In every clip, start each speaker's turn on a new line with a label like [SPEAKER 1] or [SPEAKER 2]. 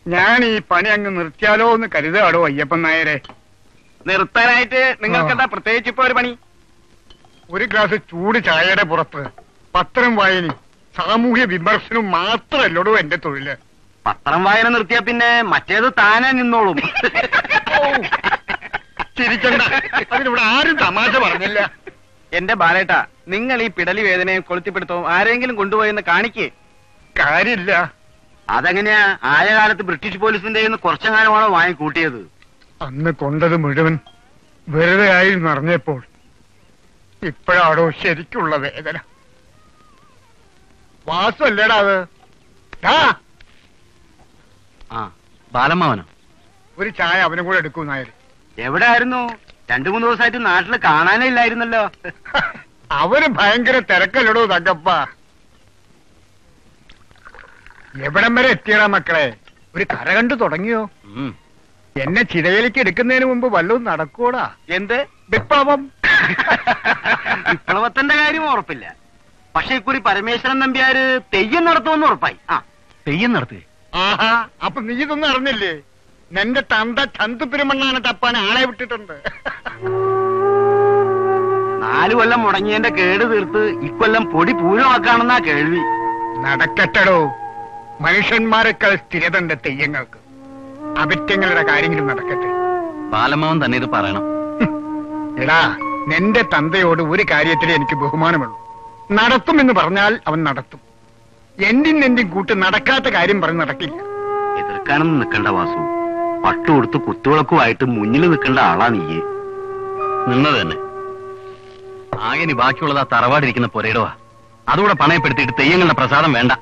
[SPEAKER 1] ഞാൻ ഈ പണി അങ്ങ് നിർത്തിയാലോ എന്ന് കരുതാടോ അയ്യപ്പൻ നായരെ
[SPEAKER 2] നിർത്താനായിട്ട് നിങ്ങൾക്ക് എന്താ പ്രത്യേകിച്ച് ഇപ്പൊ ഒരു പണി
[SPEAKER 1] ഒരു ഗ്ലാസ് ചൂട് ചായയുടെ പുറത്ത് പത്രം വായനയും സാമൂഹ്യ വിമർശനവും മാത്രമല്ലടോ എന്റെ തൊഴില്
[SPEAKER 2] പത്രം വായന നിർത്തിയാ പിന്നെ മറ്റേത് താനെ നിന്നോളും
[SPEAKER 1] ചിരിക്കണ്ട അതിനിവിടെ ആരും തമാശ പറഞ്ഞില്ല
[SPEAKER 2] എന്റെ ബാലേട്ടാ നിങ്ങൾ ഈ പിടലി വേദനയും കൊളുത്തിപ്പിടുത്തവും ആരെങ്കിലും കൊണ്ടുപോയെന്ന് കാണിക്കേ
[SPEAKER 1] കാര്യമില്ല
[SPEAKER 2] അതെങ്ങനെയാ ആയ കാലത്ത് ബ്രിട്ടീഷ് പോലീസിന്റെ കയ്യിൽ നിന്ന് കുറച്ചെങ്ങാനുമാണോ വാങ്ങി കൂട്ടിയത്
[SPEAKER 1] അന്ന് കൊണ്ടത് മുഴുവൻ വെറുതെ ആയി നിറഞ്ഞപ്പോൾ ഇപ്പോഴാടോ ശരിക്കുള്ള വേദന വാസല്ലേടാ അത് ദാ,
[SPEAKER 2] ആ ബാലമ്മാവനോ
[SPEAKER 1] ഒരു ചായ അവനും കൂടെ എടുക്കൂ നായർ
[SPEAKER 2] എവിടെ ആയിരുന്നു രണ്ടു മൂന്ന് ദിവസമായിട്ട് നാട്ടിൽ കാണാനേ ഇല്ലായിരുന്നല്ലോ
[SPEAKER 1] അവന് ഭയങ്കര തിരക്കല്ലടോ തങ്കപ്പ എവിടം വരെ എത്തിയടാ മക്കളെ ഒരു കര കണ്ടു തുടങ്ങിയോ
[SPEAKER 2] ഉം.
[SPEAKER 1] എന്നെ ചിതയിലേക്ക് എടുക്കുന്നതിന് മുമ്പ് വല്ലതും നടക്കൂടാ
[SPEAKER 2] എന്ത്
[SPEAKER 1] വിപ്ലവം
[SPEAKER 2] വിപ്ലവത്തിന്റെ കാര്യം ഉറപ്പില്ല പക്ഷെ ഇക്കുറി പരമേശ്വരൻ നമ്പ്യാര് തെയ്യം നടത്തുമെന്ന് ഉറപ്പായി ആ തെയ്യം നടത്തുക
[SPEAKER 1] ആഹാ അപ്പൊ നീ ഇതൊന്നും അറിഞ്ഞില്ലേ നിന്റെ തന്ത ചന്തു പെരുമണ്ണാണ് തപ്പാൻ ആളെ വിട്ടിട്ടുണ്ട്
[SPEAKER 2] നാലു കൊല്ലം മുടങ്ങിയതിന്റെ കേട് തീർത്ത് ഇക്കൊല്ലം പൊടി പൂരമാക്കാണെന്നാ കേൾവി
[SPEAKER 1] നടക്കട്ടടോ മനുഷ്യന്മാരെക്കാൾ സ്ഥിരതണ്ട് തെയ്യങ്ങൾക്ക് അവിറ്റങ്ങളുടെ കാര്യങ്ങളും നടക്കട്ടെ
[SPEAKER 2] ബാലമ്മാവൻ തന്നെ ഇത് പറയണം
[SPEAKER 1] എടാ നിന്റെ തന്തയോട് ഒരു കാര്യത്തിൽ എനിക്ക് ബഹുമാനമുള്ളൂ നടത്തുമെന്ന് പറഞ്ഞാൽ അവൻ നടത്തും എന്തിൻ എന്തിൻ കൂട്ട് നടക്കാത്ത കാര്യം പറഞ്ഞ് നടക്കില്ല
[SPEAKER 2] എതിർക്കാനൊന്നും നിൽക്കണ്ട വാസു പട്ടു കൊടുത്ത് കുത്തുവിളക്കുമായിട്ട് മുന്നിൽ നിൽക്കേണ്ട ആളാ നീയെ നിന്നത് തന്നെ ആകെ ഇനി ബാക്കിയുള്ളത് ആ തറവാടിരിക്കുന്ന പുരയിടവാ അതുകൂടെ പണയപ്പെടുത്തിയിട്ട് തെയ്യങ്ങളുടെ പ്രസാദം വേണ്ട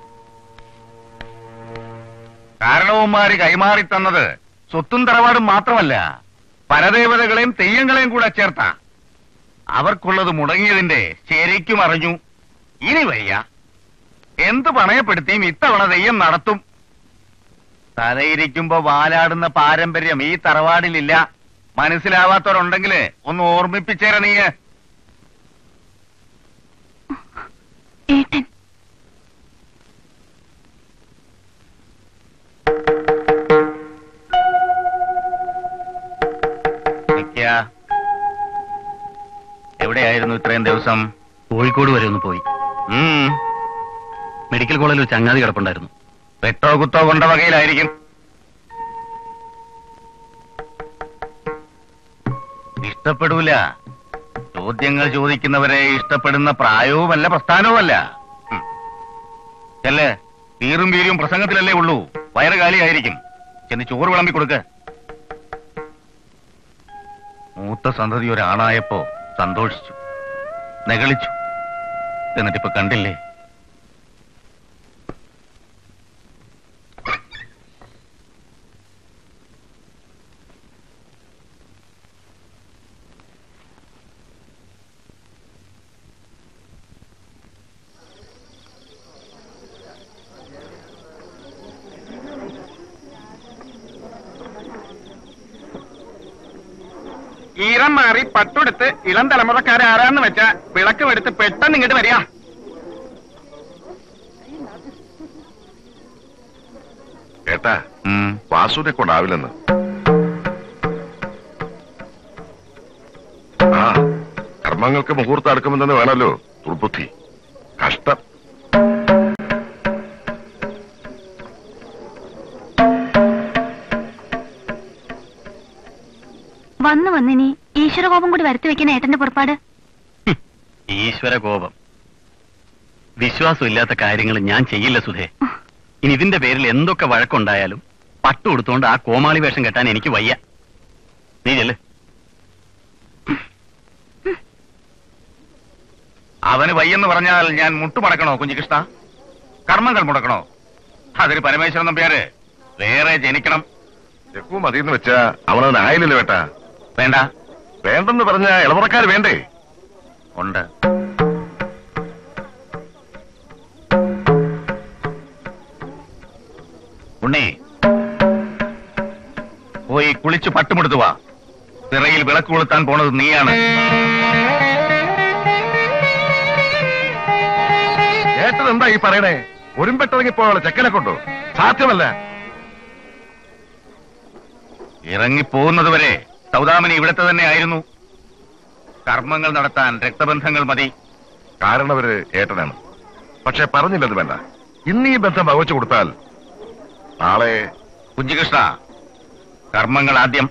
[SPEAKER 3] കാരണവന്മാര് കൈമാറി തന്നത് സ്വത്തും തറവാടും മാത്രമല്ല പരദേവതകളെയും തെയ്യങ്ങളെയും കൂടെ ചേർത്ത അവർക്കുള്ളത് മുടങ്ങിയതിന്റെ ശരിക്കും അറിഞ്ഞു ഇനി വയ്യ എന്ത് പണയപ്പെടുത്തിയും ഇത്തവണ തെയ്യം നടത്തും തലയിരിക്കുമ്പോ വാലാടുന്ന പാരമ്പര്യം ഈ തറവാടിലില്ല മനസ്സിലാവാത്തവരുണ്ടെങ്കില് ഒന്ന് ഓർമ്മിപ്പിച്ചേര നീ
[SPEAKER 4] ഏട്ടൻ
[SPEAKER 3] നിക്ക. എവിടെയായിരുന്നു ഇത്രയും ദിവസം
[SPEAKER 2] കോഴിക്കോട് വരെ ഒന്ന് പോയി
[SPEAKER 3] ഉം
[SPEAKER 2] മെഡിക്കൽ കോളേജിൽ ഒരു ചങ്ങാതി കിടപ്പുണ്ടായിരുന്നു
[SPEAKER 3] വെട്ടോ കുത്തോ കൊണ്ട വകയിലായിരിക്കും ഇഷ്ടപ്പെടൂല ചോദ്യങ്ങൾ ചോദിക്കുന്നവരെ ഇഷ്ടപ്പെടുന്ന പ്രായവുമല്ല പ്രസ്ഥാനവുമല്ല ഉം. ചെല്ല് തീറും വീരും പ്രസംഗത്തിലല്ലേ ഉള്ളൂ വയറ് കാലിയായിരിക്കും ചെന്ന് ചോറ് വിളമ്പി കൊടുക്ക മൂത്ത സന്തതി ഒരാണായപ്പോ സന്തോഷിച്ചു നെകളിച്ചു എന്നിട്ടിപ്പോ കണ്ടില്ലേ
[SPEAKER 2] ഈറം മാറി പട്ടുടുത്ത് ഇളം തലമുറക്കാരാരാന്ന് വെച്ചാ വിളക്കും എടുത്ത് പെട്ടെന്ന് ഇങ്ങോട്ട് വരിക
[SPEAKER 5] ഏട്ടാ
[SPEAKER 3] ഉം.
[SPEAKER 5] വാസുവിനെ കൊണ്ടാവില്ലെന്ന് ആ കർമ്മങ്ങൾക്ക് മുഹൂർത്തം അടുക്കുമെന്ന് വേണമല്ലോ ദുർബുദ്ധി കഷ്ടം
[SPEAKER 4] വന്നു വന്നിനി ഈശ്വരകോപം കൂടി വരുത്തി വെക്കുന്ന ഏട്ടന്റെ പുറപ്പാട്
[SPEAKER 2] ഈശ്വര കോപം വിശ്വാസമില്ലാത്ത കാര്യങ്ങൾ ഞാൻ ചെയ്യില്ല സുധേ ഇനി ഇതിന്റെ പേരിൽ എന്തൊക്കെ വഴക്കുണ്ടായാലും പട്ടു കൊടുത്തോണ്ട് ആ കോമാളി വേഷം കെട്ടാൻ എനിക്ക് വയ്യ നീ ചെല്ല്
[SPEAKER 3] അവന് വയ്യെന്ന് പറഞ്ഞാൽ ഞാൻ മുട്ടുമടക്കണോ കുഞ്ഞികൃഷ്ണ കർമ്മങ്ങൾ മുടക്കണോ അതൊരു പരമേശ്വരൻ നമ്പ്യാര് വേറെ ജനിക്കണം
[SPEAKER 5] ചെക്കു മതിയെന്ന് വെച്ചാ അവനവൻ ആയില്ലല്ലോ ഏട്ടാ
[SPEAKER 3] വേണ്ട
[SPEAKER 5] വേണ്ടെന്ന് പറഞ്ഞ ഇളമുറക്കാർ വേണ്ടേ
[SPEAKER 3] ഉണ്ട് ഉണ്ണി പോയി കുളിച്ച് പട്ടുമെടുത്തു വാ തിറയിൽ വിളക്ക് കൊളുത്താൻ പോണത് നീയാണ്
[SPEAKER 5] ഏട്ടൻ എന്താ ഈ പറയണേ ഒരുമ്പെട്ടിറങ്ങിപ്പോയുള്ള ചെക്കനെ കൊണ്ടോ സാധ്യമല്ല
[SPEAKER 3] ഇറങ്ങിപ്പോകുന്നത് വരെ സൗദാമിനി ഇവിടത്തെ തന്നെ ആയിരുന്നു കർമ്മങ്ങൾ നടത്താൻ രക്തബന്ധങ്ങൾ മതി
[SPEAKER 5] കാരണവര് ഏട്ടനാണ് പക്ഷെ പറഞ്ഞില്ലെന്ന് വേണ്ട ഇന്ന് ഈ ബന്ധം ഭഗവച്ചു കൊടുത്താൽ നാളെ
[SPEAKER 3] കുഞ്ചികൃഷ്ണ കർമ്മങ്ങൾ ആദ്യം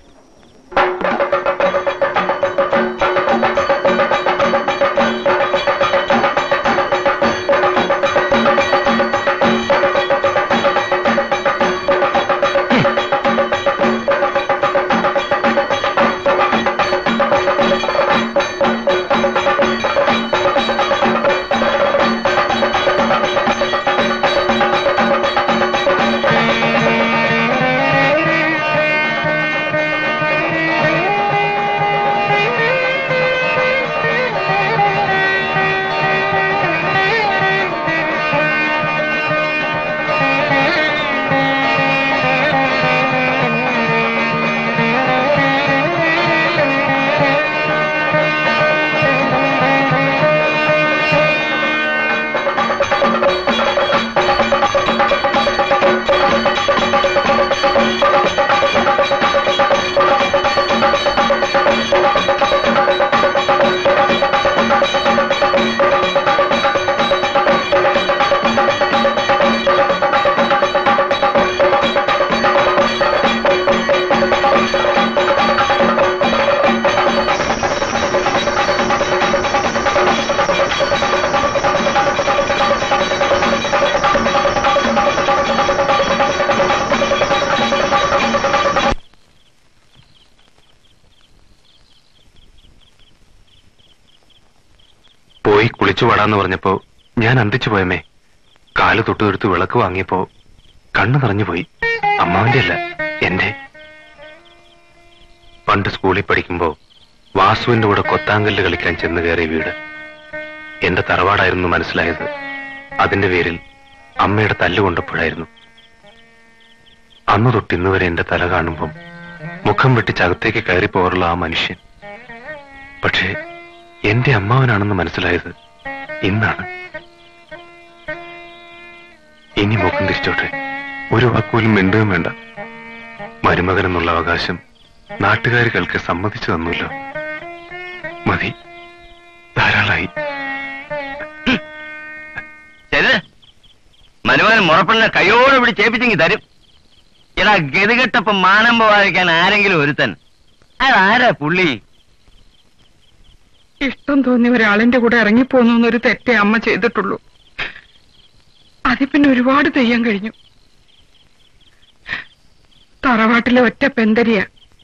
[SPEAKER 6] പോയി കുളിച്ചു പാടാന്ന് പറഞ്ഞപ്പോ ഞാൻ അന്തിച്ചു പോയമേ കാല് തൊട്ടുതൊടുത്ത് വിളക്ക് വാങ്ങിയപ്പോ കണ്ണു നിറഞ്ഞു പോയി അമ്മാവിന്റെ അല്ല എന്റെ പണ്ട് സ്കൂളിൽ പഠിക്കുമ്പോ വാസുവിന്റെ കൂടെ കൊത്താങ്കല്ല് കളിക്കാൻ ചെന്ന് കയറിയ വീട് എന്റെ തറവാടായിരുന്നു മനസ്സിലായത് അതിന്റെ പേരിൽ അമ്മയുടെ തല്ലുകൊണ്ടപ്പോഴായിരുന്നു അന്ന് തൊട്ട് ഇന്ന് വരെ എന്റെ തല കാണുമ്പം മുഖം വെട്ടിച്ചകത്തേക്ക് കയറി പോറുള്ള ആ മനുഷ്യൻ പക്ഷേ എന്റെ അമ്മാവനാണെന്ന് മനസ്സിലായത് ഇന്നാണ് ഇനി മുഖം തിരിച്ചോട്ടെ ഒരു വാക്കുപോലും മിണ്ടുകയും വേണ്ട മരുമകൻ എന്നുള്ള അവകാശം നാട്ടുകാരികൾക്ക് സമ്മതിച്ചു തന്നല്ലോ മതി ധാരാളായി
[SPEAKER 2] ശരി മനുവൻ മുറപ്പെണ്ണ കൈയോടെ പിടിച്ചേപ്പിച്ചെങ്കി തരും എടാ ഗതികെട്ടപ്പം മാനം പോവാതിരിക്കാൻ ആരെങ്കിലും ഒരുത്തൻ അതാരാ പുള്ളി
[SPEAKER 7] ഇഷ്ടം തോന്നിയ ഒരാളിന്റെ കൂടെ ഇറങ്ങിപ്പോന്നു എന്നൊരു തെറ്റേ അമ്മ ചെയ്തിട്ടുള്ളൂ അതിൽ പിന്നെ ഒരുപാട് തെയ്യം കഴിഞ്ഞു തറവാട്ടിലെ ഒറ്റ പെന്തരിയ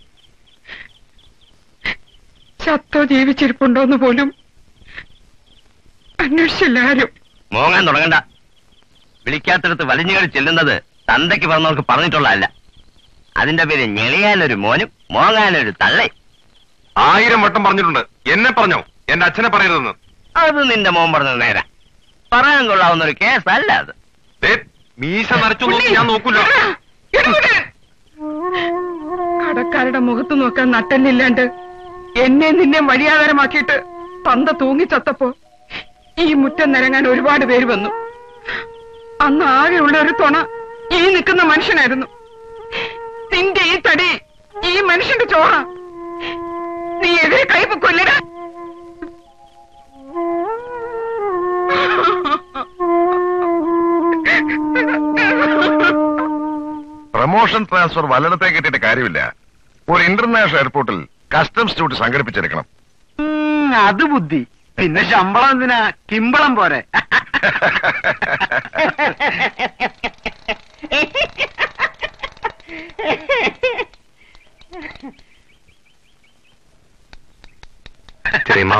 [SPEAKER 7] ചത്തോ ജീവിച്ചിരിപ്പുണ്ടോന്ന് പോലും അന്വേഷിച്ചില്ല ആരും
[SPEAKER 2] മോങ്ങാൻ തുടങ്ങണ്ട വിളിക്കാത്തിടത്ത് വലിഞ്ഞുകളി ചെല്ലുന്നത് തന്തയ്ക്ക് പറഞ്ഞവർക്ക് പറഞ്ഞിട്ടുള്ളതല്ല അതിന്റെ പേര് ഞെളിയാനൊരു മോനും മോങ്ങാനൊരു തള്ളേ
[SPEAKER 5] ആയിരം വട്ടം പറഞ്ഞിട്ടുണ്ട് എന്നെ പറഞ്ഞോ എന്റെ അച്ഛനെ പറയരുതെന്ന്
[SPEAKER 2] അത് നിന്റെ മോൻ പറഞ്ഞത് നേരാ പറയാൻ കൊള്ളാവുന്ന ഒരു കേസല്ല അത്
[SPEAKER 5] മീശ നരച്ചു ഞാൻ നോക്കൂല
[SPEAKER 7] കടക്കാരുടെ മുഖത്ത് നോക്കാൻ നട്ടല്ലില്ലാണ്ട് എന്നെ നിന്നെ വഴിയാധാരമാക്കിയിട്ട് തന്ത തൂങ്ങിച്ചത്തപ്പോ ഈ മുറ്റം നിരങ്ങാൻ ഒരുപാട് പേര് വന്നു അന്ന് ആകെയുള്ള ഒരു തുണ ഈ നിൽക്കുന്ന മനുഷ്യനായിരുന്നു നിന്റെ ഈ തടി ഈ മനുഷ്യന്റെ ചോറ നീ എതിരെ കൈപ്പൊക്കൊല്ലടാ
[SPEAKER 5] പ്രൊമോഷൻ ട്രാൻസ്ഫർ വല്ലടത്തേക്ക് കിട്ടിയിട്ട് കാര്യമില്ല ഒരു ഇന്റർനാഷണൽ എയർപോർട്ടിൽ കസ്റ്റംസ് ഡ്യൂട്ടി സംഘടിപ്പിച്ചെടുക്കണം
[SPEAKER 1] അത് ബുദ്ധി പിന്നെ ശമ്പളം എന്തിനാ കിമ്പളം പോരെ
[SPEAKER 6] ചെറിയമ്മാവ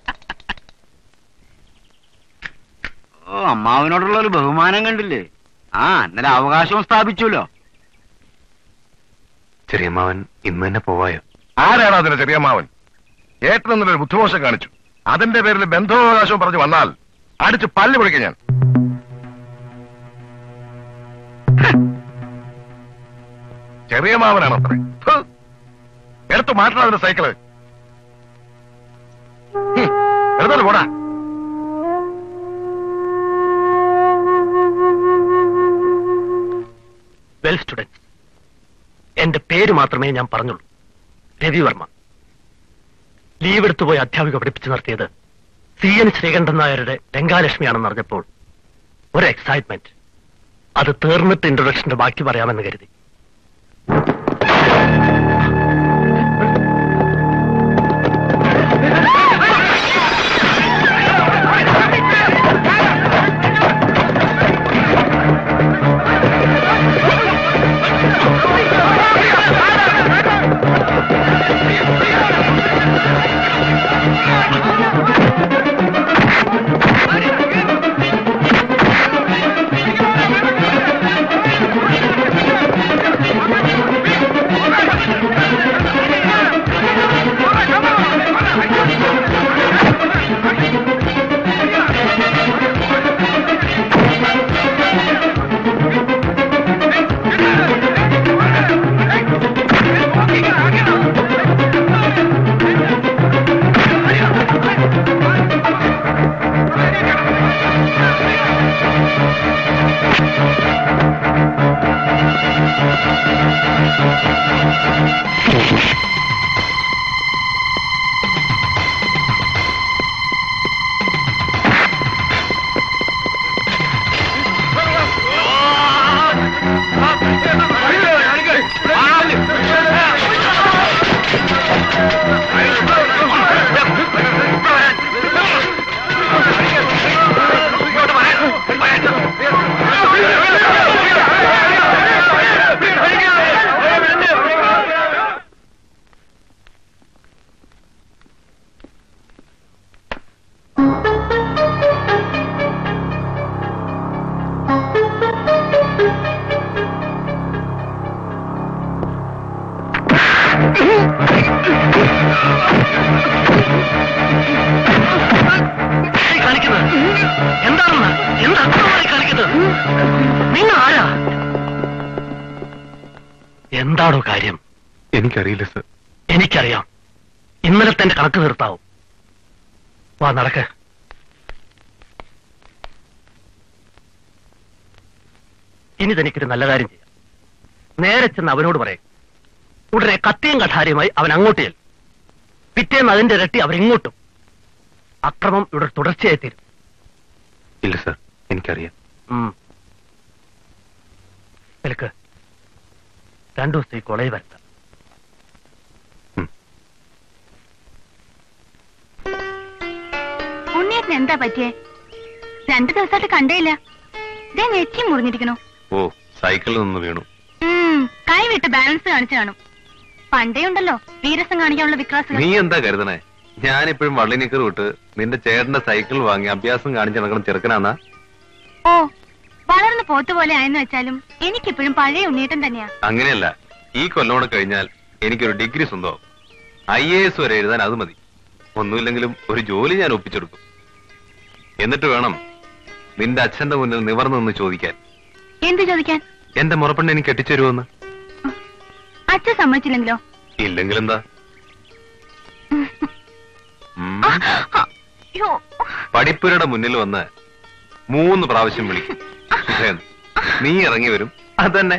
[SPEAKER 1] ഓ അമ്മാവിനോടുള്ള ഒരു ബഹുമാനം കണ്ടില്ലേ ആ ഇന്നലെ അവകാശവും സ്ഥാപിച്ചുല്ലോ
[SPEAKER 6] ചെറിയമ്മാവൻ ഇന്ന് തന്നെ പോവായോ
[SPEAKER 5] ആരാണ് അതിന്റെ ചെറിയമ്മാവൻ ഏട്ടൻ എന്നൊരു ബുദ്ധിമോശം കാണിച്ചു അതിന്റെ പേരിൽ ബന്ധവകാശവും പറഞ്ഞു വന്നാൽ അടിച്ച് പല്ല് പൊളിക്കാം ഞാൻ ചെറിയ മാവനാണ് അത്ര എടുത്തു മാറ്റണം അതിന്റെ സൈക്കിള് ഹും, എടുത്തോണ്ട് പോടാ
[SPEAKER 2] വെൽ സ്റ്റുഡൻസ്
[SPEAKER 8] എന്റെ പേര് മാത്രമേ ഞാൻ പറഞ്ഞുള്ളൂ രവിവർമ്മ ലീവ് എടുത്തു പോയി അധ്യാപിക പഠിപ്പിച്ചു നിർത്തിയത് സി എൻ ശ്രീകണ്ഠൻ നായരുടെ രംഗാലക്ഷ്മിയാണെന്ന് അറിഞ്ഞപ്പോൾ ഒരു എക്സൈറ്റ്മെന്റ് അത് തീർന്നിട്ട് ഇൻട്രൊഡക്ഷന്റെ ബാക്കി പറയാമെന്ന് കരുതി ഈ കാണിക്കുന്നത് എന്താണെന്ന് എന്താ അക്രമമായി കാണിക്കുന്നത് നിങ്ങൾ ആരാ എന്താണോ കാര്യം
[SPEAKER 6] എനിക്കറിയില്ല സർ
[SPEAKER 8] എനിക്കറിയാം ഇന്നലത്തെ എന്റെ കണക്ക് തീർത്താവും വാ നടക്ക് ഇനി തനിക്കൊരു നല്ല കാര്യം ചെയ്യാം നേരെ ചെന്ന് അവനോട് പറയും ഉടനെ കത്തിയും കഠാരിയുമായി അവൻ അങ്ങോട്ട് ചെല്ലും പിറ്റേന്ന് അതിന്റെ ഇരട്ടി അവരിങ്ങോട്ടും അക്രമം ഇവിടെ തുടർച്ചയായി തീരും
[SPEAKER 6] ഇല്ല സർ എനിക്കറിയാം
[SPEAKER 8] ഉം. നിൽക്ക് രണ്ടു ദിവസത്തേക്ക് കൊളയിൽ വരണ്ട
[SPEAKER 4] ഉണ്ണിയേട്ടന് എന്താ പറ്റിയേ രണ്ടു ദിവസമായിട്ട് കണ്ടേയില്ല ദേ നെറ്റി മുറിഞ്ഞിരിക്കണു
[SPEAKER 6] ഓ സൈക്കിളിൽ നിന്ന് വീണു
[SPEAKER 4] ഉം, കൈ വിട്ട് ബാലൻസ് കാണിച്ചു കാണും പണ്ടേ ഉണ്ടല്ലോ വീരസം കാണിക്കാനുള്ള വിക്രാസുകൾ
[SPEAKER 6] നീ എന്താ കരുതണേ ഞാനിപ്പോഴും വള്ളിനിക്കർ വിട്ട് നിന്റെ ചേട്ടന്റെ സൈക്കിൾ വാങ്ങി അഭ്യാസം കാണിച്ച് നടക്കണം ചെറുക്കനാന്നാ
[SPEAKER 4] ഓ വളർന്നു പോത്ത് പോലെ ആയെന്ന് വെച്ചാലും എനിക്കിപ്പോഴും പഴയ ഉണ്ണിയേട്ടൻ തന്നെയാ
[SPEAKER 6] അങ്ങനെയല്ല ഈ കൊല്ലോടെ കഴിഞ്ഞാൽ എനിക്കൊരു ഡിഗ്രി സ്വന്തമാവും ഐ എ എസ് വരെ എഴുതാൻ അത് മതി ഒന്നുമില്ലെങ്കിലും ഒരു ജോലി ഞാൻ ഒപ്പിച്ചെടുക്കും എന്നിട്ട് വേണം നിന്റെ അച്ഛന്റെ മുന്നിൽ നിവർന്നു നിന്ന് ചോദിക്കാൻ
[SPEAKER 4] എന്ത് ചോദിക്കാൻ
[SPEAKER 6] എന്റെ മുറപ്പെണ്ണ് എനിക്ക് കെട്ടിച്ചേരുമെന്ന്
[SPEAKER 4] അച്ഛൻ സമ്മതിച്ചില്ലെങ്കിലോ
[SPEAKER 6] ഇല്ലെങ്കിൽ എന്താ ഉം.
[SPEAKER 4] ആ, ആ, അയ്യോ.
[SPEAKER 6] പഠിപ്പുരയുടെ മുന്നിൽ വന്ന് മൂന്ന് പ്രാവശ്യം വിളിക്കും സുഖേന്ദ്, നീ ഇറങ്ങി വരും അതന്നെ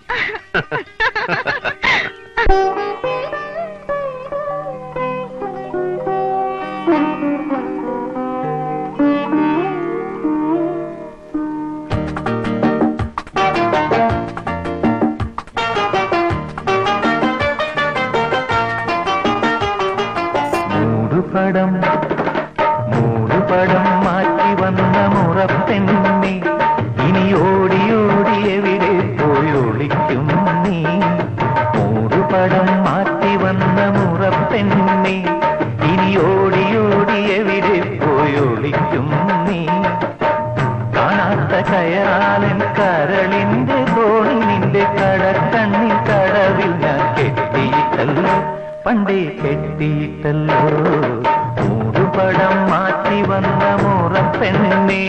[SPEAKER 9] മൂടുപടം മൂടുപടം മാറ്റി വന്ന മുറപ്പെണ്ണി ഇനി ഓടി ഓടി എവിടെ പോയി ഒളിക്കും നീ മൂടുപടം മാറ്റി വന്ന മുറപ്പെണ്ണി ഇനി ഓടി ഓടി എവിടെ പോയി ഒളിക്കും നീ കാണാത്ത കയറാലൻ കരളിന്റെ തോണി നിന്റെ കടക്കണ്ണിൽ കടവിൽ ഞാൻ കെട്ടിയിട്ടല്ലോ പണ്ടേ കെട്ടിയിട്ടല്ലോ മൂടുപടം മാറ്റി വന്ന മുറപ്പെണ്ണേ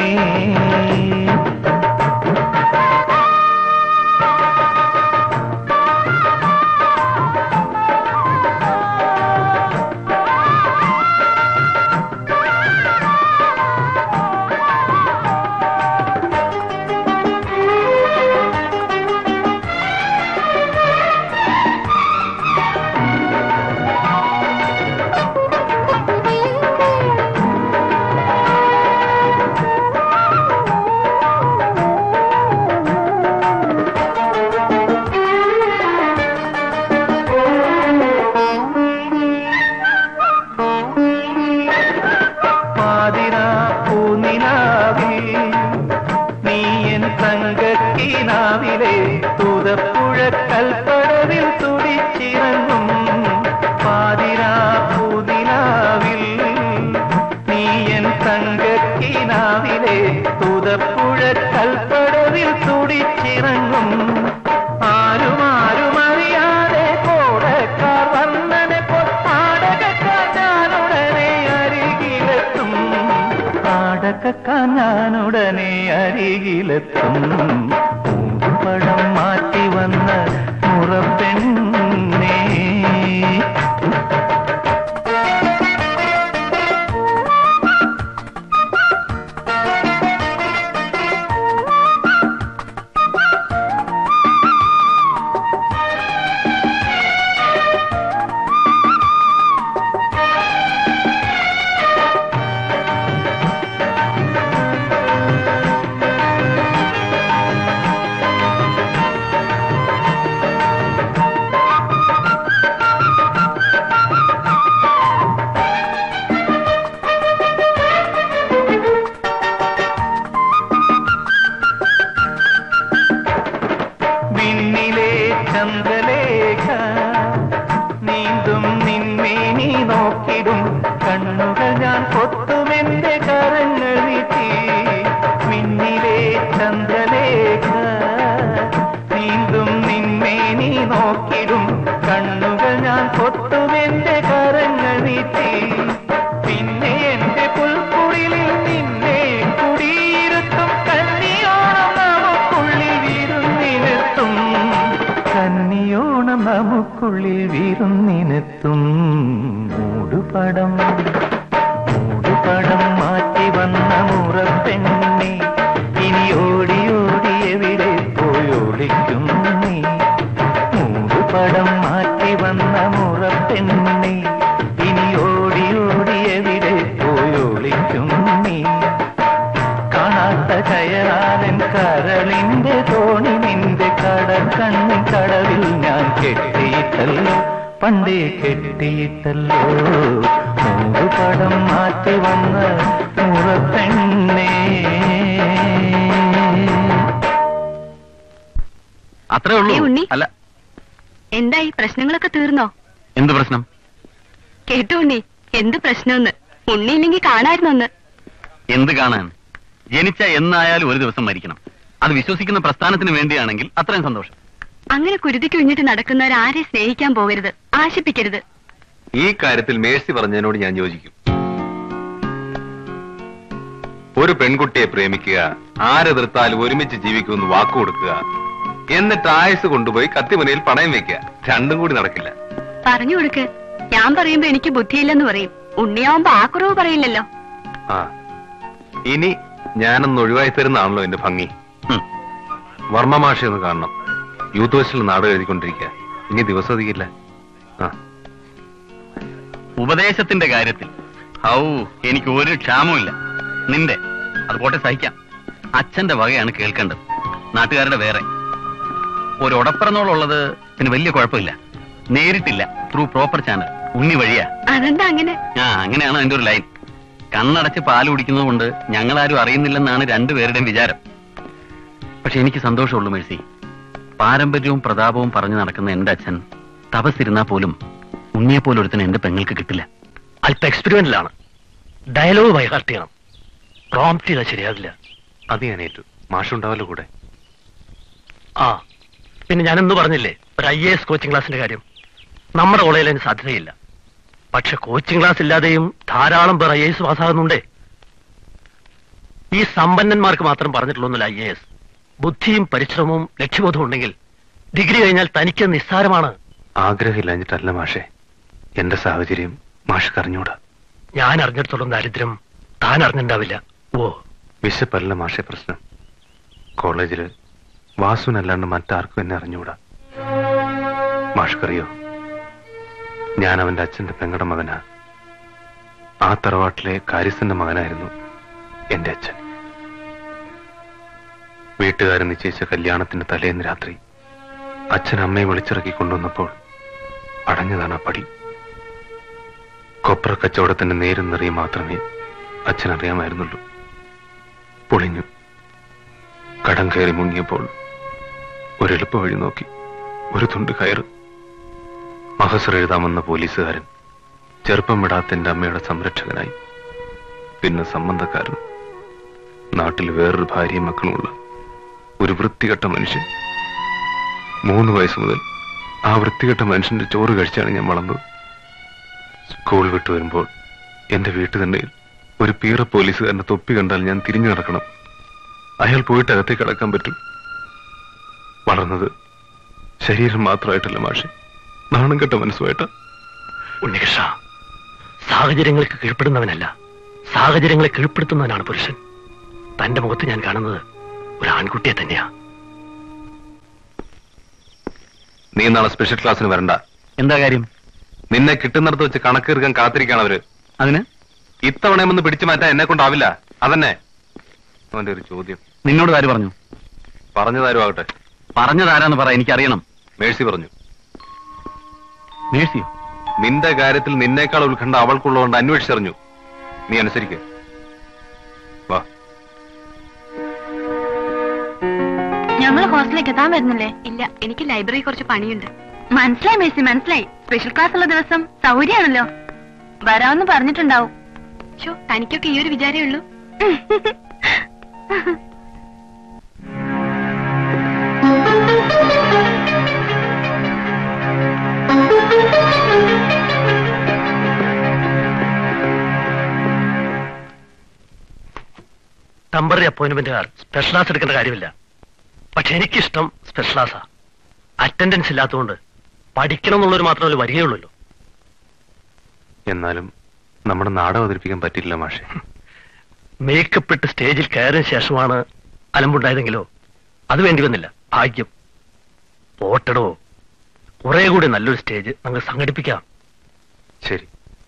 [SPEAKER 9] കൽപ്പടവിൽ തുടിച്ചിറങ്ങും പാതിരാ പൂതിനാവിൽ നീയൻ തങ്കക്കിനാവിലെ തുതപ്പുഴ കൽപ്പടവിൽ തുടിച്ചിറങ്ങും ആരും ആരും അറിയാതെ കോടക്കാർ വന്നനെ നാടകക്കാർ ഞാനുടനെ അരികിലെത്തും നാടകക്കാർ ഞാനുടനെ അരികിലെത്തും പടം മാറ്റി വന്ന മുറപ്പെണ്ണേ വിണ്ണിലെ ചന്ദ്രലേഖ നീന്തും നിന്മേനി നോക്കിടും കണ്ണുകൾ ഞാൻ കൊത്തുമെന്റെ കരങ്ങൾ നീട്ടി വിണ്ണിലെ ചന്ദ്രലേഖ നീന്തും നിന്മേനി നോക്കിടും കണ്ണുകൾ ഞാൻ കൊത്തുമെന്റെ കരങ്ങൾ നീട്ടി പിന്നെ എന്റെ പുൽക്കുടിലിൽ നിന്നെ കുടിയിരുത്തും കന്നിയോണം നമുക്കുള്ളിൽ വിരുന്നിനെത്തും കന്നിയോണം നമുക്കുള്ളിൽ വിരുന്നിനെത്തും മൂടുപടം മൂടുപടം മാറ്റി വന്ന മുറപ്പെണ്ണി ഇനി ഓടി ഓടി എവിടെ പോയി ഒളിക്കും നീ മൂടുപടം മാറ്റി വന്ന മുറപ്പെണ്ണി ഇനി ഓടി ഓടി എവിടെ പോയി ഒളിക്കും നീ കാണാത്ത കയറാലൻ കരളിന്റെ തോണി നിന്റെ കടക്കണ്ണിൻ കടവിൽ ഞാൻ കെട്ടിയിട്ടല്ലോ പണ്ടേ കെട്ടിയിട്ടല്ലോ മൂടുപടം മാറ്റി വന്ന മുറപ്പെണ്ണേ
[SPEAKER 2] അത്രേ ഉള്ളൂ
[SPEAKER 4] ഏ, ഉണ്ണി.
[SPEAKER 2] അല്ല
[SPEAKER 4] എന്തായി പ്രശ്നങ്ങളൊക്കെ തീർന്നോ
[SPEAKER 2] എന്ത് പ്രശ്നം
[SPEAKER 4] കേട്ടു ഉണ്ണി എന്ത് പ്രശ്നമെന്ന് ഉണ്ണിയില്ലെങ്കിൽ കാണായിരുന്നൊന്ന്
[SPEAKER 2] എന്ത് കാണാൻ ജനിച്ച എന്നായാലും ഒരു ദിവസം മരിക്കണം അത് വിശ്വസിക്കുന്ന പ്രസ്ഥാനത്തിന് വേണ്ടിയാണെങ്കിൽ അത്രയും സന്തോഷം
[SPEAKER 4] അങ്ങനെ കുരുതി കുഞ്ഞിട്ട് നടക്കുന്നവരാരെ സ്നേഹിക്കാൻ പോകരുത് ആശിപ്പിക്കരുത്
[SPEAKER 6] ഈ കാര്യത്തിൽ മേഴ്സി പറഞ്ഞതിനോട് ഞാൻ യോജിക്കും ഒരു പെൺകുട്ടിയെ പ്രേമിക്കുക ആരെതിർത്താലും ഒരുമിച്ച് ജീവിക്കുമെന്ന് വാക്കു കൊടുക്കുക എന്നിട്ട് ആയുസ് കൊണ്ടുപോയി കത്തിമുനയിൽ പണയം വെക്കുക രണ്ടും കൂടി നടക്കില്ല
[SPEAKER 4] പറഞ്ഞു കൊടുക്ക് ഞാൻ പറയുമ്പോ എനിക്ക് ബുദ്ധിയില്ലെന്ന് പറയും ഉണ്ണിയാവുമ്പോ ആ കുറവ് പറയില്ലല്ലോ
[SPEAKER 6] ആ ഇനി ഞാനൊന്ന് ഒഴിവായി തരുന്നതാണല്ലോ എന്റെ ഭംഗി
[SPEAKER 2] ഉം.
[SPEAKER 6] വർമ്മ മാഷെ ഒന്ന് കാണണം യൂത്ത് ഫെസ്റ്റിൽ നാടകം എഴുതിക്കൊണ്ടിരിക്കുക ഇനി ദിവസം അധികമില്ല ആ
[SPEAKER 2] ഉപദേശത്തിന്റെ കാര്യത്തിൽ ഹൗ എനിക്ക് ഒരു ക്ഷാമമില്ല നിന്റെ അത് പോട്ടെ സഹിക്കാം അച്ഛന്റെ വകയാണ് കേൾക്കേണ്ടത് നാട്ടുകാരുടെ വേറെ ഒരു ഉടപ്പിറന്നോളുള്ളത് പിന്നെ വലിയ കുഴപ്പമില്ല നേരിട്ടില്ല ത്രൂ പ്രോപ്പർ ചാനൽ ഉണ്ണി വഴിയാ
[SPEAKER 4] അതെന്താ അങ്ങനെ
[SPEAKER 2] ആ അങ്ങനെയാണ് അതിന്റെ ഒരു ലൈൻ കണ്ണടച്ച് പാല് കുടിക്കുന്നത് കൊണ്ട് ഞങ്ങളാരും അറിയുന്നില്ലെന്നാണ് രണ്ടുപേരുടെയും വിചാരം പക്ഷെ എനിക്ക് സന്തോഷമുള്ളൂ മേഴ്സി പാരമ്പര്യവും പ്രതാപവും പറഞ്ഞു നടക്കുന്ന എന്റെ അച്ഛൻ തപസ്സിരുന്നാ പോലും ഉണ്ണിയെ പോലൊരുത്തിന് എന്റെ പെങ്ങൾക്ക് കിട്ടില്ല
[SPEAKER 8] അല്പ എക്സ്പെരിമെന്റിലാണ് ഡയലോഗ് ബൈഹാർട്ട് ചെയ്യണം പ്രോംപ്റ്റ് ചെയ്താൽ ശരിയാകില്ല
[SPEAKER 6] അത് ഞാൻ ഏറ്റു മാഷുണ്ടാവല്ലോ കൂടെ
[SPEAKER 8] ആ പിന്നെ ഞാനെന്ന് പറഞ്ഞില്ലേ ഒരു ഐ എസ് കോച്ചിങ് ക്ലാസിന്റെ കാര്യം നമ്മുടെ കോളേജിൽ അതിന് സാധ്യതയില്ല പക്ഷെ കോച്ചിങ് ക്ലാസ് ഇല്ലാതെയും ധാരാളം പേർ ഐ എസ് പാസ്സാകുന്നുണ്ടേ ഈ സമ്പന്നന്മാർക്ക് മാത്രം പറഞ്ഞിട്ടുള്ളൊന്നുമില്ല ഐ എസ് ബുദ്ധിയും പരിശ്രമവും ലക്ഷ്യബോധവും ഉണ്ടെങ്കിൽ ഡിഗ്രി കഴിഞ്ഞാൽ തനിക്ക് നിസ്സാരമാണ്
[SPEAKER 6] ആഗ്രഹമില്ലാഞ്ഞിട്ടല്ല മാഷെ എന്റെ സാഹചര്യം മാഷ് അറിഞ്ഞൂടാ
[SPEAKER 8] ഞാൻ അറിഞ്ഞിടത്തോളം ദാരിദ്ര്യം താൻ അറിഞ്ഞിട്ടുണ്ടാവില്ല ഓ
[SPEAKER 6] വിശപ്പല്ല മാഷെ പ്രശ്നം കോളേജില് വാസുനല്ലാണ്ട് മറ്റാർക്കും എന്നെ അറിഞ്ഞൂടാ മാഷ്ക്കറിയോ ഞാൻ അവന്റെ അച്ഛന്റെ പെങ്ങളുടെ മകനാ ആ തറവാട്ടിലെ കാര്യസ്ഥന്റെ മകനായിരുന്നു എന്റെ അച്ഛൻ വീട്ടുകാരൻ നിശ്ചയിച്ച കല്യാണത്തിന്റെ തലേന്ന് രാത്രി അച്ഛൻ അമ്മയെ വിളിച്ചിറക്കി കൊണ്ടുവന്നപ്പോൾ അടഞ്ഞതാണ് ആ പടി കൊപ്ര കച്ചവടത്തിന്റെ നേരും നിറയും മാത്രമേ അച്ഛൻ അറിയാമായിരുന്നുള്ളൂ പൊളിഞ്ഞു കടം കയറി മുങ്ങിയപ്പോൾ ഒരെളുപ്പ വഴി നോക്കി ഒരു തുണ്ട് കയറ് മഹസർ എഴുതാമെന്ന പോലീസുകാരൻ ചെറുപ്പം വിടാത്ത എന്റെ അമ്മയുടെ സംരക്ഷകനായി പിന്നെ സംബന്ധക്കാരൻ നാട്ടിൽ വേറൊരു ഭാര്യയും മക്കളുമുള്ള ഒരു വൃത്തികെട്ട മനുഷ്യൻ മൂന്ന് വയസ്സ് മുതൽ ആ വൃത്തികെട്ട മനുഷ്യന്റെ ചോറ് കഴിച്ചാണ് ഞാൻ വളർന്നത് സ്കൂൾ വിട്ടു വരുമ്പോൾ എന്റെ വീട്ടുതന്നെയിൽ ഒരു പീറ പോലീസുകാരന്റെ തൊപ്പി കണ്ടാൽ ഞാൻ തിരിഞ്ഞു നടക്കണം അയാൾ പോയിട്ട് അകത്തേക്ക് കടക്കാൻ പറ്റും വളർന്നത് ശരീരം മാത്രമായിട്ടല്ല മാഷെ നാണം കെട്ട മനസ്സുമായിട്ടാ
[SPEAKER 8] ഉണ്ണികൃഷ്ണ സാഹചര്യങ്ങൾക്ക് കീഴ്പ്പെടുന്നവനല്ല സാഹചര്യങ്ങളെ കീഴ്പ്പെടുത്തുന്നവനാണ് പുരുഷൻ തന്റെ മുഖത്ത് ഞാൻ കാണുന്നത് ഒരു ആൺകുട്ടിയെ തന്നെയാ
[SPEAKER 6] നീ നാളെ സ്പെഷ്യൽ ക്ലാസ്സിന് വരണ്ട
[SPEAKER 2] എന്താ കാര്യം
[SPEAKER 6] നിന്നെ കിട്ടുന്നിടത്ത് വെച്ച് കണക്കേറുക്കാൻ കാത്തിരിക്കാണ് അവര്
[SPEAKER 2] അതിന്
[SPEAKER 6] ഇത്തവണയും ഒന്ന് പിടിച്ചു മാറ്റാൻ എന്നെ കൊണ്ടാവില്ല അതന്നെ അവന്റെ ഒരു ചോദ്യം
[SPEAKER 2] നിന്നോട് ആര് പറഞ്ഞു
[SPEAKER 6] പറഞ്ഞതാരും ആകട്ടെ
[SPEAKER 2] പറഞ്ഞതാരാന്ന് പറ എനിക്കറിയണം
[SPEAKER 6] മേഴ്സി പറഞ്ഞു
[SPEAKER 2] മേഴ്സിയോ
[SPEAKER 6] നിന്റെ കാര്യത്തിൽ നിന്നേക്കാൾ ഉത്കണ്ഠ അവൾക്കുള്ളതുകൊണ്ട് അന്വേഷിച്ചറിഞ്ഞു നീ അനുസരിക്ക വാ
[SPEAKER 4] ഞങ്ങൾ ഹോസ്റ്റലിലേക്ക് എത്താൻ വരുന്നില്ലേ ഇല്ല എനിക്ക് ലൈബ്രറി കുറച്ച് പണിയുണ്ട് മനസ്സിലായി മേസി മനസ്സിലായി സ്പെഷ്യൽ ക്ലാസ് ഉള്ള ദിവസം സൗകര്യമാണല്ലോ വരാമെന്ന് പറഞ്ഞിട്ടുണ്ടാവും ഷോ തനിക്കൊക്കെ ഈ ഒരു വിചാരേ ഉള്ളൂ
[SPEAKER 8] ടെമ്പററി അപ്പോയിന്റ്മെന്റുകാർ സ്പെഷ്യൽ ക്ലാസ് എടുക്കേണ്ട കാര്യമില്ല പക്ഷെ എനിക്കിഷ്ടം സ്പെഷ്യൽ ക്ലാസ്സാ അറ്റൻഡൻസ് ഇല്ലാത്തതുകൊണ്ട് പഠിക്കണം എന്നുള്ളൊരു മാത്രമല്ല വരികയുള്ളൂ
[SPEAKER 6] എന്നാലും നമ്മുടെ നാടകം അവതരിപ്പിക്കാൻ പറ്റില്ല മാഷെ
[SPEAKER 8] മേക്കപ്പ് ഇട്ട് സ്റ്റേജിൽ കയറിയ ശേഷമാണ് അലമ്പുണ്ടായതെങ്കിലോ അത് വേണ്ടി വന്നില്ല ഭാഗ്യം പോട്ടടോ കുറെ കൂടി നല്ലൊരു സ്റ്റേജ് നമുക്ക് സംഘടിപ്പിക്കാം
[SPEAKER 6] ശരി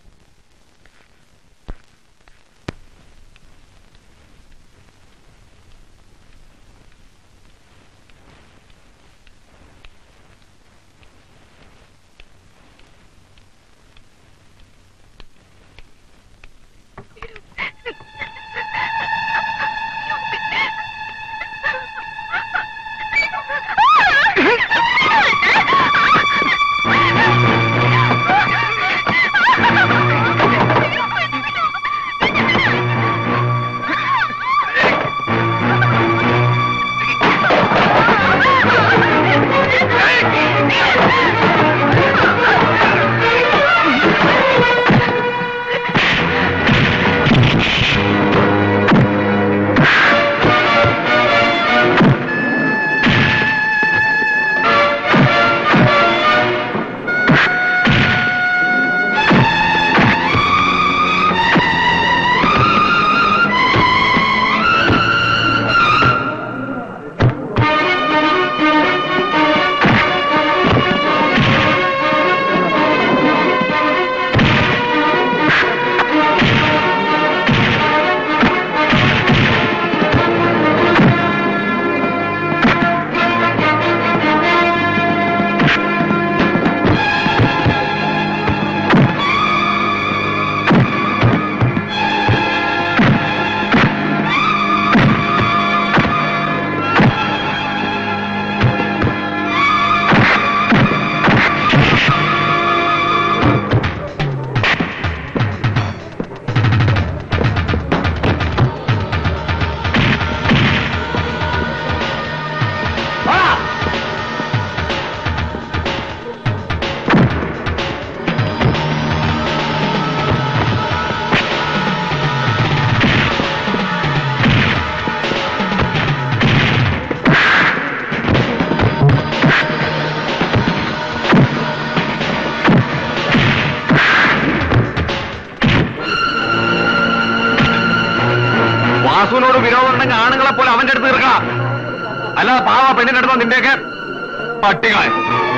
[SPEAKER 6] വാസുവിനോട് വിരോധം ഉണ്ടെങ്കിൽ ആണുങ്ങളെ പോലെ അവന്റെ അടുത്ത് തീർക്കാം അല്ലാതെ പാവ പെണ്ണിന്റെ അടുത്തോ നിന്റെയൊക്കെ പട്ടികളെ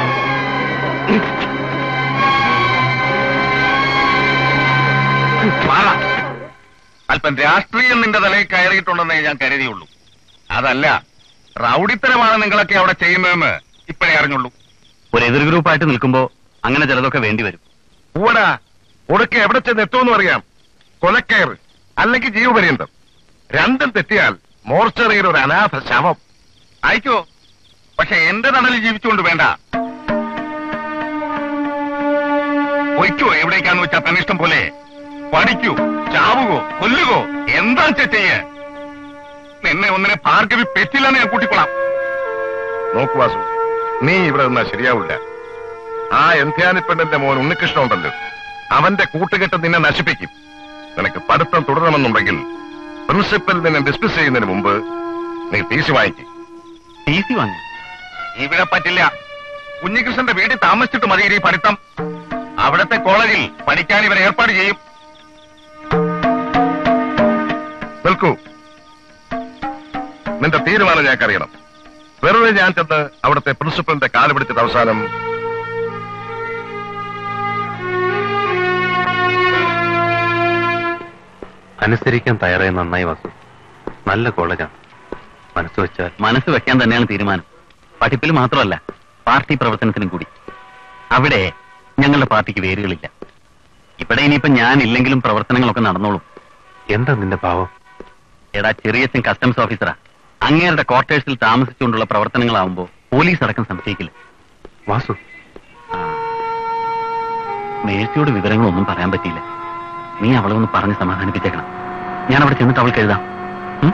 [SPEAKER 3] മാറ അല്പം രാഷ്ട്രീയം നിന്റെ തലയിൽ കയറിയിട്ടുണ്ടെന്നേ ഞാൻ കരുതിയുള്ളൂ അതല്ല റൗഡിത്തരമാണ് നിങ്ങളൊക്കെ അവിടെ ചെയ്യുന്നതെന്ന് ഇപ്പോഴേ അറിഞ്ഞുള്ളൂ
[SPEAKER 2] ഒരു എതിർ ഗ്രൂപ്പായിട്ട് നിൽക്കുമ്പോ അങ്ങനെ ചിലതൊക്കെ വേണ്ടി വരും
[SPEAKER 5] പൂവടാ ഒടുക്കെ എവിടെ ചെന്ന് എത്തുമെന്നും അറിയാം കൊലക്കയർ അല്ലെങ്കിൽ ജീവപര്യന്തം രണ്ടും തെറ്റിയാൽ മോർച്ചറിയിൽ ഒരു അനാഥ ശവം
[SPEAKER 3] അയക്കോ പക്ഷെ എന്റെ തണലിൽ ജീവിച്ചുകൊണ്ട് വേണ്ട പൊയ്ക്കോ എവിടേക്കാന്ന് വെച്ചാ തന്നിഷ്ടം പോലെ പഠിക്കൂ ചാവുകോ കൊല്ലുകോ എന്താ ചെയ്യേ നിന്നെ ഒന്നിനെ ഭാർഗവി പെറ്റില്ലെന്ന് ഞാൻ കൂട്ടിക്കൊള്ളാം
[SPEAKER 5] നോക്കു വാസു നീ ഇവിടെ നിന്നാ ശരിയാവില്ല ആ എന്ധ്യാനി പെണ്ണിന്റെ മോൻ ഉണ്ണികൃഷ്ണൻ ഉണ്ടല്ലോ അവന്റെ കൂട്ടുകെട്ട് നിന്നെ നശിപ്പിക്കും നിനക്ക് പഠിത്തം തുടരണമെന്നുണ്ടെങ്കിൽ പ്രിൻസിപ്പൽ നിന്നെ ഡിസ്മിസ് ചെയ്യുന്നതിന് മുമ്പ് നീ ടി സി വാങ്ങിക്കും
[SPEAKER 2] ടി സി വാങ്ങി
[SPEAKER 3] ഇവിടെ പറ്റില്ല കുഞ്ഞികൃഷ്ണന്റെ വീട്ടിൽ താമസിച്ചിട്ട് മതി ഈ പഠിത്തം അവിടത്തെ കോളേജിൽ പഠിക്കാൻ ഇവർ ഏർപ്പാട് ചെയ്യും
[SPEAKER 5] നിൽക്കൂ നിന്റെ തീരുമാനം ഞങ്ങൾക്കറിയണം വെറുതെ ഞാൻ ചെന്ന് അവിടുത്തെ പ്രിൻസിപ്പലിന്റെ കാല് പിടിച്ചിട്ട് അവസാനം
[SPEAKER 6] അനുസരിക്കാൻ തയ്യാറായി നന്നായി വാസു നല്ല കോളേജാണ് മനസ്സ് വെച്ചാൽ
[SPEAKER 2] മനസ്സ് വെക്കാൻ തന്നെയാണ് തീരുമാനം പഠിപ്പിൽ മാത്രമല്ല പാർട്ടി പ്രവർത്തനത്തിനും കൂടി അവിടെ ഞങ്ങളുടെ പാർട്ടിക്ക് വേരുകളില്ല ഇവിടെ ഇനിയിപ്പോ ഞാൻ ഇല്ലെങ്കിലും പ്രവർത്തനങ്ങളൊക്കെ നടന്നോളും
[SPEAKER 6] എന്താ നിന്റെ ഭാവം
[SPEAKER 2] എടാ ചെറിയച്ഛൻ കസ്റ്റംസ് ഓഫീസറാ അങ്ങേരുടെ ക്വാർട്ടേഴ്സിൽ താമസിച്ചുകൊണ്ടുള്ള പ്രവർത്തനങ്ങളാവുമ്പോ പോലീസ് അടക്കം സംശയിക്കില്ല
[SPEAKER 6] വാസു
[SPEAKER 2] മേഴ്സിയോട് വിവരങ്ങളൊന്നും പറയാൻ പറ്റിയില്ല നീ അവളെ ഒന്ന് പറഞ്ഞ് സമാധാനിപ്പിച്ചേക്കണം ഞാൻ അവിടെ ചെന്നിട്ട് അവൾക്ക് എഴുതാം ഉം?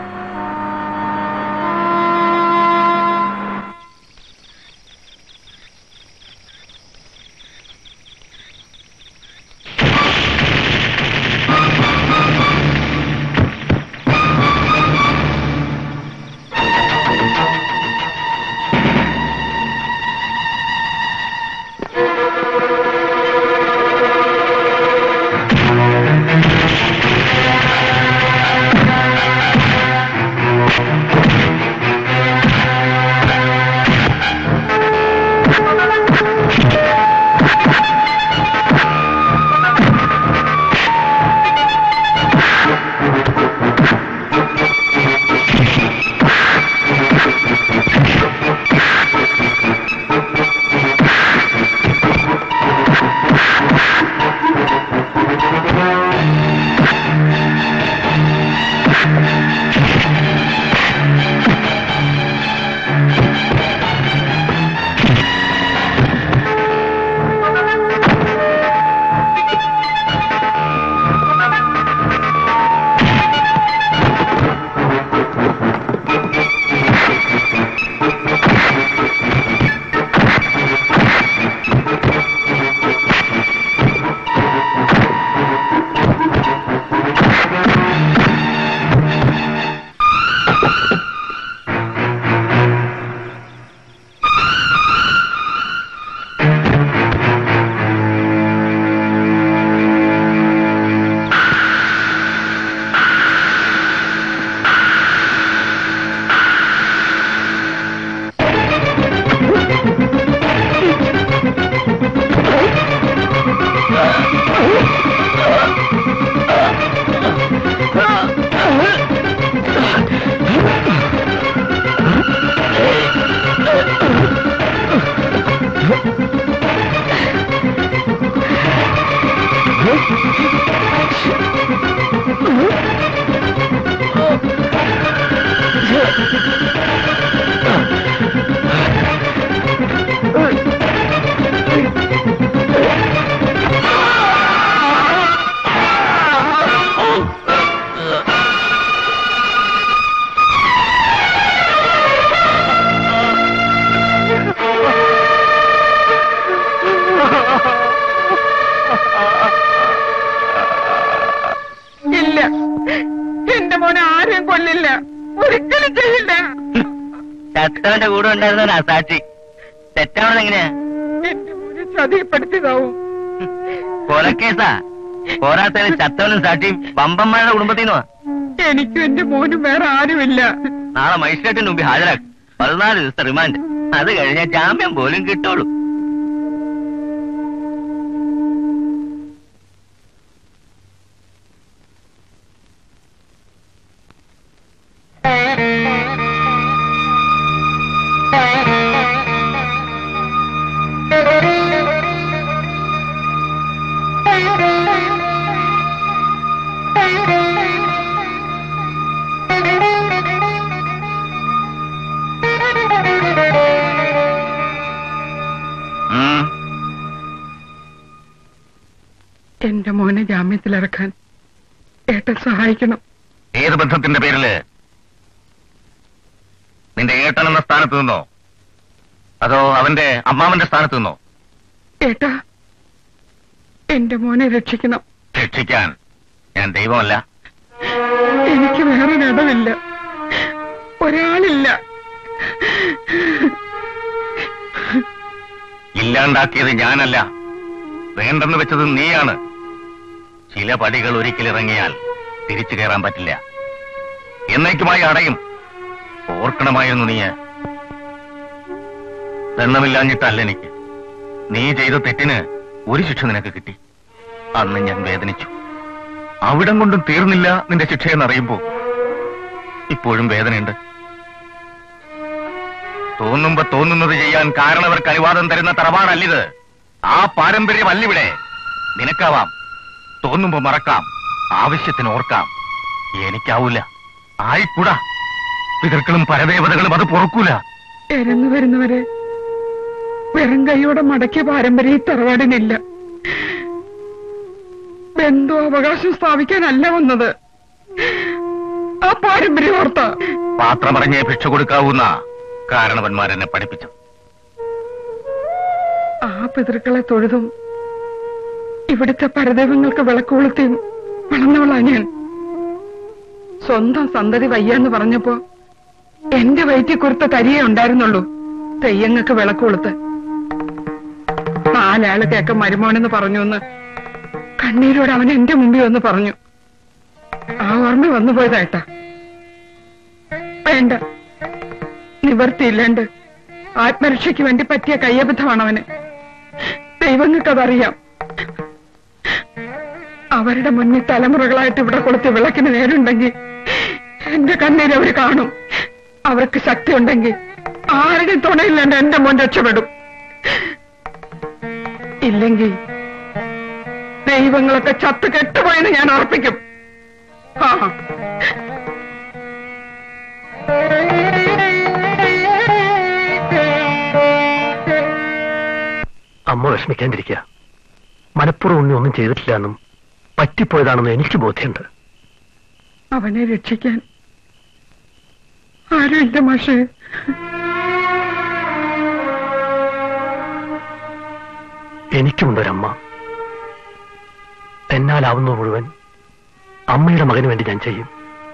[SPEAKER 7] ഇല്ല എന്റെ മോനെ ആരെയും കൊല്ലില്ല ഒരിക്കലും ചെയ്യില്ല
[SPEAKER 10] ചത്തവന്റെ കൂടെ ഉണ്ടായിരുന്ന സാക്ഷി തെറ്റാവണത് എങ്ങനെയാ
[SPEAKER 7] എന്റെ മോനെ ചതിയപ്പെടുത്തിയതാവും
[SPEAKER 10] കൊലക്കേസാ പോരാത്തതിന് ചത്തവനും സാക്ഷിയും പമ്പന്മാരുടെ കുടുംബത്തിൽ നിന്നുവാ
[SPEAKER 7] എനിക്കും എന്റെ മോനും വേറെ ആരുമില്ല
[SPEAKER 10] നാളെ മജിസ്ട്രേറ്റിന് മുമ്പിൽ ഹാജരാക്കും പതിനാല് ദിവസത്തെ റിമാൻഡ് അത് കഴിഞ്ഞാൽ ജാമ്യം പോലും കിട്ടുള്ളൂ
[SPEAKER 7] എന്റെ മോനെ ജാമ്യത്തിലിറക്കാൻ ഏട്ടൻ സഹായിക്കണം
[SPEAKER 3] ഏത് ബന്ധത്തിന്റെ പേരില് നിന്റെ ഏട്ടൻ എന്ന സ്ഥാനത്ത് നിന്നോ അതോ അവന്റെ അമ്മാവന്റെ സ്ഥാനത്ത് നിന്നോ
[SPEAKER 7] ഏട്ടാ എന്റെ മോനെ രക്ഷിക്കണം
[SPEAKER 3] രക്ഷിക്കാൻ ഞാൻ ദൈവമല്ല
[SPEAKER 7] എനിക്ക് വേറൊരിടമില്ല ഒരാളില്ല
[SPEAKER 3] ഇല്ലാണ്ടാക്കിയത് ഞാനല്ല വേണ്ടെന്ന് വെച്ചത് നീയാണ് ചില പടികൾ ഒരിക്കൽ ഇറങ്ങിയാൽ തിരിച്ചു കയറാൻ പറ്റില്ല എന്നേക്കുമായി അടയും ഓർക്കണമായിരുന്നു നീ ദണ്ണമില്ലാഞ്ഞിട്ടല്ല എനിക്ക് നീ ചെയ്ത തെറ്റിന് ഒരു ശിക്ഷ നിനക്ക് കിട്ടി അന്ന് ഞാൻ വേദനിച്ചു അവിടം കൊണ്ടും തീർന്നില്ല നിന്റെ ശിക്ഷയെന്നറിയുമ്പോ ഇപ്പോഴും വേദനയുണ്ട് തോന്നുമ്പോ തോന്നുന്നത് ചെയ്യാൻ കാരണവർക്ക് അനുവാദം തരുന്ന തറവാടല്ലിത് ആ പാരമ്പര്യമല്ലിവിടെ നിനക്കാവാം തോന്നുമ്പോ മറക്കാം ആവശ്യത്തിന് ഓർക്കാം എനിക്കാവൂല ആയിക്കൂടാ പിതൃക്കളും പരദേവതകളും അത് പൊറുക്കൂല
[SPEAKER 7] എരന്നു വരുന്നവരെ വെറും കൈയോടെ മടക്കിയ പാരമ്പര്യം ഈ തറവാടിനില്ല ബന്ധു അവകാശം സ്ഥാപിക്കാനല്ല വന്നത് ആ പാരമ്പര്യം ഓർത്ത
[SPEAKER 3] പാത്രമറിഞ്ഞേ ഭിക്ഷ കൊടുക്കാവുന്ന കാരണവന്മാരെന്നെ പഠിപ്പിച്ചു
[SPEAKER 7] ആ പിതൃക്കളെ തൊഴുതും ഇവിടുത്തെ പരദൈവങ്ങൾക്ക് വിളക്ക് കൊളുത്തിയും വളർന്നവളാ ഞാൻ സ്വന്തം സന്തതി വയ്യാന്ന് പറഞ്ഞപ്പോ എന്റെ വയറ്റിൽ കുറുത്ത തരിയേ ഉണ്ടായിരുന്നുള്ളൂ തെയ്യങ്ങൾക്ക് വിളക്ക് കൊളുത്ത് നാലാള് കേക്ക മരുമോനെന്ന് പറഞ്ഞു എന്ന് കണ്ണീരോട് അവൻ എന്റെ മുമ്പിൽ വന്ന് പറഞ്ഞു ആ ഓർമ്മ വന്നു പോയതായിട്ടാ വേണ്ട നിവർത്തിയില്ലാണ്ട് ആത്മരക്ഷയ്ക്ക് വേണ്ടി പറ്റിയ കയ്യബദ്ധമാണ് അവന് ദൈവങ്ങൾക്കതറിയാം അവരുടെ മുന്നിൽ തലമുറകളായിട്ട് ഇവിടെ കൊടുത്ത് വിളക്കിന് നേരുണ്ടെങ്കിൽ എന്റെ കണ്ണീര് അവര് കാണും അവർക്ക് ശക്തി ഉണ്ടെങ്കിൽ ആരുടെയും തുണയില്ലാണ്ട് എന്റെ മോൻ രക്ഷപ്പെടും ഇല്ലെങ്കിൽ ദൈവങ്ങളൊക്കെ ചത്ത് കെട്ടുപോയെന്ന് ഞാൻ ഉറപ്പിക്കും ആ
[SPEAKER 8] അമ്മ വിഷമിക്കാണ്ടിരിക്കുക മനപ്പുറം ഉണ്ണി ഒന്നും ചെയ്തിട്ടില്ല എന്നും പറ്റിപ്പോയതാണെന്ന് എനിക്ക് ബോധ്യമുണ്ട്
[SPEAKER 7] അവനെ രക്ഷിക്കാൻ ആരുമില്ല മാഷേ
[SPEAKER 8] എനിക്കുണ്ടൊരമ്മ എന്നാലാവുന്ന മുഴുവൻ അമ്മയുടെ മകന് വേണ്ടി ഞാൻ ചെയ്യും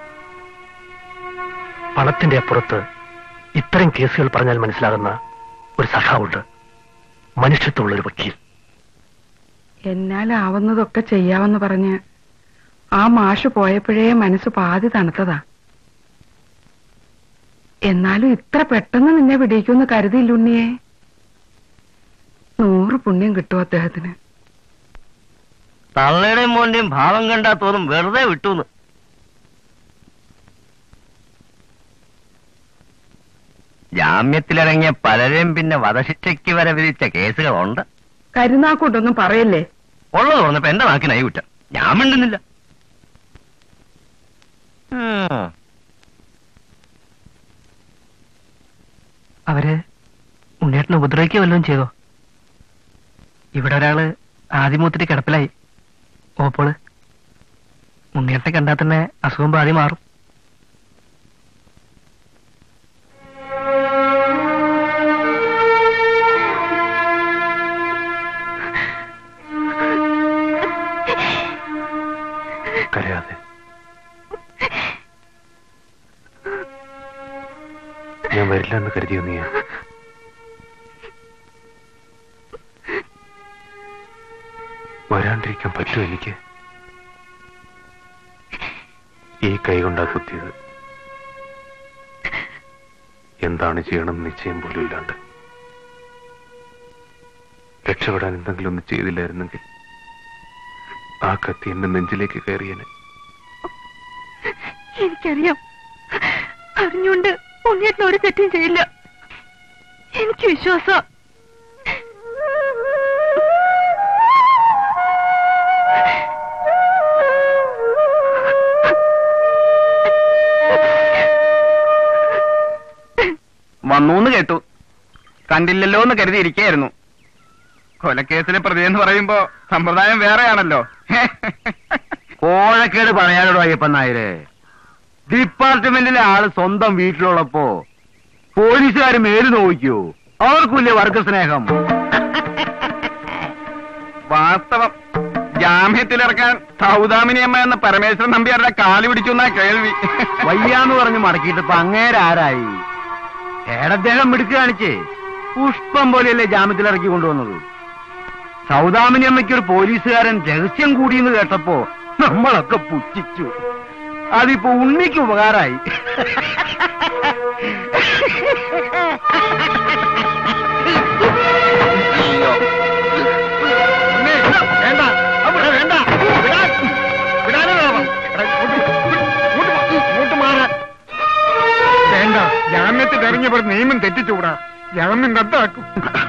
[SPEAKER 8] പണത്തിന്റെ അപ്പുറത്ത് ഇത്തരം കേസുകൾ പറഞ്ഞാൽ മനസ്സിലാകുന്ന ഒരു സഖാവുണ്ട് മനുഷ്യത്വമുള്ള ഒരു വക്കീൽ
[SPEAKER 7] എന്നാലാവുന്നതൊക്കെ ചെയ്യാമെന്ന് പറഞ്ഞ് ആ മാഷ് പോയപ്പോഴേ മനസ്സ് പാതി തണുത്തതാ എന്നാലും ഇത്ര പെട്ടെന്ന് നിന്നെ പിടിക്കുമെന്ന് കരുതിയില്ലുണ്ണിയെ നൂറ് പുണ്യം കിട്ടും അദ്ദേഹത്തിന്
[SPEAKER 10] തള്ളയുടെയും മോന്റെയും ഭാവം കണ്ടാ തോന്നും വെറുതെ വിട്ടൂന്ന് ജാമ്യത്തിലിറങ്ങിയ പലരെയും പിന്നെ വധശിക്ഷയ്ക്ക് വരെ വിധിച്ച കേസുകളുണ്ട്
[SPEAKER 7] കരുനാക്കൂട്ടൊന്നും പറയല്ലേ
[SPEAKER 10] ഉള്ളത് പറഞ്ഞപ്പോ എന്റെ നാക്കിനായി കുറ്റം ഞാൻ മിണ്ടുന്നില്ല ഉം.
[SPEAKER 11] അവര് ഉണ്ണേട്ടനെ ഉപദ്രവിക്കുക വല്ലതും ചെയ്തോ ഇവിടെ ഒരാള് ആദ്യമൂത്തിട്ട് കിടപ്പിലായി ഓപ്പോള് ഉണ്ണിയേട്ടനെ കണ്ടാൽ തന്നെ അസുഖം പാതി മാറും
[SPEAKER 6] കരയാതെ ഞാൻ വരില്ല എന്ന് കരുതിയോ നീ വരാണ്ടിരിക്കാൻ പറ്റുമോ എനിക്ക് ഈ കൈ കൊണ്ടാ കുത്തിയത് എന്താണ് ചെയ്യണം നിശ്ചയം പോലും ഇല്ലാണ്ട് രക്ഷപ്പെടാൻ എന്തെങ്കിലും ഒന്ന് ചെയ്തില്ലായിരുന്നെങ്കിൽ ആ കത്തി എന്റെ നെഞ്ചിലേക്ക് കയറിയനെ
[SPEAKER 4] എനിക്കറിയാം അറിഞ്ഞുകൊണ്ട് ഉണ്ണിയേട്ടൻ ഒരു തെറ്റും ചെയ്യില്ല എനിക്ക് വിശ്വാസം
[SPEAKER 1] വന്നൂന്ന് കേട്ടു കണ്ടില്ലല്ലോ എന്ന് കരുതിയിരിക്കായിരുന്നു കൊലക്കേസിലെ പ്രതി എന്ന് പറയുമ്പോ സമ്പ്രദായം വേറെയാണല്ലോ
[SPEAKER 2] കോഴക്കേട് പറയാനോടോ അയ്യപ്പൻ നായര് ഡിപ്പാർട്ട്മെന്റിലെ ആള് സ്വന്തം വീട്ടിലുള്ളപ്പോ പോലീസുകാർ മേല് നോക്കിയോ അവർക്കില്ലേ വർഗ സ്നേഹം
[SPEAKER 1] വാസ്തവം ജാമ്യത്തിലിറക്കാൻ സൗദാമിനി അമ്മ എന്ന പരമേശ്വരൻ നമ്പ്യാരുടെ കാല് പിടിച്ചു എന്നാ കേൾവി
[SPEAKER 2] വയ്യാന്ന് പറഞ്ഞ് മടക്കിയിട്ട് ഇപ്പൊ അങ്ങേരാരായി ഏടദ്ദേഹം മിടുക്ക് കാണിച്ചേ പുഷ്പം പോലെയല്ലേ ജാമ്യത്തിൽ ഇറക്കി കൊണ്ടുവന്നത് സൗദാമിനി അമ്മയ്ക്ക് ഒരു പോലീസുകാരൻ രഹസ്യം കൂടിയെന്ന് കേട്ടപ്പോ നമ്മളൊക്കെ പുച്ഛിച്ചു അതിപ്പോ ഉണ്ണിക്ക് ഉപകാരായി
[SPEAKER 1] വേണ്ട അവിടെ വേണ്ട വിടാൻ വിടാനേ വേണം. എടാ, ഇങ്ങോട്ട് ഇങ്ങോട്ട് മാ- ഇങ്ങോട്ട് മാറാൻ വേണ്ട ജാമ്യത്തിൽ ഇറങ്ങിയവർ നിയമം തെറ്റിച്ചുകൂടാ ജാമ്യം റദ്ദാക്കും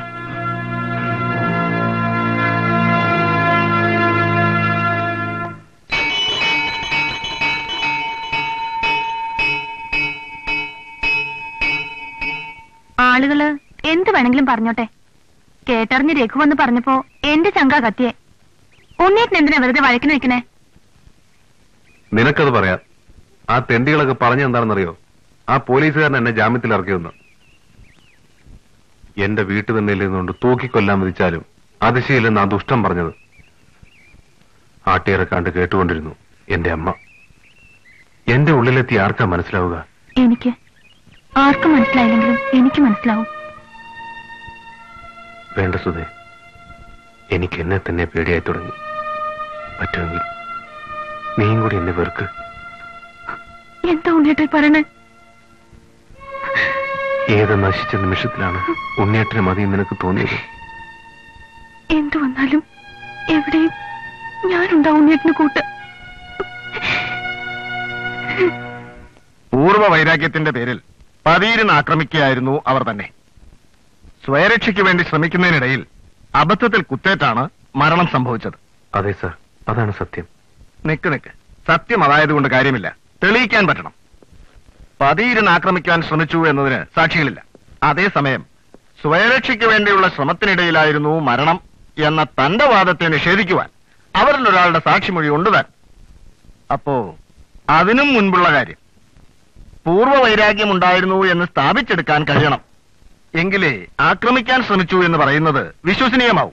[SPEAKER 4] ആളുകള് എന്ത് വേണമെങ്കിലും പറഞ്ഞോട്ടെ കേട്ടറിഞ്ഞ് രഘു വന്ന് പറഞ്ഞപ്പോ എന്റെ ചങ്ക കത്തിയെ ഉണ്ണീട്ടിന് എന്തിനാ വെറുതെ വഴക്കിന് വെക്കണേ
[SPEAKER 6] നിനക്കത് പറയാം ആ തെണ്ടികളൊക്കെ പറഞ്ഞ എന്താണെന്നറിയോ ആ പോലീസുകാരൻ എന്നെ ജാമ്യത്തിൽ ഇറക്കിയെന്ന് എന്റെ വീട്ടു തന്നെ ഇരുന്നുകൊണ്ട് തൂക്കിക്കൊല്ലാൻ വിധിച്ചാലും അതിശയില്ലെന്ന് ആ ദുഷ്ടം പറഞ്ഞത് ആട്ടിയിറക്കാണ്ട് കേട്ടുകൊണ്ടിരുന്നു എന്റെ അമ്മ എന്റെ ഉള്ളിലെത്തി ആർക്കാ മനസ്സിലാവുക
[SPEAKER 4] എനിക്ക് ആർക്കും മനസ്സിലായില്ലെങ്കിലും എനിക്ക് മനസ്സിലാവും
[SPEAKER 6] വേണ്ട സുധേ എനിക്ക് എന്നെ തന്നെ പേടിയായി തുടങ്ങി പറ്റുമെങ്കിൽ നീയും കൂടി എന്നെ വെറുക്ക്
[SPEAKER 4] എന്താ ഉണ്ണേട്ടെ പറയണേ
[SPEAKER 6] ഏത് നശിച്ച നിമിഷത്തിലാണ് ഉണ്ണിയേട്ടന് മതി നിനക്ക് തോന്നിയത്
[SPEAKER 4] എന്തു വന്നാലും എവിടെയും ഞാനുണ്ടാവും ഉണ്ണേട്ടിന് കൂട്ട്
[SPEAKER 1] പൂർവ്വ വൈരാഗ്യത്തിന്റെ പേരിൽ പതിയിരുന്ന് ആക്രമിക്കുകയായിരുന്നു അവർ തന്നെ സ്വയരക്ഷയ്ക്ക് വേണ്ടി ശ്രമിക്കുന്നതിനിടയിൽ അബദ്ധത്തിൽ കുത്തേറ്റാണ് മരണം സംഭവിച്ചത്
[SPEAKER 6] അതെ സർ അതാണ് സത്യം
[SPEAKER 1] നിക്ക് നിക്ക് സത്യം അതായതുകൊണ്ട് കാര്യമില്ല തെളിയിക്കാൻ പറ്റണം പതിയിരുന്ന് ആക്രമിക്കാൻ ശ്രമിച്ചു എന്നതിന് സാക്ഷികളില്ല അതേസമയം സ്വയരക്ഷയ്ക്ക് വേണ്ടിയുള്ള ശ്രമത്തിനിടയിലായിരുന്നു മരണം എന്ന തന്റെ വാദത്തെ നിഷേധിക്കുവാൻ അവരിൽ ഒരാളുടെ സാക്ഷിമൊഴി ഉണ്ട് താൻ അപ്പോ അതിനും മുൻപുള്ള കാര്യം പൂർവ്വ വൈരാഗ്യം ഉണ്ടായിരുന്നു എന്ന് സ്ഥാപിച്ചെടുക്കാൻ കഴിയണം എങ്കിലേ ആക്രമിക്കാൻ ശ്രമിച്ചു എന്ന് പറയുന്നത് വിശ്വസനീയമാവും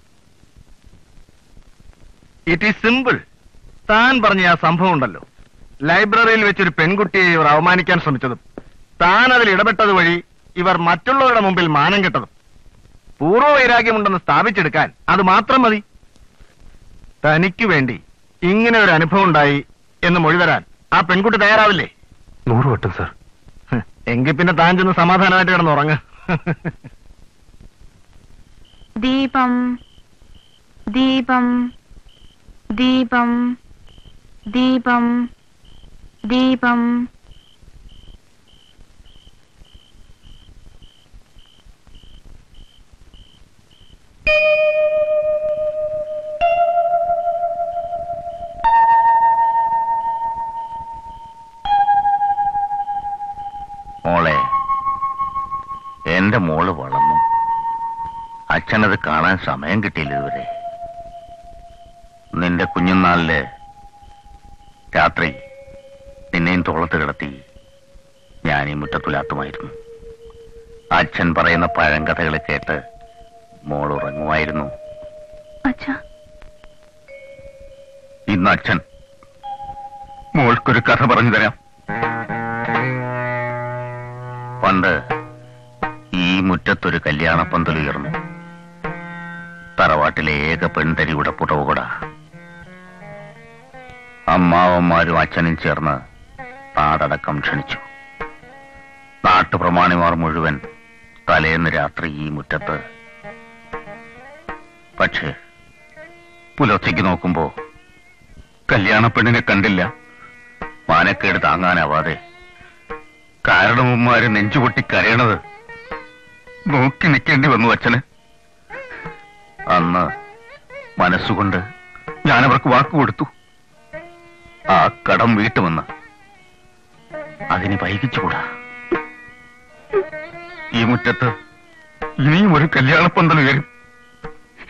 [SPEAKER 1] ഇറ്റ് ഈസ് സിമ്പിൾ താൻ പറഞ്ഞ ആ സംഭവം ഉണ്ടല്ലോ ലൈബ്രറിയിൽ വെച്ചൊരു പെൺകുട്ടിയെ ഇവർ അവമാനിക്കാൻ ശ്രമിച്ചതും താൻ അതിൽ ഇടപെട്ടത് വഴി ഇവർ മറ്റുള്ളവരുടെ മുമ്പിൽ മാനം കെട്ടതും പൂർവ്വ വൈരാഗ്യമുണ്ടെന്ന് സ്ഥാപിച്ചെടുക്കാൻ അത് മാത്രം മതി തനിക്ക് വേണ്ടി ഇങ്ങനെ ഒരു അനുഭവം ഉണ്ടായി എന്ന് മൊഴി തരാൻ ആ പെൺകുട്ടി തയ്യാറാവില്ലേ
[SPEAKER 6] നൂറ് വട്ടം സർ
[SPEAKER 1] ഹ്, എങ്കിൽ പിന്നെ താൻ ചെന്ന് സമാധാനമായിട്ട് കിടന്നുറങ്ങ്
[SPEAKER 4] ദീപം ദീപം ദീപം ദീപം ദീപം
[SPEAKER 3] മോളെ എന്റെ മോള് വളർന്നു അച്ഛനത് കാണാൻ സമയം കിട്ടിയില്ല ഇതുവരെ നിന്റെ കുഞ്ഞുനാളില് രാത്രി നിന്നെയും തോളത്ത് കിടത്തി ഞാൻ ഈ മുറ്റത്തുലാത്തുമായിരുന്നു അച്ഛൻ പറയുന്ന പഴങ്കഥകൾ കേട്ട് മോൾ ഉറങ്ങുമായിരുന്നു
[SPEAKER 4] അച്ഛാ
[SPEAKER 3] ഇന്ന് അച്ഛൻ മോൾക്കൊരു കഥ പറഞ്ഞു തരാം പണ്ട് ഈ മുറ്റത്തൊരു കല്യാണപ്പന്തൽ ഉയർന്നു തറവാട്ടിലെ ഏക പെൺതരിയുടെ പുടവുകൊട അമ്മാവന്മാരും അച്ഛനും ചേർന്ന് നാടടക്കം ക്ഷണിച്ചു നാട്ടുപ്രമാണിമാർ മുഴുവൻ തലേന്ന് രാത്രി ഈ മുറ്റത്ത് പക്ഷേ പുലർച്ചയ്ക്ക് നോക്കുമ്പോ കല്യാണ പെണ്ണിനെ കണ്ടില്ല മാനക്കേട് താങ്ങാനാവാതെ കാരണവന്മാര് നെഞ്ചുപൊട്ടി കരയണത് നോക്കി നിൽക്കേണ്ടി വന്നു അച്ഛന് അന്ന് മനസ്സുകൊണ്ട് ഞാൻ അവർക്ക് വാക്ക് കൊടുത്തു ആ കടം വീട്ടുമെന്ന് അതിന് വൈകിച്ചുകൂടാ ഈ മുറ്റത്ത് ഇനിയും ഒരു കല്യാണപ്പന്തൽ വരും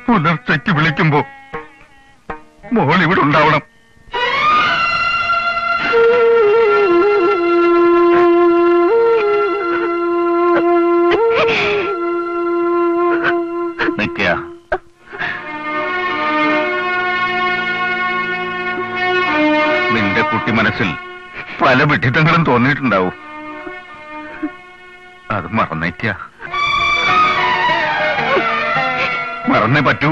[SPEAKER 3] പുലർച്ചയ്ക്ക് വിളിക്കുമ്പോ മോൾ ഇവിടെ ഉണ്ടാവണം നിക്ക നിന്റെ കുട്ടി മനസ്സിൽ പല വിഡിത്തങ്ങളും തോന്നിയിട്ടുണ്ടാവും അത് മറന്നേക്ക മറന്നേ പറ്റൂ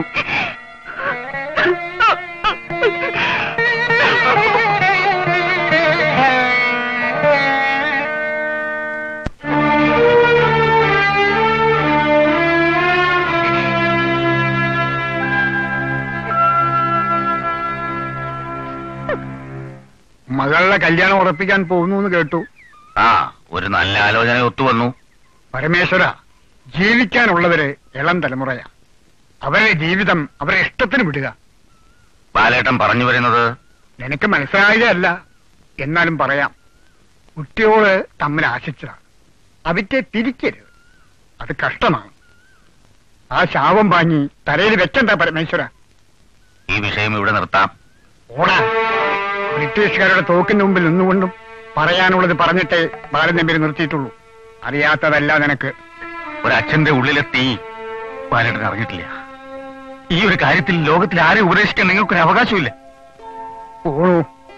[SPEAKER 12] മകളുടെ കല്യാണം ഉറപ്പിക്കാൻ പോകുന്നു എന്ന് കേട്ടു
[SPEAKER 3] ആ ഒരു നല്ല ആലോചന ഒത്തുവന്നു
[SPEAKER 12] പരമേശ്വര ജീവിക്കാനുള്ളവര് ഇളം തലമുറയാ അവരുടെ ജീവിതം അവരെ ഇഷ്ടത്തിന് വിടുക
[SPEAKER 3] ബാലേട്ടൻ പറഞ്ഞു വരുന്നത്
[SPEAKER 12] നിനക്ക് മനസ്സിലാകുകയല്ല എന്നാലും പറയാം കുട്ടിയോട് തമ്മിൽ ആശിച്ചതാണ് അവറ്റെ തിരിക്കരുത് അത് കഷ്ടമാണ് ആ ശാപം വാങ്ങി തലയിൽ വെക്കണ്ട പരമേശ്വര
[SPEAKER 3] ഈ വിഷയം ഇവിടെ നിർത്താം
[SPEAKER 12] ഓടാ ബ്രിട്ടീഷുകാരുടെ തോക്കിന് മുമ്പിൽ നിന്നുകൊണ്ടും പറയാനുള്ളത് പറഞ്ഞിട്ടേ ബാലനമ്പി നിർത്തിയിട്ടുള്ളൂ അറിയാത്തതല്ല നിനക്ക്
[SPEAKER 3] ഒരച്ഛന്റെ ഉള്ളിലെ തീ ബാലേട്ടൻ അറിഞ്ഞിട്ടില്ല ഈ ഒരു കാര്യത്തിൽ ലോകത്തിൽ ആരെ ഉപദേശിക്കാൻ നിങ്ങൾക്കൊരു അവകാശമില്ല
[SPEAKER 12] പോണു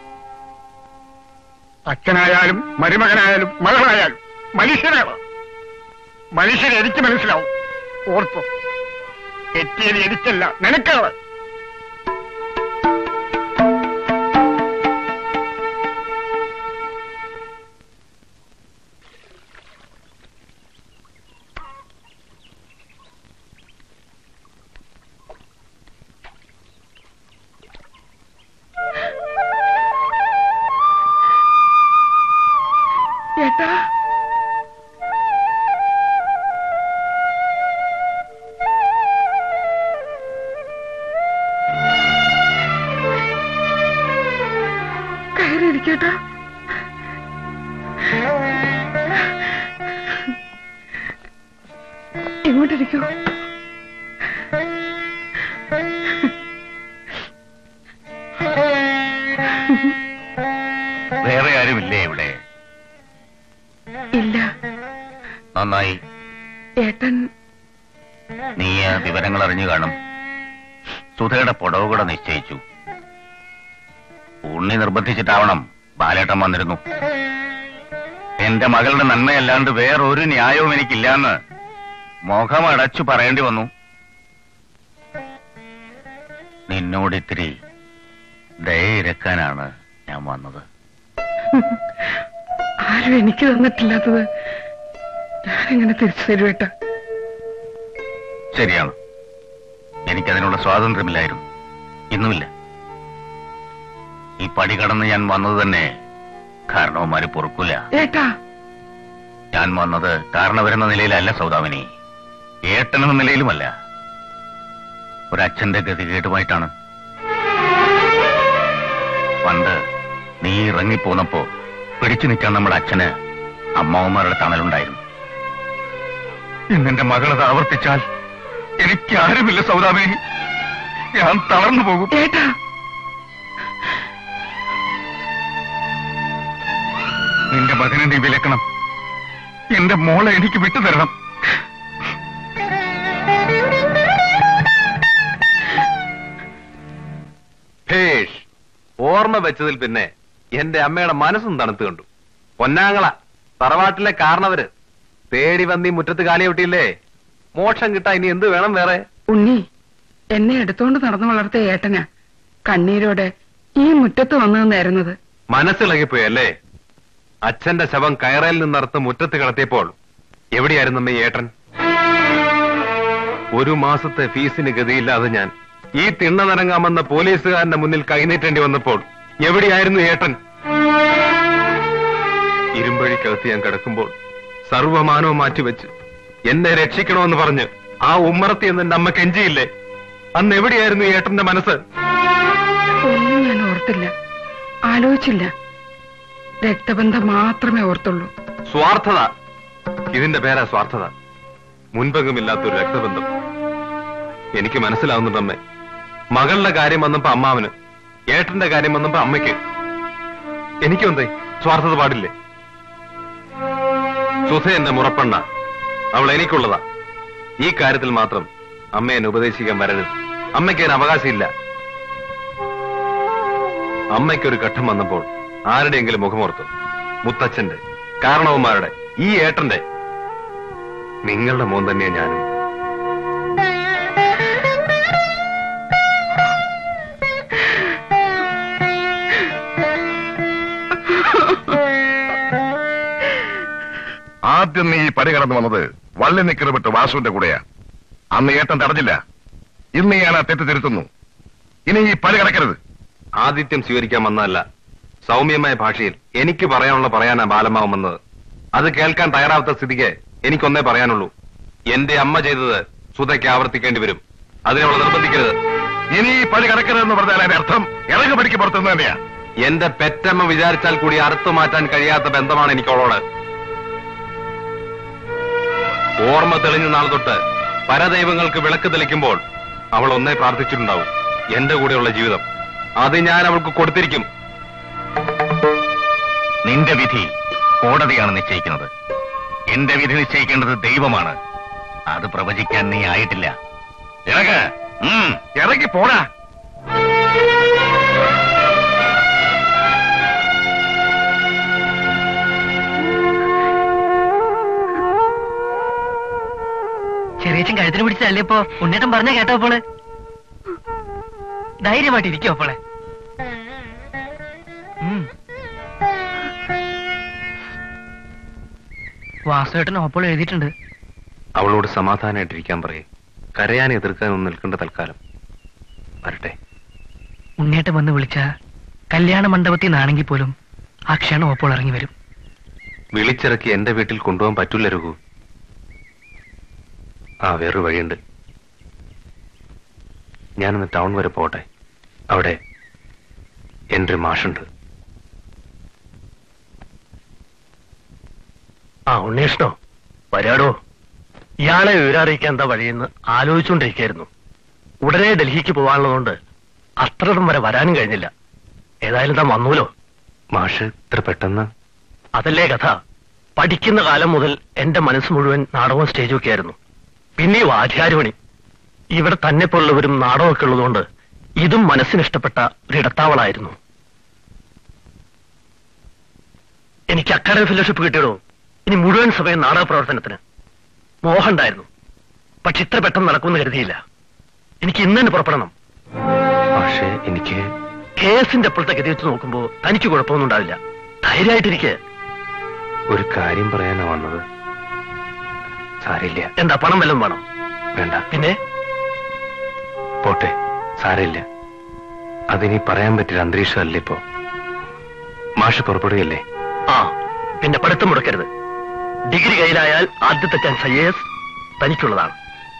[SPEAKER 12] അച്ഛനായാലും മരുമകനായാലും മകളായാലും മനുഷ്യനാണ് മനുഷ്യൻ എനിക്ക് മനസ്സിലാവും ഓർത്തോ എത്തിയത് എനിക്കല്ല നിനക്കാണ്
[SPEAKER 7] ഏട്ടാ കയറിയിരിക്കട്ടാ ഇങ്ങോട്ടിരിക്കൂ
[SPEAKER 3] വേറെ ആരുമില്ലേ ഇവിടെ
[SPEAKER 7] ഇല്ല
[SPEAKER 3] നന്നായി
[SPEAKER 7] ഏട്ടൻ
[SPEAKER 3] നീ ആ വിവരങ്ങൾ അറിഞ്ഞു കാണും സുധയുടെ പുടവ് കൂടെ നിശ്ചയിച്ചു ഉണ്ണി നിർബന്ധിച്ചിട്ടാവണം ബാലേട്ടൻ വന്നിരുന്നു എന്റെ മകളുടെ നന്മയല്ലാണ്ട് വേറൊരു ന്യായവും എനിക്കില്ലാന്ന് മുഖമടച്ചു പറയേണ്ടി വന്നു നിന്നോട് ഇത്തിരി ദയയിരക്കാനാണ് ഞാൻ വന്നത്
[SPEAKER 7] ആരും എനിക്ക് തന്നിട്ടില്ലാത്തത് ഞാനെങ്ങനെ തിരിച്ചു തരുവേട്ട
[SPEAKER 3] ശരിയാണ് എനിക്കതിനുള്ള സ്വാതന്ത്ര്യമില്ലായിരുന്നു ഇന്നുമില്ല ഈ പടി കടന്ന് ഞാൻ വന്നത് തന്നെ കാരണവന്മാര് പൊറുക്കൂല
[SPEAKER 7] ഏട്ടാ
[SPEAKER 3] ഞാൻ വന്നത് കാരണവരെന്ന നിലയിലല്ല സൗദാമിനി ഏട്ടനെന്ന നിലയിലുമല്ല ഒരച്ഛന്റെ ഗതികേടുമായിട്ടാണ് പണ്ട് നീ ഇറങ്ങിപ്പോന്നപ്പോ പിടിച്ചു നിൽക്കാൻ നമ്മുടെ അച്ഛന് അമ്മാവന്മാരുടെ തണലുണ്ടായിരുന്നു ഇന്നെന്റെ മകളത് ആവർത്തിച്ചാൽ എനിക്ക് ആരുമില്ല സൗദാമിനി ഞാൻ തളർന്നു പോകും
[SPEAKER 7] ഏട്ടാ
[SPEAKER 3] നിന്റെ മകനെ നീ വിലക്കണം എന്റെ മോളെ എനിക്ക് വിട്ടുതരണം
[SPEAKER 6] ഭേഷ് ഓർമ്മ വെച്ചതിൽ പിന്നെ എന്റെ അമ്മയുടെ മനസ്സും തണുത്തു കണ്ടു പൊന്നാങ്ങള തറവാട്ടിലെ കാരണവര് തേടി വന്നീ മുറ്റത്ത് കാലിയൊട്ടിയില്ലേ മോക്ഷം കിട്ടാ ഇനി എന്ത് വേണം വേറെ
[SPEAKER 7] ഉണ്ണി എന്നെ എടുത്തോണ്ട് നടന്നു വളർത്തിയ ഏട്ടനാ കണ്ണീരോടെ ഈ മുറ്റത്ത് വന്നു നിന്നായിരുന്നത്
[SPEAKER 6] മനസ്സിളകിപ്പോയി അല്ലേ അച്ഛന്റെ ശവം കയറയിൽ നിന്നറുത്ത് മുറ്റത്ത് കിടത്തിയപ്പോൾ എവിടെയായിരുന്നു അമ്മ ഈ ഏട്ടൻ ഒരു മാസത്തെ ഫീസിന് ഗതിയില്ലാതെ ഞാൻ ഈ തിണ്ണ നരങ്ങാമെന്ന പോലീസുകാരന്റെ മുന്നിൽ കൈനീട്ടേണ്ടി വന്നപ്പോൾ എവിടെയായിരുന്നു ഏട്ടൻ ഇരുമ്പഴിക്കകത്ത് ഞാൻ കിടക്കുമ്പോൾ സർവമാനവും മാറ്റിവെച്ച് എന്നെ രക്ഷിക്കണമെന്ന് പറഞ്ഞ് ആ ഉമ്മറത്തി എന്ന് എന്റെ അമ്മ കെഞ്ചിയില്ലേ അന്ന് എവിടെയായിരുന്നു ഈ ഏട്ടന്റെ മനസ്സ്
[SPEAKER 7] ഒന്നും ഞാൻ ഓർത്തില്ല ആലോചിച്ചില്ല രക്തബന്ധം മാത്രമേ ഓർത്തുള്ളൂ
[SPEAKER 6] സ്വാർത്ഥത ഇതിന്റെ പേരാ സ്വാർത്ഥത മുൻപെങ്ങുമില്ലാത്തൊരു രക്തബന്ധം എനിക്ക് മനസ്സിലാവുന്നുണ്ട് അമ്മേ മകളുടെ കാര്യം വന്നപ്പോ അമ്മാവന് ഏട്ടന്റെ കാര്യം വന്നപ്പോ അമ്മയ്ക്ക് എനിക്കും എന്തേ സ്വാർത്ഥത പാടില്ലേ സുധ എന്റെ മുറപ്പെണ്ണ അവൾ എനിക്കുള്ളതാ ഈ കാര്യത്തിൽ മാത്രം അമ്മ എന്നെ ഉപദേശിക്കാൻ വരരുത് അമ്മയ്ക്ക് അതിന് അവകാശമില്ല അമ്മയ്ക്കൊരു ഘട്ടം വന്നപ്പോൾ ആരുടെയെങ്കിലും മുഖമോർത്തു മുത്തച്ഛന്റെ കാരണവന്മാരുടെ ഈ ഏട്ടന്റെ നിങ്ങളുടെ മോൻ തന്നെയാ ഞാനും
[SPEAKER 5] ആദ്യം നീ ഈ പടി കടന്നു വന്നത് വള്ളി നിക്കറ് വിട്ട് വാസുവിന്റെ കൂടെയാ അന്ന് ഏട്ടൻ തടഞ്ഞില്ല ഇന്ന് ഞാൻ ആ തെറ്റ് തിരുത്തുന്നു ഇനി ഈ പടി കടക്കരുത്
[SPEAKER 6] ആതിഥ്യം സ്വീകരിക്കാൻ വന്നതല്ല സൗമ്യമായ ഭാഷയിൽ എനിക്ക് പറയാനുള്ള പറയാനാ ബാലമാവൻ വന്നത് അത് കേൾക്കാൻ തയ്യാറാവാത്ത സ്ഥിതിക്ക് എനിക്കൊന്നേ പറയാനുള്ളൂ എന്റെ അമ്മ ചെയ്തത് സുധയ്ക്ക് ആവർത്തിക്കേണ്ടി വരും അതിനെ അവളെ നിർബന്ധിക്കരുത്
[SPEAKER 5] ഇനി ഈ പടി കടക്കരുതെന്ന് പറഞ്ഞാൽ അതിന്റെ അർത്ഥം ഇറങ്ങു പടിക്ക് പുറത്തുനിന്ന് തന്നെയാ
[SPEAKER 6] എന്റെ പെറ്റമ്മ വിചാരിച്ചാൽ കൂടി അറുത്തു മാറ്റാൻ കഴിയാത്ത ബന്ധമാണ് എനിക്ക് അവളോട് ഓർമ്മ തെളിഞ്ഞ നാൾ തൊട്ട് പരദൈവങ്ങൾക്ക് വിളക്ക് തെളിക്കുമ്പോൾ അവൾ ഒന്നേ പ്രാർത്ഥിച്ചിട്ടുണ്ടാവും എന്റെ കൂടെയുള്ള ജീവിതം അത് ഞാൻ അവൾക്ക് കൊടുത്തിരിക്കും
[SPEAKER 3] നിന്റെ വിധി കോടതിയാണ് നിശ്ചയിക്കുന്നത് എന്റെ വിധി നിശ്ചയിക്കേണ്ടത് ദൈവമാണ് അത് പ്രവചിക്കാൻ നീ ആയിട്ടില്ല ഇറങ്ങ
[SPEAKER 5] ഇറങ്ങി പോടാ
[SPEAKER 11] ചെറിയച്ചൻ കഴുത്തിന് പിടിച്ചതല്ലേ ഇപ്പോ ഉണ്ണേട്ടൻ പറഞ്ഞ കേട്ടോ അപ്പോള് ധൈര്യമായിട്ട് ഇരിക്കോ അപ്പോളെ വാസുവേട്ടൻ ഓപ്പോൾ എഴുതിയിട്ടുണ്ട്
[SPEAKER 6] അവളോട് സമാധാനമായിട്ടിരിക്കാൻ പറയേ കരയാൻ എതിർക്കാനൊന്നും നിൽക്കേണ്ട തൽക്കാലം വരട്ടെ
[SPEAKER 11] ഉണ്ണേട്ടൻ വന്ന് വിളിച്ച കല്യാണ മണ്ഡപത്തിൽ നിന്നാണെങ്കിൽ പോലും ആ ക്ഷണം ഓപ്പോൾ ഇറങ്ങി വരും
[SPEAKER 6] വിളിച്ചിറക്കി എന്റെ വീട്ടിൽ കൊണ്ടുപോകാൻ പറ്റൂല രഘു ആ വേറൊരു വഴിയുണ്ട് ഞാനൊന്ന് ടൗൺ വരെ പോട്ടെ അവിടെ എന്റെ ഒരു മാഷുണ്ട്
[SPEAKER 8] ആ ഉണ്ണീഷണോ വരാടോ ഇയാളെ വിവരറിയിക്കാൻ എന്താ വഴിയെന്ന് ആലോചിച്ചുകൊണ്ടിരിക്കുകയായിരുന്നു ഉടനെ ഡൽഹിക്ക് പോകാനുള്ളതുകൊണ്ട് അത്രയും വരെ വരാനും കഴിഞ്ഞില്ല ഏതായാലും താൻ വന്നൂലോ
[SPEAKER 6] മാഷ് ഇത്ര പെട്ടെന്ന്
[SPEAKER 8] അതല്ലേ കഥ പഠിക്കുന്ന കാലം മുതൽ എന്റെ മനസ്സ് മുഴുവൻ നാടകവും സ്റ്റേജും ഒക്കെ ആയിരുന്നു പിന്നെ ഈ വാദ്യാരുമണി ഇവിടെ തന്നെ പോലുള്ളവരും നാടകമൊക്കെ ഉള്ളതുകൊണ്ട് ഇതും മനസ്സിന് ഇഷ്ടപ്പെട്ട ഒരു ഇടത്താവളായിരുന്നു എനിക്ക് അക്കാഡമി ഫെലോഷിപ്പ് കിട്ടിയടോ ഇനി മുഴുവൻ സമയം നാടക പ്രവർത്തനത്തിന് മോഹമുണ്ടായിരുന്നു പക്ഷെ ഇത്ര പെട്ടെന്ന് നടക്കുമെന്ന് കരുതിയില്ല എനിക്ക് ഇന്ന് തന്നെ പുറപ്പെടണം
[SPEAKER 6] പക്ഷേ എനിക്ക്
[SPEAKER 8] കേസിന്റെ അപ്പോഴത്തെ ഗതി വെച്ച് നോക്കുമ്പോ തനിക്ക് കുഴപ്പമൊന്നും ഉണ്ടാവില്ല ധൈര്യമായിട്ടിരിക്കെ
[SPEAKER 6] ഒരു കാര്യം പറയാനാ വന്നത് സാരില്ല
[SPEAKER 8] എന്താ പണം വല്ലതും വേണം
[SPEAKER 6] വേണ്ട
[SPEAKER 8] പിന്നെ
[SPEAKER 6] പോട്ടെ സാരമില്ല അതിനി പറയാൻ പറ്റിയ അന്തരീക്ഷമല്ല ഇപ്പോ മാഷ് പുറപ്പെടുകയല്ലേ
[SPEAKER 8] ആ പിന്നെ പഠിത്തം മുടക്കരുത് ഡിഗ്രി കയ്യിലായാൽ ആദ്യത്തെ ചാൻസ് ഐ എസ് തനിക്കുള്ളതാണ്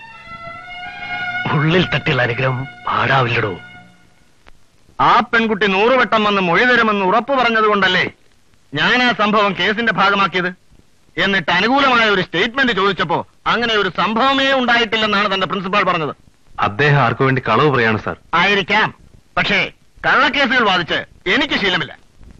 [SPEAKER 8] ഉള്ളിൽ തട്ടിയുള്ള അനുഗ്രഹം പാടാവില്ലടോ
[SPEAKER 1] ആ പെൺകുട്ടി നൂറുവട്ടം വന്ന് മൊഴി തരുമെന്ന് ഉറപ്പു പറഞ്ഞതുകൊണ്ടല്ലേ ഞാൻ ആ സംഭവം കേസിന്റെ ഭാഗമാക്കിയത് എന്നിട്ട് അനുകൂലമായ ഒരു സ്റ്റേറ്റ്മെന്റ് ചോദിച്ചപ്പോ അങ്ങനെ ഒരു സംഭവമേ ഉണ്ടായിട്ടില്ലെന്നാണ് തന്റെ പ്രിൻസിപ്പാൾ പറഞ്ഞത്
[SPEAKER 6] അദ്ദേഹം ആർക്കു വേണ്ടി കളവ് പറയാണ് സാർ
[SPEAKER 1] ആയിരിക്കാം പക്ഷേ കള്ളക്കേസുകൾ വാദിച്ച് എനിക്ക് ശീലമില്ല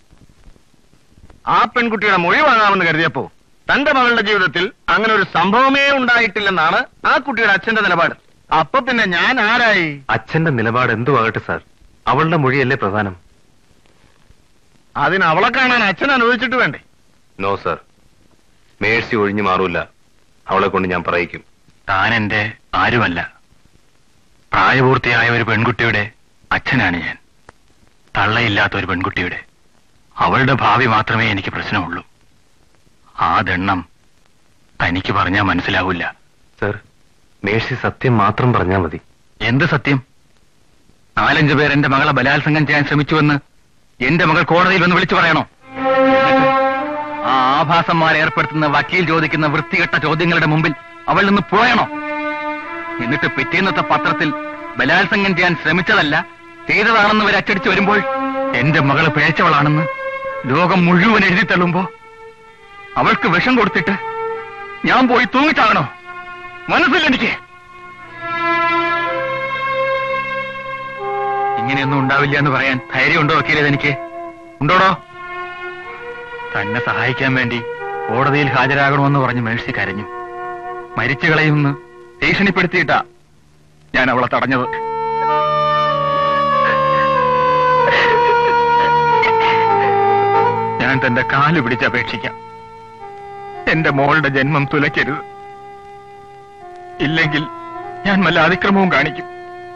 [SPEAKER 1] ആ പെൺകുട്ടിയുടെ മൊഴി വാങ്ങാമെന്ന് കരുതിയപ്പോ തന്റെ മകളുടെ ജീവിതത്തിൽ അങ്ങനെ ഒരു സംഭവമേ ഉണ്ടായിട്ടില്ലെന്നാണ് ആ കുട്ടിയുടെ അച്ഛന്റെ നിലപാട് അപ്പൊ പിന്നെ ഞാൻ ആരായി
[SPEAKER 6] അച്ഛന്റെ നിലപാട് എന്തുവാകട്ടെ സാർ അവളുടെ മൊഴിയല്ലേ പ്രധാനം
[SPEAKER 1] അതിന് അവളെ കാണാൻ അച്ഛൻ അനുവദിച്ചിട്ട് വേണ്ടേ
[SPEAKER 6] നോ സാർ മേഴ്സി ഒഴിഞ്ഞു മാറൂല അവളെ കൊണ്ട് ഞാൻ പറയിക്കും
[SPEAKER 3] താൻ എന്റെ ആരുമല്ല പ്രായപൂർത്തിയായ ഒരു പെൺകുട്ടിയുടെ അച്ഛനാണ് ഞാൻ തള്ളയില്ലാത്ത ഒരു പെൺകുട്ടിയുടെ അവളുടെ ഭാവി മാത്രമേ എനിക്ക് പ്രശ്നമുള്ളൂ ആ ദണ്ണം തനിക്ക് പറഞ്ഞാൽ മനസ്സിലാവില്ല
[SPEAKER 6] സർ മേഴ്സി സത്യം മാത്രം പറഞ്ഞാൽ മതി
[SPEAKER 3] എന്ത് സത്യം നാലഞ്ചു പേർ എന്റെ മകളെ ബലാത്സംഗം ചെയ്യാൻ ശ്രമിച്ചുവെന്ന് എന്റെ മകൾ കോടതിയിൽ വന്ന് വിളിച്ചു പറയണോ എന്നിട്ട് ആ ആഭാസന്മാരെ ഏർപ്പെടുത്തുന്ന വക്കീൽ ചോദിക്കുന്ന വൃത്തികെട്ട ചോദ്യങ്ങളുടെ മുമ്പിൽ അവൾ നിന്ന് പോയണോ എന്നിട്ട് പിറ്റേന്നത്തെ പത്രത്തിൽ ബലാത്സംഗം ചെയ്യാൻ ശ്രമിച്ചതല്ല ചെയ്തതാണെന്ന് വരെ അച്ചടിച്ചു വരുമ്പോൾ എന്റെ മകള് പിഴച്ചവളാണെന്ന് ലോകം മുഴുവൻ എഴുതി തള്ളുമ്പോ അവൾക്ക് വിഷം കൊടുത്തിട്ട് ഞാൻ പോയി തൂങ്ങിച്ചാകണോ മനസ്സില്ല എനിക്ക് ഇങ്ങനെയൊന്നും ഉണ്ടാവില്ല എന്ന് പറയാൻ ധൈര്യമുണ്ടോ വക്കീലേ എനിക്ക് ഉണ്ടോടോ തന്നെ സഹായിക്കാൻ വേണ്ടി കോടതിയിൽ ഹാജരാകണമെന്ന് പറഞ്ഞ് മേഴ്സി കരഞ്ഞു മരിച്ചു കളയുമെന്ന് ഭീഷണിപ്പെടുത്തിയിട്ടാ ഞാൻ അവളെ തടഞ്ഞത് ഞാൻ തന്റെ കാല് പിടിച്ചപേക്ഷിക്കാം എന്റെ മോളുടെ ജന്മം തുലയ്ക്കരുത് ഇല്ലെങ്കിൽ ഞാൻ വല്ല അതിക്രമവും കാണിക്കും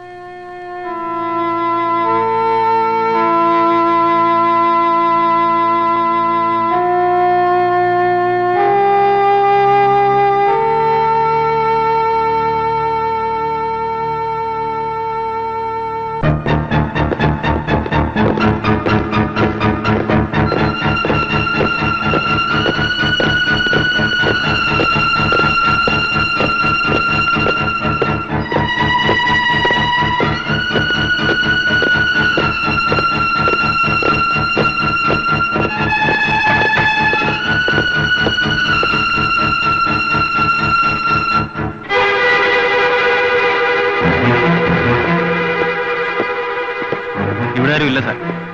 [SPEAKER 3] ഇവിടെ ആരും ഇല്ല സാർ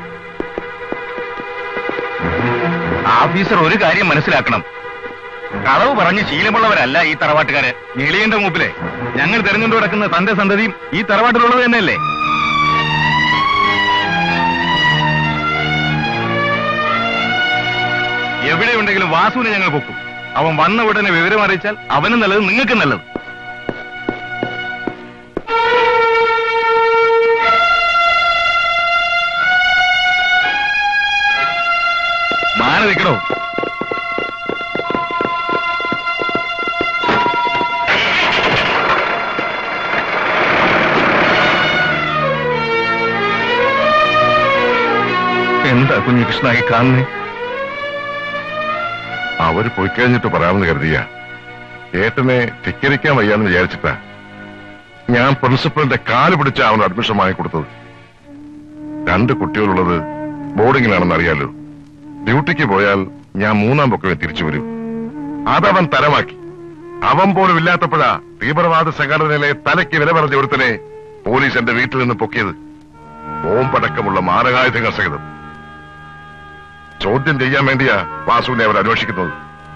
[SPEAKER 3] ഓഫീസർ ഒരു കാര്യം മനസ്സിലാക്കണം കളവ് പറഞ്ഞ് ശീലമുള്ളവരല്ല ഈ തറവാട്ടുകാര് ഞെളിയന്റെ മുമ്പിലെ ഞങ്ങൾ തെരഞ്ഞുകൊണ്ട് കിടക്കുന്ന തന്റെ സന്തതിയും ഈ തറവാട്ടിലുള്ളത് തന്നെയല്ലേ എവിടെയുണ്ടെങ്കിലും വാസുവിനെ ഞങ്ങൾ പൊക്കും അവൻ വന്ന ഉടനെ വിവരം അറിയിച്ചാൽ അവനും നല്ലത് നിങ്ങൾക്ക് നല്ലത് മാറി നിൽക്കണോ എന്താ കുഞ്ഞികൃഷ്ണ ഈ കാണുന്നേ
[SPEAKER 5] അവര് പോയി കഴിഞ്ഞിട്ട് പറയാമെന്ന് കരുതിയ ഏട്ടനെ ധിക്കരിക്കാൻ വയ്യാന്ന് വിചാരിച്ചിട്ടാ ഞാൻ പ്രിൻസിപ്പലിന്റെ കാല് പിടിച്ച അവന് അഡ്മിഷൻ വാങ്ങിക്കൊടുത്തത് രണ്ട് കുട്ടികളുള്ളത് ബോർഡിങ്ങിലാണെന്ന് അറിയാലോ ഡ്യൂട്ടിക്ക് പോയാൽ ഞാൻ മൂന്നാം പൊക്കമേ തിരിച്ചു വരൂ അതവൻ തരമാക്കി അവൻ പോലും ഇല്ലാത്തപ്പോഴാ തീവ്രവാദ സംഘടനയിലെ തലയ്ക്ക് വില പറഞ്ഞ ഒരുത്തനെ പോലീസ് എന്റെ വീട്ടിൽ നിന്ന് പൊക്കിയത് ബോംബടക്കമുള്ള മാരകായുധങ്ങൾ സഹിതം ചോദ്യം ചെയ്യാൻ വേണ്ടിയാ വാസുവിനെ അവർ അന്വേഷിക്കുന്നത്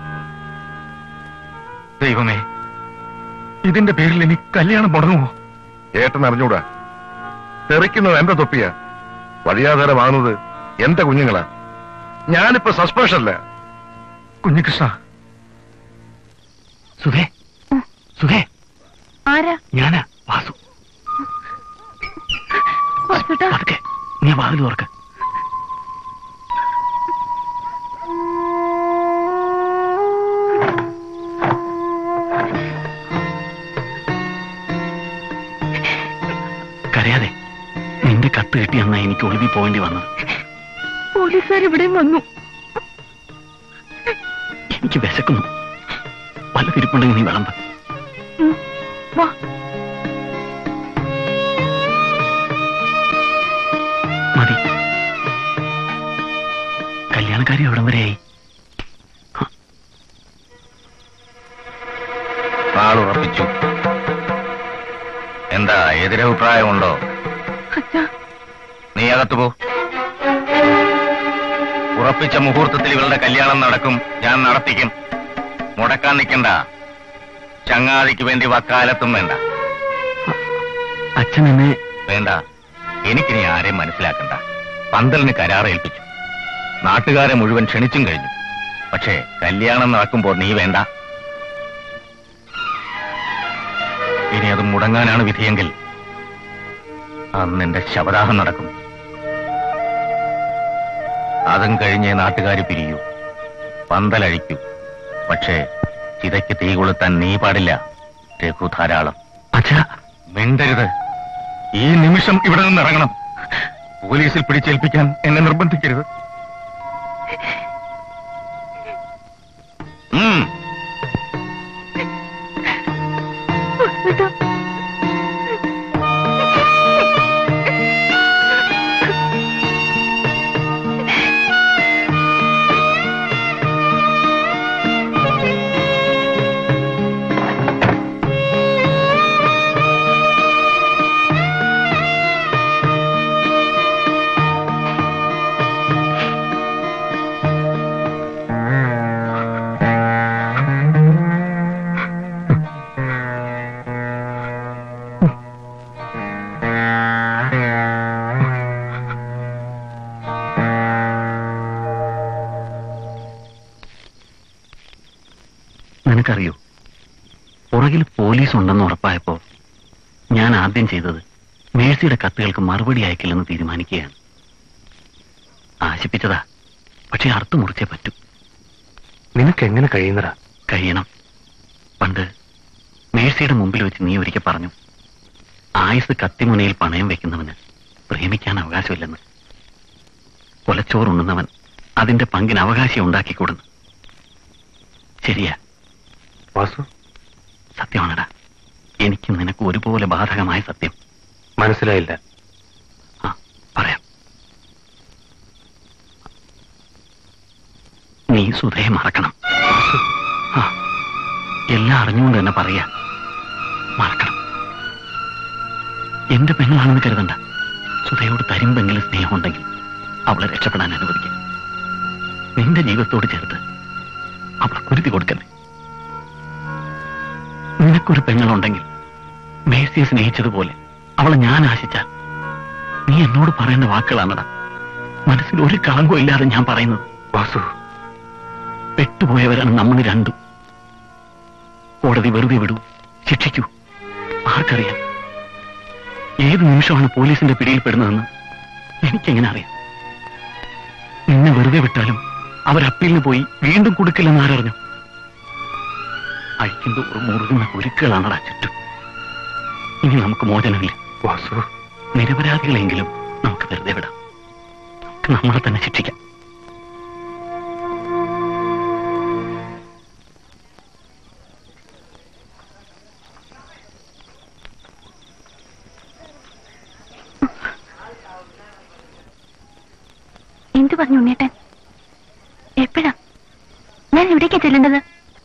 [SPEAKER 3] ദൈവമേ ഇതിന്റെ പേരിൽ ഇനി കല്യാണം മുടങ്ങുമോ
[SPEAKER 5] ഏട്ടൻ അറിഞ്ഞൂടാ തെറിക്കുന്നത് എന്റെ തൊപ്പിയാ വഴിയാധാരമാകുന്നത് എന്റെ കുഞ്ഞുങ്ങളാ ഞാനിപ്പോ സസ്പെൻഷനല്ല
[SPEAKER 3] കുഞ്ഞികൃഷ്ണ
[SPEAKER 8] സുധേ സുധേ
[SPEAKER 4] ആരാ
[SPEAKER 8] ഞാനാ വാസു
[SPEAKER 4] ഹോസ്പിറ്റൽ
[SPEAKER 8] പതുക്കെ നീ വാതിൽ തുറക്ക് കരയാതെ നിന്റെ കത്ത് കിട്ടി അന്നാ എനിക്ക് ഒളിവിൽ പോകേണ്ടി വന്നത്
[SPEAKER 7] പോലീസുകാർ ഇവിടെയും വന്നു
[SPEAKER 8] എനിക്ക് വിശക്കുന്നു വല്ല തിരുപ്പുണ്ടെങ്കിൽ നീ വിളമ്പ്
[SPEAKER 7] ഉം, വാ
[SPEAKER 8] മതി കല്യാണക്കാരി എവിടം വരെയായി
[SPEAKER 3] ആളുറപ്പിച്ചു എന്താ എതിരഭിപ്രായമുണ്ടോ
[SPEAKER 7] അച്ഛാ
[SPEAKER 3] നീ അകത്തു പോ ഉറപ്പിച്ച മുഹൂർത്തത്തിൽ ഇവളുടെ കല്യാണം നടക്കും ഞാൻ നടത്തിക്കും മുടക്കാൻ നിൽക്കണ്ട ചങ്ങാതിക്ക് വേണ്ടി വക്കാലത്തും വേണ്ട
[SPEAKER 8] അച്ഛൻ എന്നെ
[SPEAKER 3] വേണ്ട എനിക്കിനി ആരെയും മനസ്സിലാക്കണ്ട പന്തലിന് കരാറേൽപ്പിച്ചു നാട്ടുകാരെ മുഴുവൻ ക്ഷണിച്ചും കഴിഞ്ഞു പക്ഷേ കല്യാണം നടക്കുമ്പോൾ നീ വേണ്ട ഇനി അത് മുടങ്ങാനാണ് വിധിയെങ്കിൽ അന്ന് എന്റെ ശവദാഹം നടക്കും അതും കഴിഞ്ഞേ നാട്ടുകാർ പിരിയൂ പന്തലഴിക്കൂ പക്ഷേ ചിതയ്ക്ക് തീ കൊളുത്താൻ നീ പാടില്ല രഘു ധാരാളം
[SPEAKER 8] അച്ഛാ
[SPEAKER 3] മിണ്ടരുത് ഈ നിമിഷം ഇവിടെ നിന്ന് ഇറങ്ങണം പോലീസിൽ പിടിച്ചേൽപ്പിക്കാൻ എന്നെ നിർബന്ധിക്കരുത് ഉം.
[SPEAKER 2] കേസുണ്ടെന്ന് ഉറപ്പായപ്പോ ഞാൻ ആദ്യം ചെയ്തത് മേഴ്സിയുടെ കത്തുകൾക്ക് മറുപടി അയക്കില്ലെന്ന് തീരുമാനിക്കുകയാണ് ആശിപ്പിച്ചതാ പക്ഷെ അർത്ഥ മുറിച്ചേ പറ്റൂ
[SPEAKER 3] നിനക്ക് എങ്ങനെ കഴിയുന്നടാ
[SPEAKER 2] കഴിയണം പണ്ട് മേഴ്സിയുടെ മുമ്പിൽ വെച്ച് നീ ഒരിക്കൽ പറഞ്ഞു ആയുസ് കത്തിമുനയിൽ പണയം വെക്കുന്നവന് പ്രേമിക്കാൻ അവകാശമില്ലെന്ന് കൊലച്ചോറുണ്ണുന്നവൻ അതിന്റെ പങ്കിന് അവകാശം ഉണ്ടാക്കിക്കൂടുന്നു ശരിയാ
[SPEAKER 3] വാസു
[SPEAKER 2] സത്യമാണടാ എനിക്ക് നിനക്ക് ഒരുപോലെ ബാധകമായ സത്യം
[SPEAKER 3] മനസ്സിലായില്ല
[SPEAKER 2] ആ പറയാം നീ സുധയെ മറക്കണം ആ എല്ലാം അറിഞ്ഞുകൊണ്ട് തന്നെ പറയാ മറക്കണം എന്റെ പെങ്ങളാണെന്ന് കരുതണ്ട സുധയോട് തരുമ്പെങ്കിലും സ്നേഹമുണ്ടെങ്കിൽ അവളെ രക്ഷപ്പെടാൻ അനുവദിക്കും നിന്റെ ജീവിതത്തോട് ചേർത്ത് അവളെ കുരുതി കൊടുക്കല്ലേ നിനക്കൊരു പെങ്ങളുണ്ടെങ്കിൽ മേഴ്സിയെ സ്നേഹിച്ചതുപോലെ അവളെ ഞാൻ ആശിച്ചാൽ നീ എന്നോട് പറയേണ്ട വാക്കുകളാണടാ മനസ്സിൽ ഒരു കളങ്കവും ഇല്ലാതെ ഞാൻ പറയുന്നത്
[SPEAKER 3] വാസു
[SPEAKER 2] പെട്ടുപോയവരാണ് നമ്മൾ രണ്ടും കോടതി വെറുതെ വിടൂ ശിക്ഷിക്കൂ ആർക്കറിയാം ഏത് നിമിഷമാണ് പോലീസിന്റെ പിടിയിൽപ്പെടുന്നതെന്ന് എനിക്കെങ്ങനെ അറിയാം നിന്നെ വെറുതെ വിട്ടാലും അവരപ്പീലിന് പോയി വീണ്ടും കൊടുക്കില്ലെന്ന് ആരറിഞ്ഞു അഴിക്കും തോറും മുറുകുന്ന കുരുക്കുകളാണടാ ചുറ്റും ഇനി നമുക്ക് മോചനമില്ല
[SPEAKER 3] വാസു
[SPEAKER 2] നിരപരാധികളെങ്കിലും നമുക്ക് വെറുതെ വിടാം നമുക്ക് നമ്മളെ തന്നെ ശിക്ഷിക്കാം
[SPEAKER 4] എന്തു പറഞ്ഞു ഉണ്ണേട്ടൻ എപ്പോഴാ ഞാൻ എവിടേക്കാ ചെല്ലേണ്ടത്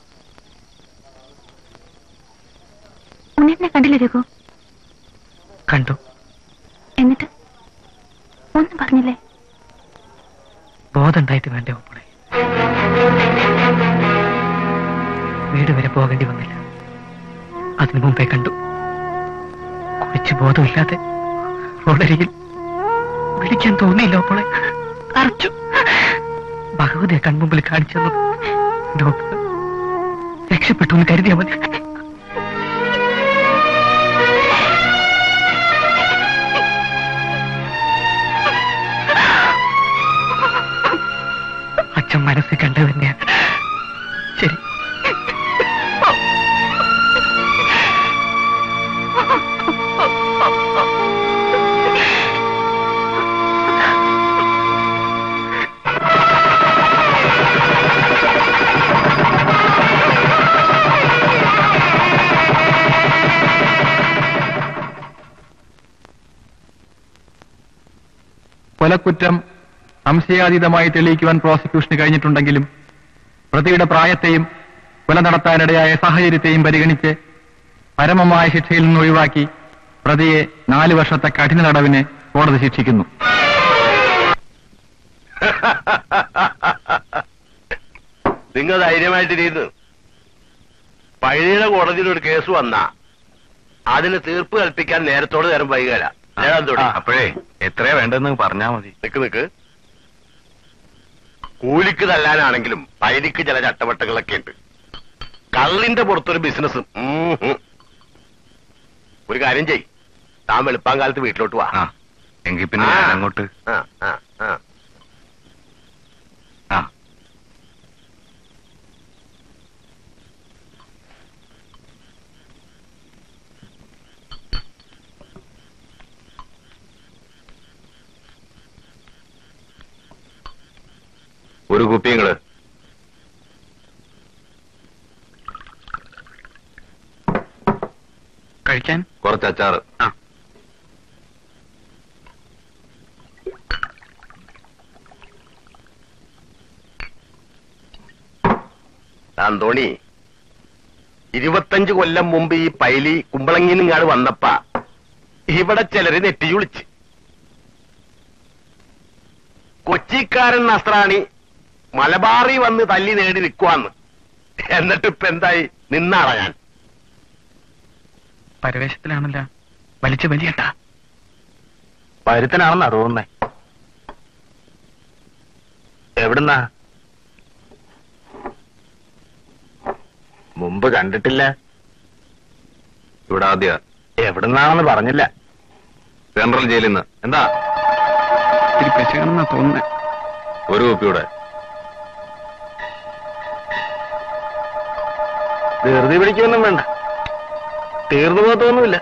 [SPEAKER 4] ഉണ്ണേട്ടനെ കണ്ടില്ല രഘു
[SPEAKER 11] കണ്ടു
[SPEAKER 4] എന്നിട്ട് ഒന്നും പറഞ്ഞില്ലേ
[SPEAKER 11] ബോധമുണ്ടായിട്ട് വേണ്ടേ ഓപ്പോളെ വീട് വരെ പോകേണ്ടി വന്നില്ല അതിനു മുമ്പേ കണ്ടു കുഴിച്ച് ബോധമില്ലാതെ റോഡരികിൽ വിളിക്കാൻ തോന്നിയില്ല ഓപ്പോളെ അറച്ചു ഭഗവതിയെ കൺമുമ്പിൽ കാണിച്ചു തന്നു ഡോക്ടർ രക്ഷപ്പെട്ടു എന്ന് കരുതിയാ മതി അച്ഛൻ മനസ്സിൽ കണ്ടത് തന്നെയാ ശരി
[SPEAKER 13] കൊലക്കുറ്റം സംശയാതീതമായി തെളിയിക്കുവാൻ പ്രോസിക്യൂഷന് കഴിഞ്ഞിട്ടുണ്ടെങ്കിലും പ്രതിയുടെ പ്രായത്തെയും കൊല നടത്താനിടയായ സാഹചര്യത്തെയും പരിഗണിച്ച് പരമമായ ശിക്ഷയിൽ നിന്ന് ഒഴിവാക്കി പ്രതിയെ നാല് വർഷത്തെ കഠിന തടവിന് കോടതി ശിക്ഷിക്കുന്നു
[SPEAKER 14] നിങ്ങൾ ധൈര്യമായിട്ടിരുന്നു പഴനിയുടെ കോടതിയിൽ ഒരു കേസ് വന്നാ അതിന് തീർപ്പ് കൽപ്പിക്കാൻ നേരത്തോട് നേരം വൈകല
[SPEAKER 3] അപ്പോഴേ എത്രയാ വേണ്ടതെന്ന് പറഞ്ഞാ മതി
[SPEAKER 14] നിക്ക് നിക്ക് കൂലിക്ക് തല്ലാനാണെങ്കിലും പൈലിക്ക് ചില ചട്ടവട്ടങ്ങളൊക്കെ ഉണ്ട് കള്ളിന്റെ പുറത്തൊരു ബിസിനസ് ഒരു കാര്യം ചെയ് താൻ വെളുപ്പാങ്കാലത്ത് വീട്ടിലോട്ട് വാ
[SPEAKER 3] ആ എങ്കിൽ പിന്നെ ഞാൻ അങ്ങോട്ട്
[SPEAKER 14] ആ, ആ, ആ.
[SPEAKER 3] ആ
[SPEAKER 6] ഒരു കുപ്പിയങ്ങള്
[SPEAKER 11] കഴിക്കാൻ
[SPEAKER 6] കുറച്ച് അച്ചാറ്
[SPEAKER 14] അന്തോണി ഇരുപത്തഞ്ച് കൊല്ലം മുമ്പ് ഈ പൈലി കുമ്പളങ്ങിനിങ്ങാട് വന്നപ്പ ഇവിടെ ചിലര് നെറ്റിയുളിച്ച് കൊച്ചിക്കാരൻ നസ്രാണി മലബാറി വന്ന് തല്ലി നേടി നിൽക്കുവാന്ന് എന്നിട്ട് ഇപ്പൊ എന്തായി നിന്നാളാ ഞാൻ
[SPEAKER 11] പരവേശത്തിലാണല്ലോ വലിച്ചു വലിയട്ടാ
[SPEAKER 3] പരുത്തനാണെന്നാ തോന്നുന്നേ എവിടുന്നാ മുമ്പ് കണ്ടിട്ടില്ല
[SPEAKER 6] ഇവിടെ ആദ്യ
[SPEAKER 14] എവിടുന്നാണെന്ന് പറഞ്ഞില്ല
[SPEAKER 6] സെൻട്രൽ ജയിലിൽ നിന്ന് എന്താ
[SPEAKER 12] ഇത്തിരി പെശകണെന്നാ തോന്നുന്നേ
[SPEAKER 6] ഒരു കുപ്പിയുടെ
[SPEAKER 14] ധൃതി പിടിക്കൊന്നും വേണ്ട തീർന്നു പോകത്തൊന്നുമില്ല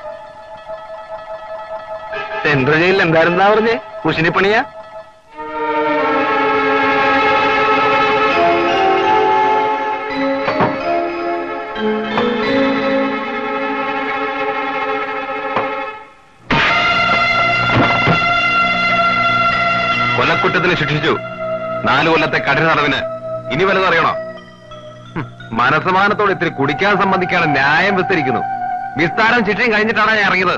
[SPEAKER 14] സെൻട്രൽ ജയിലിൽ എന്തായിരുന്നാ പറഞ്ഞേ കുശിനിപ്പണിയാ
[SPEAKER 6] കൊലക്കുറ്റത്തിന് ശിക്ഷിച്ചു നാലു കൊല്ലത്തെ കഠിന തടവിന് ഇനി വലുത് അറിയണോ ഹും, മനസ്സമാനത്തോടെ ഇത്തിരി കുടിക്കാൻ സംബന്ധിക്കാണ് ന്യായം വിസ്തരിക്കുന്നു വിസ്താരം ശിക്ഷയും കഴിഞ്ഞിട്ടാണ് ഞാൻ ഇറങ്ങിയത്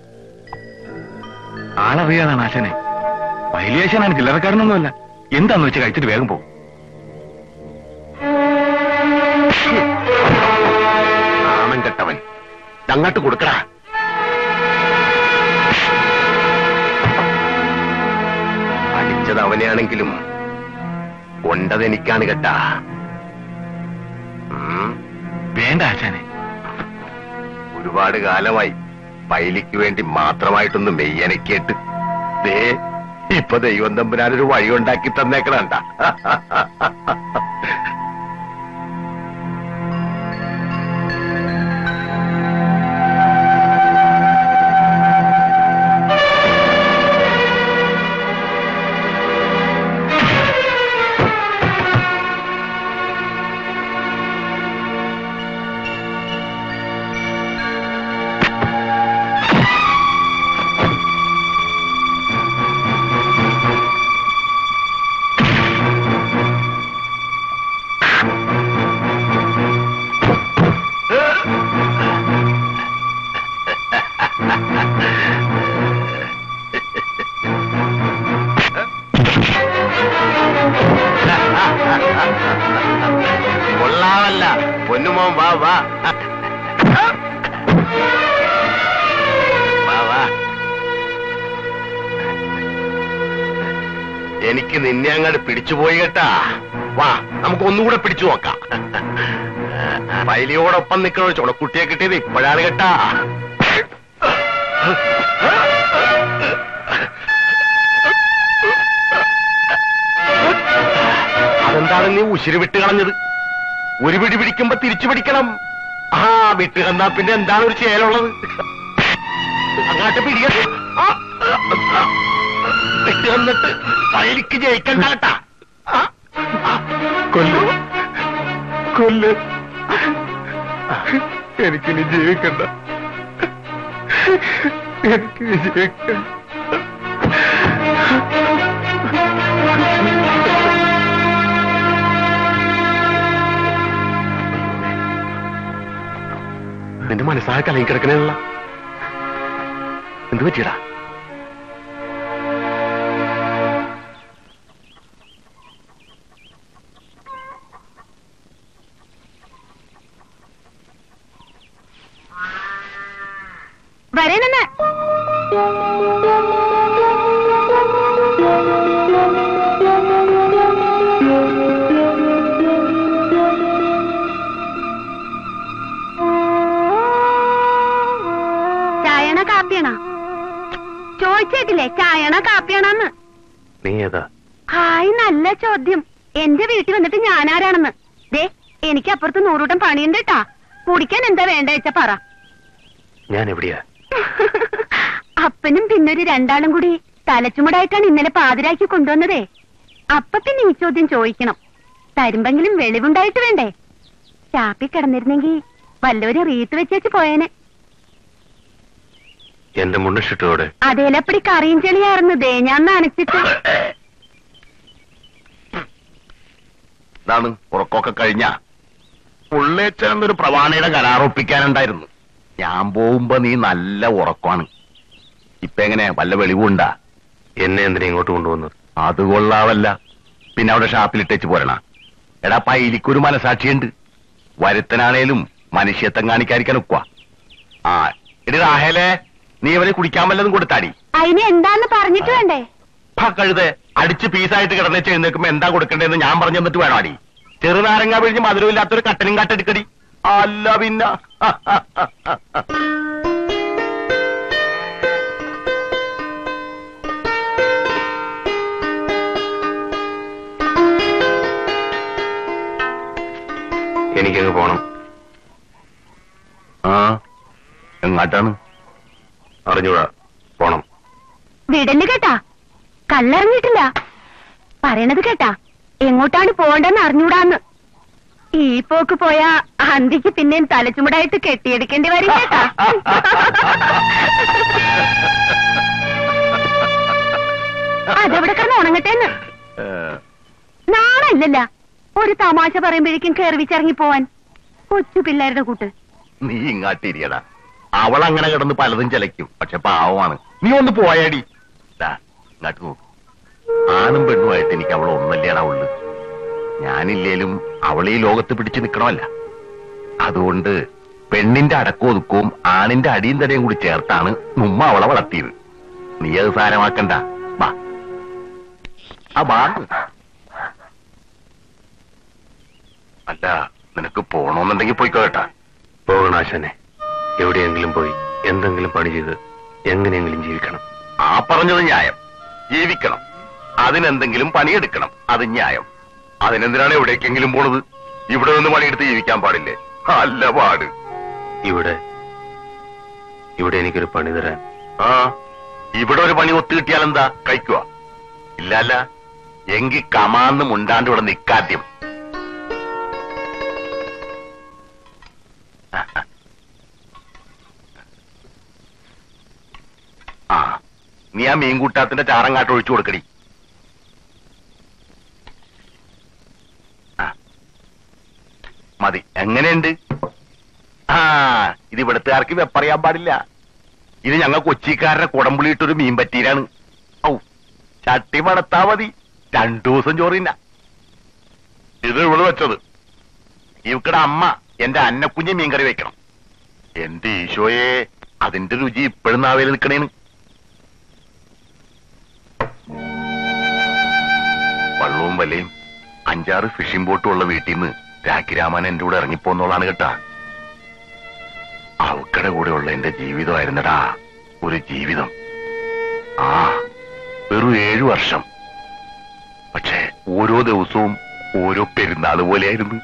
[SPEAKER 3] ആളറിയാതാണ് ആശാനെ വൈലിയേശനാണ് ചില്ലറക്കാരനൊന്നുമല്ല എന്താന്ന് വെച്ച് കഴിച്ചിട്ട് വേഗം പോകും
[SPEAKER 14] നാണം കെട്ടവൻ അങ്ങോട്ട് കൊടുക്കടാ അടിച്ചത് അവനെയാണെങ്കിലും കൊണ്ടത് എനിക്കാണ് കേട്ടാ ഉം,
[SPEAKER 3] വേണ്ട ആശാനെ
[SPEAKER 14] ഒരുപാട് കാലമായി പൈലിക്ക് വേണ്ടി മാത്രമായിട്ടൊന്ന് മെയ്യനക്കേട്ട് ദേ ഇപ്പൊ ദൈവം തമ്പുരാനൊരു വഴി ഉണ്ടാക്കി തന്നേക്കണണ്ട കൊള്ളാവല്ല പൊന്നുമോൻ വാ വാ വാ വാ എനിക്ക് നിന്നെ അങ്ങോട്ട് പിടിച്ചുപോയി കേട്ടാ വാ നമുക്ക് ഒന്നുകൂടെ പിടിച്ചു നോക്കാം പൈലിയോടൊപ്പം നിൽക്കണോ ചുണക്കുട്ടിയെ കിട്ടിയത് ഇപ്പോഴാണ് കേട്ടാ അതെന്താണ് നീ ഉശിരി വിട്ട് കളഞ്ഞത് ഒരു പിടി പിടിക്കുമ്പോ തിരിച്ചു പിടിക്കണം ആ വിട്ട് കന്നാ പിന്നെ എന്താണ് ഒരു ചേലുള്ളത് അങ്ങാട്ട് പിടിക്ക ആ, ആ, വിട്ട് കന്നിട്ട് പൈലിക്ക് ജയിക്കണ്ട കേട്ടാ ആ, ആ,
[SPEAKER 5] കൊല്ല് കൊല്ല് എനിക്കിനി ജീവിക്കണ്ട എനിക്കിനി ജീവിക്കണ്ട
[SPEAKER 14] നിന്റെ മനസ്സായ കലങ്ങി കിടക്കണേയുള്ള എന്ത് പറ്റിയടാ
[SPEAKER 4] വരണെന്ന് ചായണ കാപ്പിയണ ചോദിച്ചേട്ടില്ലേ ചായണ കാപ്പിയണെന്ന്
[SPEAKER 14] നീ ഏതാ
[SPEAKER 4] ഹായ് നല്ല ചോദ്യം എന്റെ വീട്ടിൽ വന്നിട്ട് ഞാനാരാണെന്ന് ദേ എനിക്ക് അപ്പുറത്ത് നൂറൂട്ടം പണിയുണ്ട് കേട്ടാ കുടിക്കാൻ എന്താ വേണ്ട വെച്ചാ പറ
[SPEAKER 14] ഞാൻ എവിടെയാ
[SPEAKER 4] അപ്പനും പിന്നൊരു രണ്ടാളും കൂടി തലച്ചുമടായിട്ടാണ് ഇന്നലെ പാതിരാക്കി കൊണ്ടുവന്നതേ അപ്പൊ പിന്നെ ഈ ചോദ്യം ചോദിക്കണം തരുമ്പെങ്കിലും വെളിവുണ്ടായിട്ട് വേണ്ടേ ചാപ്പി കിടന്നിരുന്നെങ്കി വല്ലവരും റീത്ത് വെച്ചേച്ച് പോയേനെ
[SPEAKER 14] എന്റെ മുണ്ടഷിട്ടോടെ
[SPEAKER 4] അതേലപ്പടി കറിയും ചെളിയായിരുന്നു ദേ ഞാൻ നനച്ചിട്ട്
[SPEAKER 14] ഇതാണ് ഉറക്കമൊക്കെ കഴിഞ്ഞ പുള്ളേച്ചെന്നൊരു പ്രവാണിയുടെ കരാറൊപ്പിക്കാനുണ്ടായിരുന്നു ഞാൻ പോകുമ്പോ നീ നല്ല ഉറക്കമാണ് ഇപ്പൊ എങ്ങനെ വല്ല വെളിവുണ്ടാ എന്നെ എന്തിനാ ഇങ്ങോട്ട് കൊണ്ടുവന്നത് അത് കൊള്ളാവല്ല പിന്നെ അവിടെ ഷാപ്പിലിട്ടേച്ച് പോരണ എടാ പൈലിക്കൊരു മനസാക്ഷിയുണ്ട് വരുത്തനാണേലും മനുഷ്യത്വം കാണിക്കാതിരിക്കാൻ ഒക്കുക ആ എടി റാഹേലേ നീ അവനെ കുടിക്കാൻ വല്ലതും കൊടുത്താടി
[SPEAKER 4] അതിന് എന്താന്ന് പറഞ്ഞിട്ട് വേണ്ടേ
[SPEAKER 14] ആ കഴുത് അടിച്ച് പീസായിട്ട് കിടന്നേച്ച് എഴുന്നേക്കുമ്പോ എന്താ കൊടുക്കണ്ടേന്ന് ഞാൻ പറഞ്ഞു തന്നിട്ട് വേണം അടി ചെറുനാരങ്ങ പിഴിഞ്ഞ് മധുരമില്ലാത്തൊരു കട്ടനും കട്ടെടുക്കടി അല്ല പിന്നെ
[SPEAKER 6] എനിക്കങ്ങ് പോണം
[SPEAKER 14] ആ എങ്ങാട്ടാണ്
[SPEAKER 6] അറിഞ്ഞൂടാ പോണം
[SPEAKER 4] വിടല് കേട്ടാ കല്ലറിഞ്ഞിട്ടില്ല പറയണത് കേട്ടാ എങ്ങോട്ടാണ് പോണ്ടെന്ന് അറിഞ്ഞൂടാന്ന് ഈ പോക്ക് പോയാ അന്തിക്ക് പിന്നെ തലച്ചുമടായിട്ട് കെട്ടിയെടുക്കേണ്ടി വരും കേട്ടാ അതെവിടെ കിടന്ന് ഉണങ്ങട്ടേന്ന് നാളല്ലല്ല ഒരു തമാശ പറയുമ്പോഴേക്കും കയറിവിച്ചിറങ്ങി പോവാൻ കൊച്ചു പിള്ളേരുടെ കൂട്ട്
[SPEAKER 14] നീ ഇങ്ങാട്ടിരിയടാ അവൾ അങ്ങനെ കിടന്ന് പലതും ചിലയ്ക്കും പക്ഷെ പാവമാണ് നീ ഒന്ന് പോയാടി ദാ, ഇങ്ങാട്ട് നോക്ക് ആണും പെണ്ണുമായിട്ട് എനിക്ക് അവൾ ഒന്നല്ലേടാ ഉള്ളു ഞാനില്ലേലും അവൾ ഈ ലോകത്ത് പിടിച്ചു നിൽക്കണമല്ല അതുകൊണ്ട് പെണ്ണിന്റെ അടക്കമൊതുക്കവും ആണിന്റെ അടിയും തടയും കൂടി ചേർത്താണ് നുമ്മ അവളെ വളർത്തിയത് നീ അത് സാരമാക്കണ്ട ബാ ആ ബാ അല്ല നിനക്ക് പോണോന്നുണ്ടെങ്കിൽ പോയിക്കോ കേട്ടാ
[SPEAKER 6] പോകണാശനെ എവിടെയെങ്കിലും പോയി എന്തെങ്കിലും പണി ചെയ്ത് എങ്ങനെയെങ്കിലും ജീവിക്കണം
[SPEAKER 14] ആ പറഞ്ഞത് ന്യായം ജീവിക്കണം അതിനെന്തെങ്കിലും പണിയെടുക്കണം അത് ന്യായം അതിനെന്തിനാണ് എവിടേക്കെങ്കിലും പോണത് ഇവിടെ നിന്ന് പണിയെടുത്ത് ജീവിക്കാൻ പാടില്ലേ അല്ല പാട്
[SPEAKER 6] ഇവിടെ ഇവിടെ എനിക്കൊരു പണി തരാൻ
[SPEAKER 14] ആ ഇവിടെ ഒരു പണി ഒത്തു കിട്ടിയാൽ എന്താ കഴിക്കുക ഇല്ല അല്ല എങ്കി കമാന്ന് മുണ്ടാണ്ട് ഇവിടെ നിക്കാദ്യം ആ നീ ആ മീൻകൂട്ടാത്തിന്റെ ചാറങ്ങാട്ട് ഒഴിച്ചു കൊടുക്കടി ആ. മതി എങ്ങനെയുണ്ട് ആ ഇത് ഇവിടുത്തുകാർക്ക് വെപ്പറിയാൻ പാടില്ല ഇത് ഞങ്ങൾ കൊച്ചിക്കാരുടെ കുടംപുളിയിട്ടൊരു മീൻ പറ്റീരാണ് ഔ ചട്ടി മടത്താ മതി രണ്ടു ദിവസം ചോറിന്ന ഇത് ഇവള് വെച്ചത് ഇവക്കടെ അമ്മ എന്റെ അന്നക്കുഞ്ഞ് മീൻകറി വെക്കണം എന്റെ ഈശോയെ അതിന്റെ രുചി ഇപ്പോഴും നാവേല് നിൽക്കണേന് വള്ളവും വലയും അഞ്ചാറ് ഫിഷിംഗ് ബോട്ടും ഉള്ള വീട്ടിൽ നിന്ന് രാഖിരാമൻ എന്റെ കൂടെ ഇറങ്ങിപ്പോന്നോളാണ് കേട്ടാ അവക്കടെ കൂടെ ഉള്ള എന്റെ ജീവിതമായിരുന്നടാ ഒരു ജീവിതം ആ വെറും ഏഴു വർഷം പക്ഷെ ഓരോ ദിവസവും ഓരോ പെരുന്നാൾ പോലെയായിരുന്നു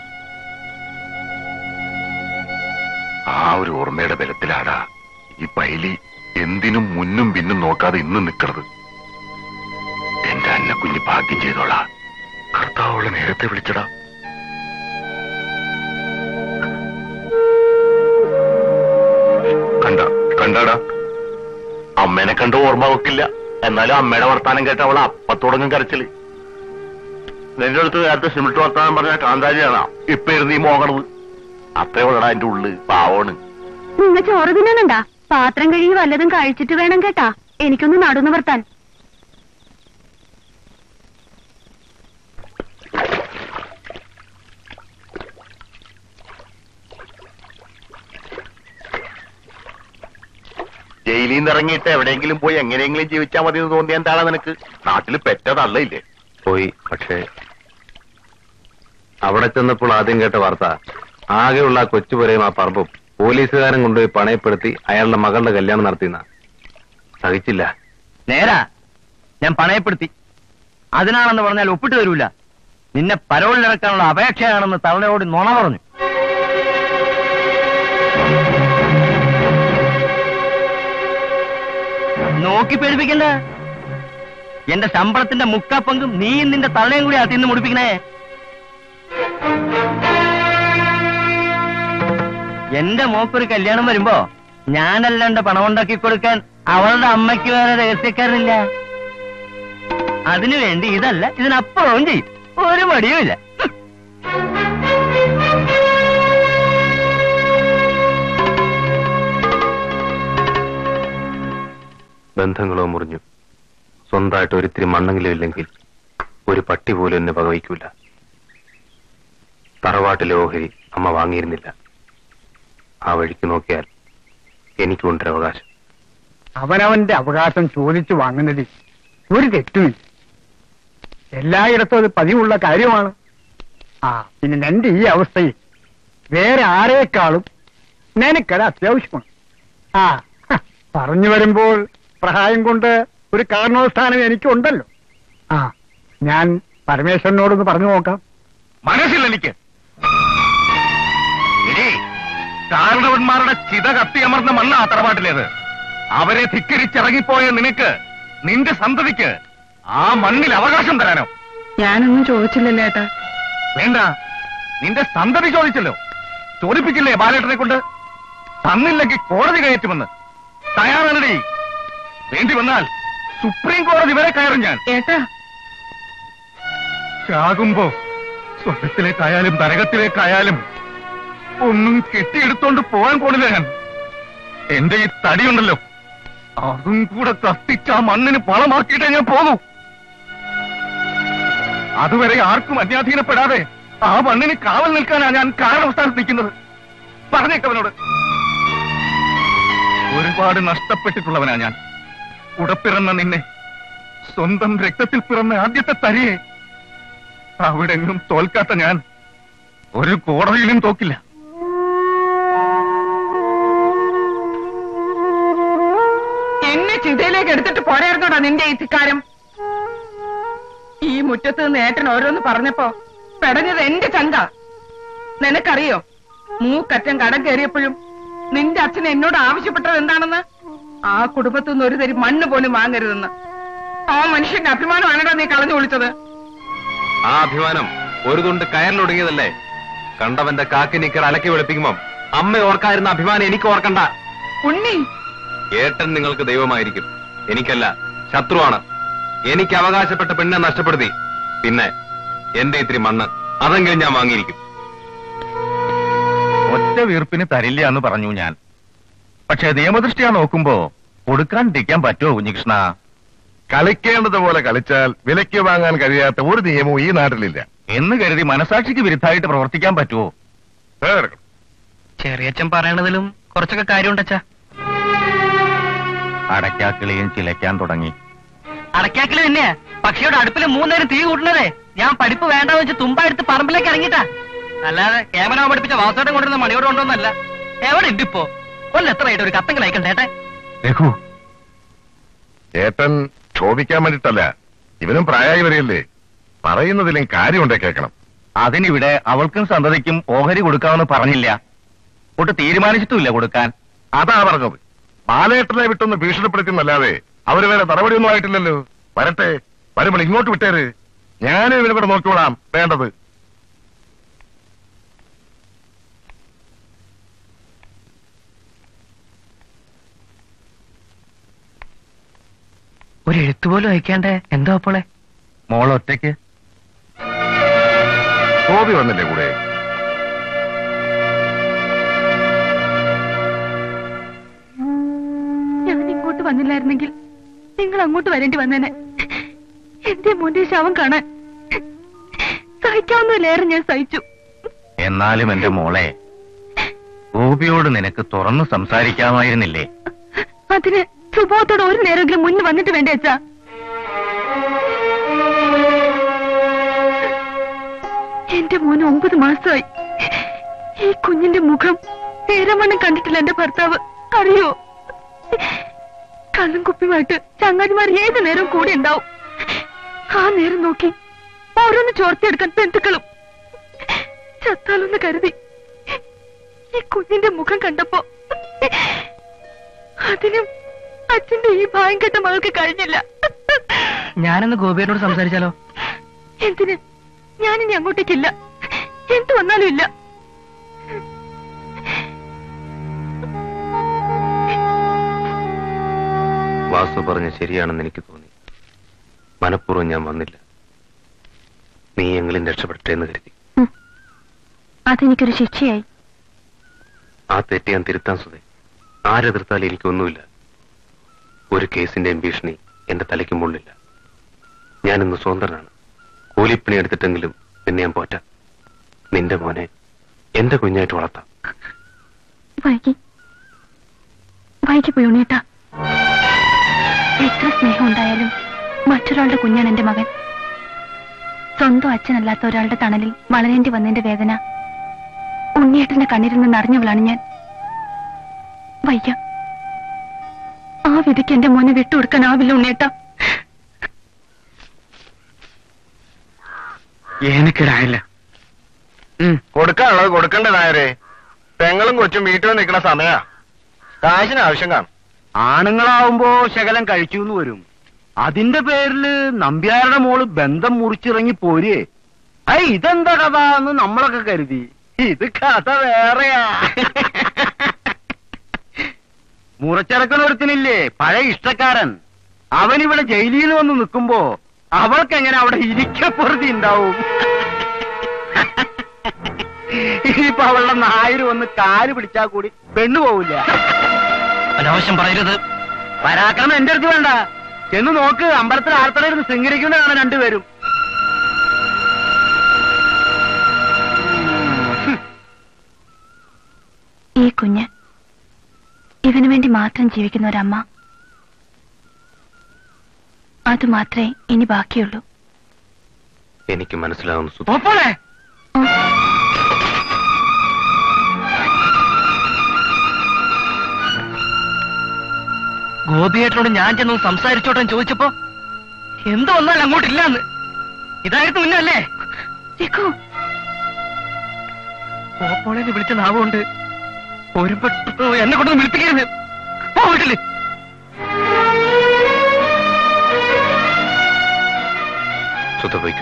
[SPEAKER 14] ആ ഒരു ഓർമ്മയുടെ ബലത്തിലാടാ ഈ പൈലി എന്തിനും മുന്നും പിന്നും നോക്കാതെ ഇന്നും നിൽക്കണത് എന്റെ അന്നക്കുഞ്ഞ് ഭാഗ്യം ചെയ്തോളാ കർത്താവളെ നേരത്തെ വിളിച്ചടാ കണ്ട കണ്ടാടാ അമ്മേനെ കണ്ട് ഓർമ്മ വെക്കില്ല എന്നാലും അമ്മയുടെ വർത്താനം കേട്ട അവളെ അപ്പ തുടങ്ങും കരച്ചില് നിന്റെ അടുത്ത് നേരത്തെ സിമിട്ട് വർത്താനം പറഞ്ഞ കാന്താരിയാണ് ഇപ്പൊ ഇരുന്ന് ഈ മോകണത് അത്രേ ഉള്ളടാ എന്റെ ഉള്ളു പാവോണ്
[SPEAKER 4] നിങ്ങ ചോറ് തിന്നാനുണ്ടാ പാത്രം കഴുകി വല്ലതും കഴിച്ചിട്ട് വേണം കേട്ടാ എനിക്കൊന്ന് നടുന്നു വർത്താൻ
[SPEAKER 14] ജയിലിൽ നിന്ന് ഇറങ്ങിയിട്ട് എവിടെയെങ്കിലും പോയി എങ്ങനെയെങ്കിലും ജീവിച്ചാൽ മതി എന്ന് തോന്നിയ എന്താണ് നിനക്ക് നാട്ടിൽ പെറ്റതള്ളയില്ലേ
[SPEAKER 6] പോയി പക്ഷേ അവിടെ ചെന്നപ്പോൾ ആദ്യം കേട്ട വാർത്ത ആകെയുള്ള ആ കൊച്ചുപുരയും ആ പറമ്പും പോലീസുകാരൻ കൊണ്ടുപോയി പണയപ്പെടുത്തി അയാളുടെ മകളുടെ കല്യാണം നടത്തിയെന്ന സഹിച്ചില്ല
[SPEAKER 10] നേരാ ഞാൻ പണയപ്പെടുത്തി അതിനാണെന്ന് പറഞ്ഞാൽ ഒപ്പിട്ട് തരൂല നിന്നെ പരോളിലിറക്കാനുള്ള അപേക്ഷയാണെന്ന് തള്ളയോട് നുണ പറഞ്ഞു നോക്കി പേടിപ്പിക്കണ്ട എന്റെ ശമ്പളത്തിന്റെ മുക്കാ പങ്കും നീയും നിന്റെ തള്ളയും കൂടി അതിന്ന് മുടിപ്പിക്കണേ എന്റെ മോക്കൊരു കല്യാണം വരുമ്പോ ഞാനല്ലാണ്ട് പണം ഉണ്ടാക്കി കൊടുക്കാൻ അവളുടെ അമ്മയ്ക്ക് വേറെ രഹസ്യക്കാരനില്ല അതിനു വേണ്ടി ഇതല്ല ഇതിനപ്പുറവും ചെയ്യും ഒരു മടിയുമില്ല
[SPEAKER 6] ബന്ധങ്ങളോ മുറിഞ്ഞു സ്വന്തമായിട്ട് ഒരിത്തിരി മണ്ണെങ്കിലും ഇല്ലെങ്കിൽ ഒരു പട്ടി പോലും എന്നെ വകവയ്ക്കൂല തറവാട്ടിലെ ഓഹരി അമ്മ വാങ്ങിയിരുന്നില്ല ആ വഴിക്ക് നോക്കിയാൽ എനിക്കുണ്ടൊരു അവകാശം
[SPEAKER 15] അവനവന്റെ അവകാശം ചോദിച്ചു വാങ്ങുന്നതിൽ ഒരു തെറ്റുമില്ല എല്ലായിടത്തും അത് പതിവുള്ള കാര്യമാണ് ആ പിന്നെ നിന്റെ ഈ അവസ്ഥയിൽ വേറെ ആരേക്കാളും നിനക്കത് അത്യാവശ്യമാണ് ആ ഹ, പറഞ്ഞു വരുമ്പോൾ പ്രഹായം കൊണ്ട് ഒരു കാരണോസ്ഥാനം എനിക്കുണ്ടല്ലോ ആ ഞാൻ പരമേശ്വരനോടൊന്ന് പറഞ്ഞു നോക്കാം
[SPEAKER 3] മനസ്സില്ല എനിക്ക് ഇനി കാരണവന്മാരുടെ ചിത കത്തിയമർന്ന മണ്ണ ആ തറവാട്ടിലേത് അവരെ ധിക്കരിച്ചിറങ്ങിപ്പോയ നിനക്ക് നിന്റെ സന്തതിക്ക് ആ മണ്ണിൽ അവകാശം തരാനോ
[SPEAKER 7] ഞാനൊന്നും ചോദിച്ചില്ലല്ലോ ഏട്ടാ
[SPEAKER 3] വേണ്ട നിന്റെ സന്തതി ചോദിച്ചല്ലോ ചോദിപ്പിച്ചില്ലേ ബാലേട്ടനെ കൊണ്ട് തന്നില്ലെങ്കിൽ കോടതി കയറ്റുമെന്ന് തയ്യാറാണടി വേണ്ടി വന്നാൽ സുപ്രീം കോടതി വരെ കയറും ഞാൻ
[SPEAKER 7] ഏട്ടാ
[SPEAKER 3] ചാകുമ്പോ സ്വർഗത്തിലേക്കായാലും നരകത്തിലേക്കായാലും ഒന്നും കെട്ടിയെടുത്തോണ്ട് പോകാൻ പോണില്ല ഞാൻ എന്റെ ഈ തടിയുണ്ടല്ലോ അതും കൂടെ കത്തിച്ച് ആ മണ്ണിന് വളമാക്കിയിട്ടേ ഞാൻ പോകൂ അതുവരെ ആർക്കും അന്യാധീനപ്പെടാതെ ആ മണ്ണിന് കാവൽ നിൽക്കാനാ ഞാൻ കാരണവസ്ഥാനത്ത് നിൽക്കുന്നത് പറഞ്ഞേക്കവനോട് ഒരുപാട് നഷ്ടപ്പെട്ടിട്ടുള്ളവനാ ഞാൻ ഉടപ്പിറന്ന നിന്നെ സ്വന്തം രക്തത്തിൽ പിറന്ന ആദ്യത്തെ തരിയെ അവിടെങ്ങും തോൽക്കാത്ത ഞാൻ ഒരു കോടതിയിലും തോക്കില്ല
[SPEAKER 7] എന്നെ ചിതയിലേക്ക് എടുത്തിട്ട് പോരായിരുന്നോടാ നിന്റെ ഈ ധിക്കാരം ഈ മുറ്റത്ത് നിന്ന് ഏട്ടൻ ഓരോന്ന് പറഞ്ഞപ്പോ പെടഞ്ഞത് എന്റെ ചങ്ക നിനക്കറിയോ മൂക്കറ്റം കടം കയറിയപ്പോഴും നിന്റെ അച്ഛൻ എന്നോട് ആവശ്യപ്പെട്ടത് എന്താണെന്ന് ആ കുടുംബത്തിൽ നിന്ന് ഒരു തരി മണ്ണ് പോലും വാങ്ങരുതെന്ന് ആ മനുഷ്യന്റെ അഭിമാനമാണോടാ നീ കളഞ്ഞു വിളിച്ചത്
[SPEAKER 6] ആ അഭിമാനം ഒരു തുണ്ട് കയറിലൊടുങ്ങിയതല്ലേ കണ്ടവന്റെ കാക്കി നിക്കർ അലക്കി വെളുപ്പിക്കുമ്പം അമ്മ ഓർക്കാതിരുന്ന അഭിമാനം എനിക്ക് ഓർക്കണ്ട
[SPEAKER 7] ഉണ്ണി
[SPEAKER 6] ഏട്ടൻ നിങ്ങൾക്ക് ദൈവമായിരിക്കും എനിക്കല്ല ശത്രുവാണ് എനിക്ക് അവകാശപ്പെട്ട പെണ്ണെ നഷ്ടപ്പെടുത്തി പിന്നെ എന്റെ ഇത്തിരി മണ്ണ് അതെങ്കിലും ഞാൻ വാങ്ങിയിരിക്കും
[SPEAKER 3] ഒറ്റ വീർപ്പിന് തരില്ല എന്ന് പറഞ്ഞു ഞാൻ പക്ഷെ നിയമദൃഷ്ടിയാ നോക്കുമ്പോ കൊടുക്കാണ്ടിരിക്കാൻ പറ്റുമോ കുഞ്ഞികൃഷ്ണ
[SPEAKER 5] കളിക്കേണ്ടതുപോലെ കളിച്ചാൽ വിലയ്ക്ക് വാങ്ങാൻ കഴിയാത്ത ഒരു നിയമവും ഈ നാട്ടിലില്ല
[SPEAKER 3] എന്ന് കരുതി മനസാക്ഷിക്ക് വിരുദ്ധമായിട്ട് പ്രവർത്തിക്കാൻ പറ്റുമോ
[SPEAKER 11] ചെറിയച്ഛൻ പറയണതിലും കുറച്ചൊക്കെ കാര്യമുണ്ടച്ചാ
[SPEAKER 3] അടയ്ക്കാക്കിളിയും ചിലയ്ക്കാൻ തുടങ്ങി
[SPEAKER 11] അടക്കാക്കില് തന്നെയാ പക്ഷിയുടെ അടുപ്പിൽ മൂന്നേരം തീ കൂട്ടുന്നതേ ഞാൻ പഠിപ്പ് വേണ്ടെന്ന് വെച്ച് തുമ്പ എടുത്ത് പറമ്പിലേക്ക് ഇറങ്ങിട്ടാ അല്ലാതെ കേമനോ പഠിപ്പിച്ച വാസോട്ടം കൊണ്ടുവരുന്ന മണിയോട് കൊണ്ടൊന്നല്ല എവിടെ ഉണ്ട് ഇപ്പോ കൊല്ലെത്രയായിട്ട് ഒരു കത്തെങ്കിലും അയക്കണ്ടേട്ടെ
[SPEAKER 3] രഘു
[SPEAKER 5] ചേട്ടൻ ക്ഷോഭിക്കാൻ വേണ്ടിട്ടല്ല ഇവനും പ്രായമായി വരികയല്ലേ പറയുന്നതിലും കാര്യമുണ്ടേ കേൾക്കണം
[SPEAKER 3] അതിനിവിടെ അവൾക്കും സന്തതിക്കും ഓഹരി കൊടുക്കാമെന്ന് പറഞ്ഞില്ല ഒട്ട് തീരുമാനിച്ചിട്ടുമില്ല കൊടുക്കാൻ
[SPEAKER 5] അതാ പറഞ്ഞത് ബാലേട്ടനെ വിട്ടൊന്ന് ഭീഷണിപ്പെടുത്തുന്നല്ലാതെ അവര് വേറെ നടപടിയൊന്നും ആയിട്ടില്ലല്ലോ വരട്ടെ വരുമ്പോൾ ഇങ്ങോട്ട് വിട്ടേര് ഞാനും ഇവനെ കൂടെ നോക്കിക്കോളാം വേണ്ടത്
[SPEAKER 11] ഒരു എഴുത്തുപോലും അയക്കാണ്ടേ എന്താ അപ്പോളെ
[SPEAKER 3] മോൾ ഒറ്റയ്ക്ക്
[SPEAKER 5] ഗോപി വന്നില്ലേ കൂടെ
[SPEAKER 4] ഞാൻ ഇങ്ങോട്ട് വന്നില്ലായിരുന്നെങ്കിൽ നിങ്ങൾ അങ്ങോട്ട് വരേണ്ടി വന്നേനെ എന്റെ മോന്റെ ശവം കാണാൻ സഹിക്കാവുന്നതിലേറെ ഞാൻ സഹിച്ചു
[SPEAKER 3] എന്നാലും എന്റെ മോളെ ഗോപിയോട് നിനക്ക് തുറന്നു സംസാരിക്കാമായിരുന്നില്ലേ
[SPEAKER 4] അതിന് സുബോധത്തോടെ ഒരു നേരമെങ്കിലും മുന്നിൽ വന്നിട്ട് വേണ്ടേ അച്ഛാ എന്റെ മോന് ഒമ്പത് മാസമായി ഈ കുഞ്ഞിന്റെ മുഖം നേരമണ്ണം കണ്ടിട്ടില്ല എന്റെ ഭർത്താവ് അറിയോ കള്ളും കുപ്പിയുമായിട്ട് ചങ്ങാതിമാർ ഏത് നേരം കൂടെ ഉണ്ടാവും ആ നേരം നോക്കി ഓരോന്ന് ചോർത്തിയെടുക്കാൻ ബന്ധുക്കളും ചത്താലൊന്ന് കരുതി ഈ കുഞ്ഞിന്റെ മുഖം കണ്ടപ്പോ അതിനും അച്ഛന്റെ ഈ ഭായം കെട്ട മകൾക്ക് കഴിഞ്ഞില്ല
[SPEAKER 11] ഞാനൊന്ന് ഗോപിയോട് സംസാരിച്ചാലോ
[SPEAKER 4] എന്തിന് ഞാനിനി അങ്ങോട്ടേക്കില്ല എന്ത് വന്നാലും ഇല്ല
[SPEAKER 6] വാസു പറഞ്ഞ ശരിയാണെന്ന് എനിക്ക് തോന്നി മനഃപൂർവ്വം ഞാൻ വന്നില്ല നീ എങ്കിലും രക്ഷപ്പെട്ടെ എന്ന് കരുതി
[SPEAKER 4] അതെനിക്കൊരു ശിക്ഷയായി
[SPEAKER 6] ആ തെറ്റ് ഞാൻ തിരുത്താൻ സുതേ ആരെതിർത്താലും എനിക്കൊന്നുമില്ല ഒരു കേസിന്റെയും ഭീഷണി എന്റെ തലയ്ക്ക് മുള്ളില്ല ഞാനിന്ന് സ്വതന്ത്രനാണ് കൂലിപ്പണി എടുത്തിട്ടെങ്കിലും നിന്നെ ഞാൻ പോറ്റാം നിന്റെ മോനെ എന്റെ കുഞ്ഞായിട്ട് വളർത്താം
[SPEAKER 4] വൈകി വൈകി പോയി ഉണ്ണിയേട്ടാ എത്ര സ്നേഹം ഉണ്ടായാലും മറ്റൊരാളുടെ കുഞ്ഞാണ് എന്റെ മകൻ സ്വന്തം അച്ഛനല്ലാത്ത ഒരാളുടെ തണലിൽ വളരേണ്ടി വന്നതിന്റെ വേദന ഉണ്ണി ഉണ്ണിയേട്ടന്റെ കണ്ണിരുന്ന് നിറഞ്ഞവളാണ് ഞാൻ വയ്യ ആ വിധിക്ക് എന്റെ മോനെ വിട്ടുകൊടുക്കാനാവില്ല ഉണ്ണിയേട്ട
[SPEAKER 1] എനിക്കിടായില്ല കൊടുക്കാനുള്ളത് കൊടുക്കണ്ടതായരെ പെങ്ങളും കൊച്ചും വീട്ടിൽ നിൽക്കുന്ന സമയാ കാശിന് ആവശ്യം കാണും
[SPEAKER 10] ആണുങ്ങളാവുമ്പോ ശകലം കഴിച്ചു എന്ന് വരും അതിന്റെ പേരില് നമ്പ്യാരുടെ മോള് ബന്ധം മുറിച്ചിറങ്ങി പോരേ ഐ ഇതെന്താ കഥ എന്ന് നമ്മളൊക്കെ കരുതി ഇത് കഥ വേറെയാ മുറച്ചിറക്കണൊരുത്തനില്ലേ പഴയ ഇഷ്ടക്കാരൻ അവൻ ഇവിടെ ജയിലിൽ വന്ന് നിൽക്കുമ്പോ അവൾക്ക് എങ്ങനെ അവിടെ ഇരിക്കപ്പുറത്തി ഉണ്ടാവും ഇനിയിപ്പോ അവളുടെ നായര് വന്ന് കാല് പിടിച്ചാ കൂടി പെണ്ണു പോവില്ല
[SPEAKER 11] അനാവശ്യം പറയരുത്
[SPEAKER 10] പരാക്രമം എന്റെ അടുത്ത് വേണ്ട ചെന്ന് നോക്ക് അമ്പലത്തിൽ ആർത്തടയിരുന്ന് ശൃംഗരിക്കുന്നതാണ് രണ്ടുപേരും
[SPEAKER 4] ഈ കുഞ്ഞ് ഇവന് വേണ്ടി മാത്രം ജീവിക്കുന്ന ഒരമ്മ അത് മാത്രമേ ഇനി ബാക്കിയുള്ളൂ
[SPEAKER 6] എനിക്ക് മനസ്സിലാവുന്നു സുധ
[SPEAKER 11] പോപ്പോളെ ഗോപിയേട്ടനോട് ഞാൻ ചെന്ന് സംസാരിച്ചോട്ടെ എന്ന് ചോദിച്ചപ്പോ എന്ത് വന്നാലും അങ്ങോട്ടില്ലാന്ന് ഇതായിരുന്നു മുന്നല്ലേ പോപ്പോളെന്ന് വിളിച്ച നാവുകൊണ്ട് ഒരു എന്നെ കൊണ്ടൊന്ന് വിളിപ്പിക്കരുത് പോ വീട്ടില്
[SPEAKER 6] സുധ പോയിക്കോ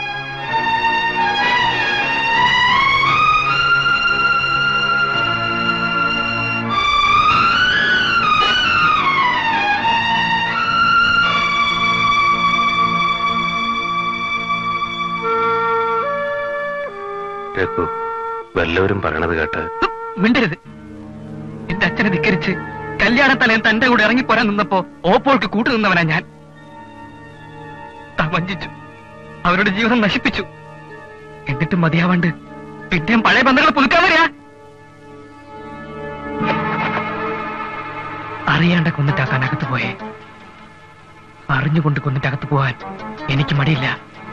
[SPEAKER 6] രഘു വല്ലവരും പറയണത് കേട്ട്
[SPEAKER 11] മിണ്ടരുത് എന്റെ അച്ഛനെ ധിക്കരിച്ച് കല്യാണത്തലേൻ തന്റെ കൂടെ ഇറങ്ങിപ്പോരാൻ നിന്നപ്പോ ഓപ്പോൾക്ക് കൂട്ടു നിന്നവനാ ഞാൻ താൻ വഞ്ചിച്ചു അവരുടെ ജീവിതം നശിപ്പിച്ചു എന്നിട്ടും മതിയാവാണ്ട് പിന്നെയും പഴയ ബന്ധങ്ങൾ പുതുക്കാൻ വരിക അറിയാണ്ട കൊന്നിട്ടാക്കാൻ അകത്ത് പോയേ അറിഞ്ഞുകൊണ്ട് കൊന്നിട്ട് അകത്ത് പോവാൻ എനിക്ക് മടിയില്ല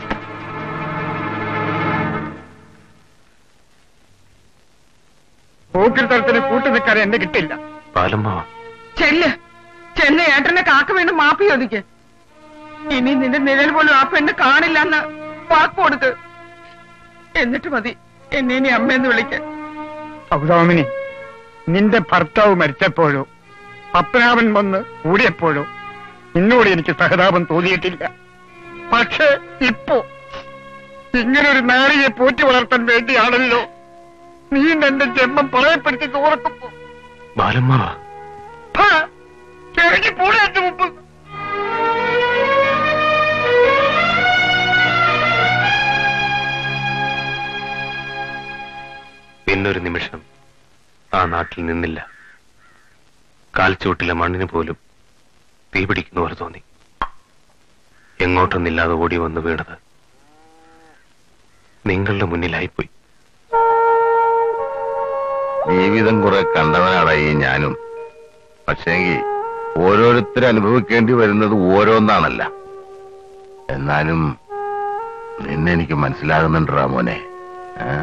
[SPEAKER 15] പോക്കിരിത്തരത്തിന് കൂട്ടു നിൽക്കാതെ എന്നെ കിട്ടില്ല
[SPEAKER 6] പാലമ്മ
[SPEAKER 7] ചെല്ല് ചെന്ന് ഏട്ടനെ കാക്ക വേണ്ട മാപ്പി ചോദിക്ക് ഇനി നിന്റെ നിഴൽ പോലും ആ പെണ്ണ് കാണില്ല എന്ന് വാക്ക് കൊടുക്ക് എന്നിട്ട് മതി എന്നെ ഇനി അമ്മയെന്ന് വിളിക്കാൻ
[SPEAKER 15] സൗദാമിനി നിന്റെ ഭർത്താവ് മരിച്ചപ്പോഴോ പത്മനാഭൻ വന്ന് കൂടിയപ്പോഴോ നിന്നോട് എനിക്ക് സഹതാപം തോന്നിയിട്ടില്ല പക്ഷേ ഇപ്പോ ഇങ്ങനൊരു നാരിയെ പോറ്റി വളർത്താൻ വേണ്ടിയാണല്ലോ നീ എന്റെ ജന്മം പറയപ്പെടുത്തി ഓർക്കുമ്പോ
[SPEAKER 6] ബാലമ്മ
[SPEAKER 15] ഹാ, ഇറങ്ങി പോടെ എന്റെ മുമ്പ്
[SPEAKER 6] പിന്നൊരു നിമിഷം ആ നാട്ടിൽ നിന്നില്ല കാൽച്ചുവട്ടിലെ മണ്ണിന് പോലും തീ പിടിക്കുന്നവർ തോന്നി എങ്ങോട്ടൊന്നില്ലാതെ ഓടി വന്ന് വീണത് നിങ്ങളുടെ മുന്നിലായിപ്പോയി
[SPEAKER 5] ജീവിതം കുറെ കണ്ടവനാടായി ഞാനും പക്ഷേങ്കിൽ ഓരോരുത്തർ അനുഭവിക്കേണ്ടി വരുന്നത് ഓരോന്നാണല്ല എന്നാലും നിന്നെ എനിക്ക് മനസ്സിലാകുന്നുണ്ട് രാമോനെ ഏ?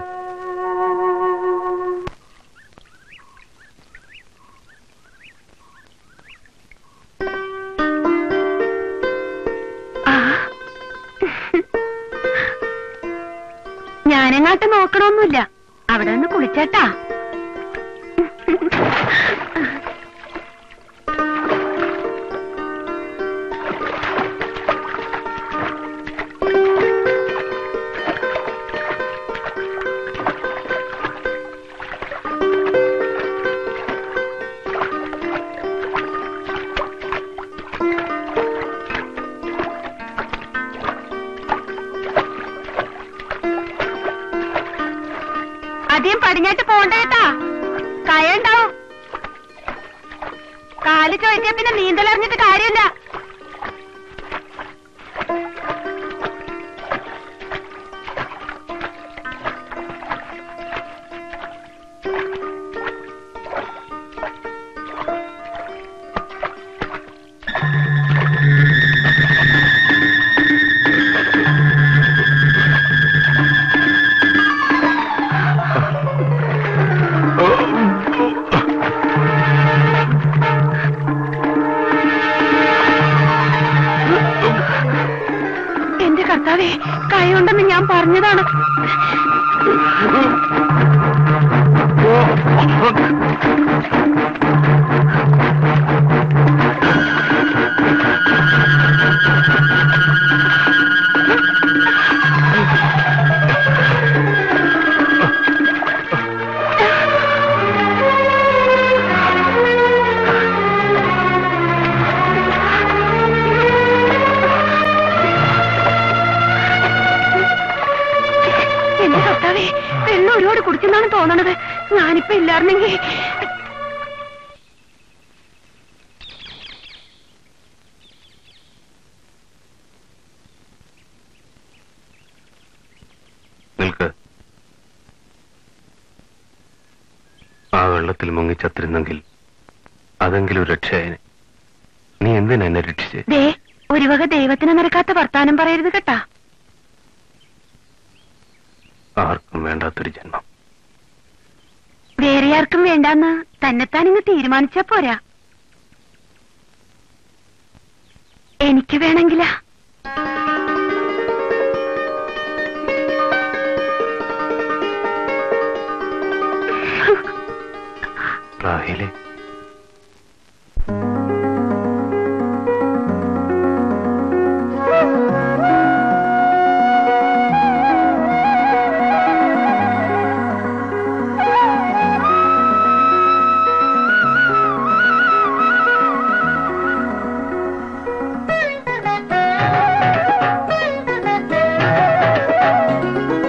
[SPEAKER 4] ഞാനെങ്ങാട്ട് നോക്കണമൊന്നുമില്ല അവിടെ നിന്ന് കുളിച്ചേട്ടാ അധികം പടിഞ്ഞാട്ട് പോണ്ടേട്ടാ കയണ്ടാവും കാല് ചോദിച്ചാ പിന്നെ നീന്തലറിഞ്ഞിട്ട് കാര്യമില്ല കർത്താവേ കൈയുണ്ടെന്ന് ഞാൻ പറഞ്ഞതാണ് എന്റെ കർത്താവേ വെള്ളം ഒരുപാട് കുടിച്ചെന്നാണ് തോന്നണത് ഞാനിപ്പോ ഇല്ലായിരുന്നെങ്കിൽ
[SPEAKER 6] നിൽക്ക് ആ വെള്ളത്തിൽ മുങ്ങിച്ചത്തിരുന്നെങ്കിൽ അതെങ്കിലും രക്ഷയായനെ നീ എന്തിനാ എന്നെ രക്ഷിച്ചേ
[SPEAKER 4] ദേ ഒരു വക ദൈവത്തിന് നിരക്കാത്ത വർത്താനം പറയരുത് കേട്ടാ
[SPEAKER 6] ആർക്കും വേണ്ടാത്തൊരു ജന്മം
[SPEAKER 4] വേറെ ആർക്കും വേണ്ടാന്ന് തന്നെത്താൻ ഇങ്ങ് തീരുമാനിച്ചാ പോരാ എനിക്ക് വേണമെങ്കിലാ
[SPEAKER 6] റാഹിലെ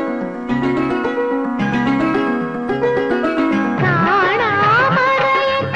[SPEAKER 4] കാണാമറയത്ത്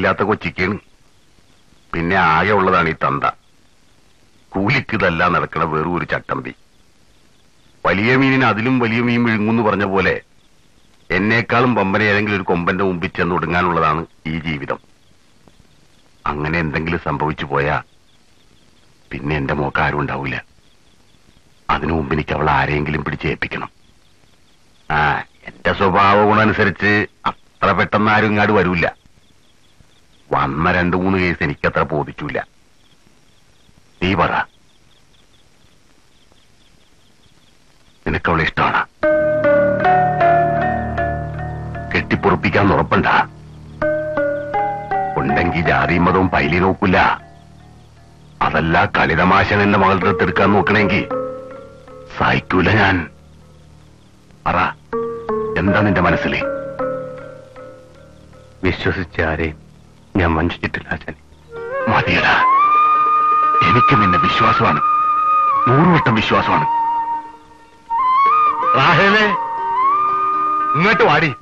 [SPEAKER 14] ഇല്ലാത്ത കൊച്ചിക്കാണ് പിന്നെ ആകെ ഉള്ളതാണ് ഈ തന്ത കൂലിക്ക് ഇതെല്ലാം നടക്കണ വെറും ഒരു ചട്ടമ്പി വലിയ മീനിന് അതിലും വലിയ മീൻ വിഴുങ്ങുന്നു പറഞ്ഞ പോലെ എന്നേക്കാളും പമ്പന ഏതെങ്കിലും ഒരു കൊമ്പന്റെ മുമ്പിൽ ചെന്ന് ഒടുങ്ങാനുള്ളതാണ് ഈ ജീവിതം അങ്ങനെ എന്തെങ്കിലും സംഭവിച്ചു പോയാ പിന്നെ എന്റെ മോക്ക് ആരും ഉണ്ടാവില്ല അതിനു മുമ്പ് എനിക്ക് അവൾ ആരെയെങ്കിലും പിടിച്ചേൽപ്പിക്കണം ആ എന്റെ സ്വഭാവ ഗുണമനുസരിച്ച് അത്ര പെട്ടെന്ന് ആരും ഇങ്ങാട് വരൂല വന്ന രണ്ടു മൂന്ന് കേസ് എനിക്കത്ര ബോധിച്ചൂല നീ പറ നിനക്കവളെ ഇഷ്ടമാണ് കെട്ടിപ്പൊറപ്പിക്കാൻ ഉറപ്പണ്ട ഉണ്ടെങ്കിൽ ജാതിയും മതവും പൈലി നോക്കൂല അതല്ല കളിതമാശൻ എന്റെ മകളുടെ അടുത്ത് എടുക്കാൻ നോക്കണമെങ്കിൽ സഹിക്കൂല ഞാൻ പറ എന്താ നിന്റെ മനസ്സിൽ
[SPEAKER 2] വിശ്വസിച്ച ആരെയും ഞാൻ വഞ്ചിച്ചിട്ടില്ല അച്ഛൻ
[SPEAKER 14] മതിയടാ എനിക്ക് നിന്നെ വിശ്വാസമാണ് നൂറുവട്ടം വിശ്വാസമാണ് റാഹേലേ ഇങ്ങോട്ട് വാടി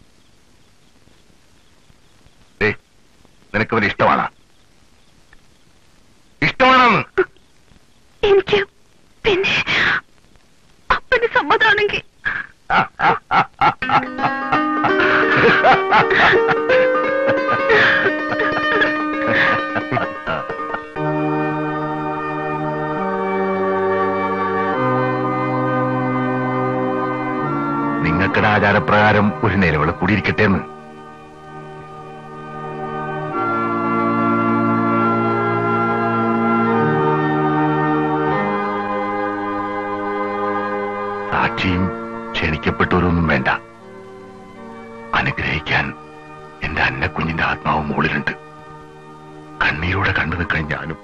[SPEAKER 14] ഏ നിനക്ക് അവന് ഇഷ്ടമാണ് ഇഷ്ടമാണെന്ന്
[SPEAKER 4] എനിക്ക് പിന്നെ അപ്പന് സമ്മതമാണെങ്കിൽ
[SPEAKER 14] നിങ്ങൾക്കുടെ ആചാരപ്രകാരം ഒരു നിലവിള കൂടിയിരിക്കട്ടെ എന്ന് സാക്ഷിയും ക്ഷണിക്കപ്പെട്ടവരൊന്നും വേണ്ട അനുഗ്രഹിക്കാൻ എന്റെ അന്നക്കുഞ്ഞിന്റെ ആത്മാവ് മുകളിലുണ്ട് കണ്ണീരോടെ കണ്ടു നിൽക്കാൻ ഞാനും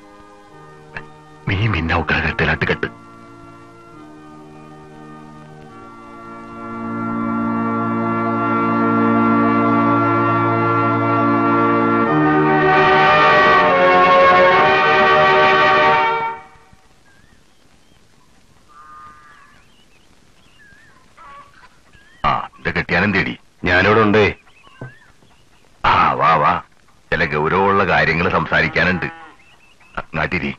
[SPEAKER 14] നീ മിന്നൗക്കാകത്തിലാട്ട് കെട്ട് ആ എന്റെ കെട്ടിയാനും തേടി
[SPEAKER 6] ഞാനിവിടെ ഉണ്ടേ
[SPEAKER 14] ആ വാ വാ ചില ഗൗരവമുള്ള കാര്യങ്ങൾ സംസാരിക്കാനുണ്ട് നാട്ടിരി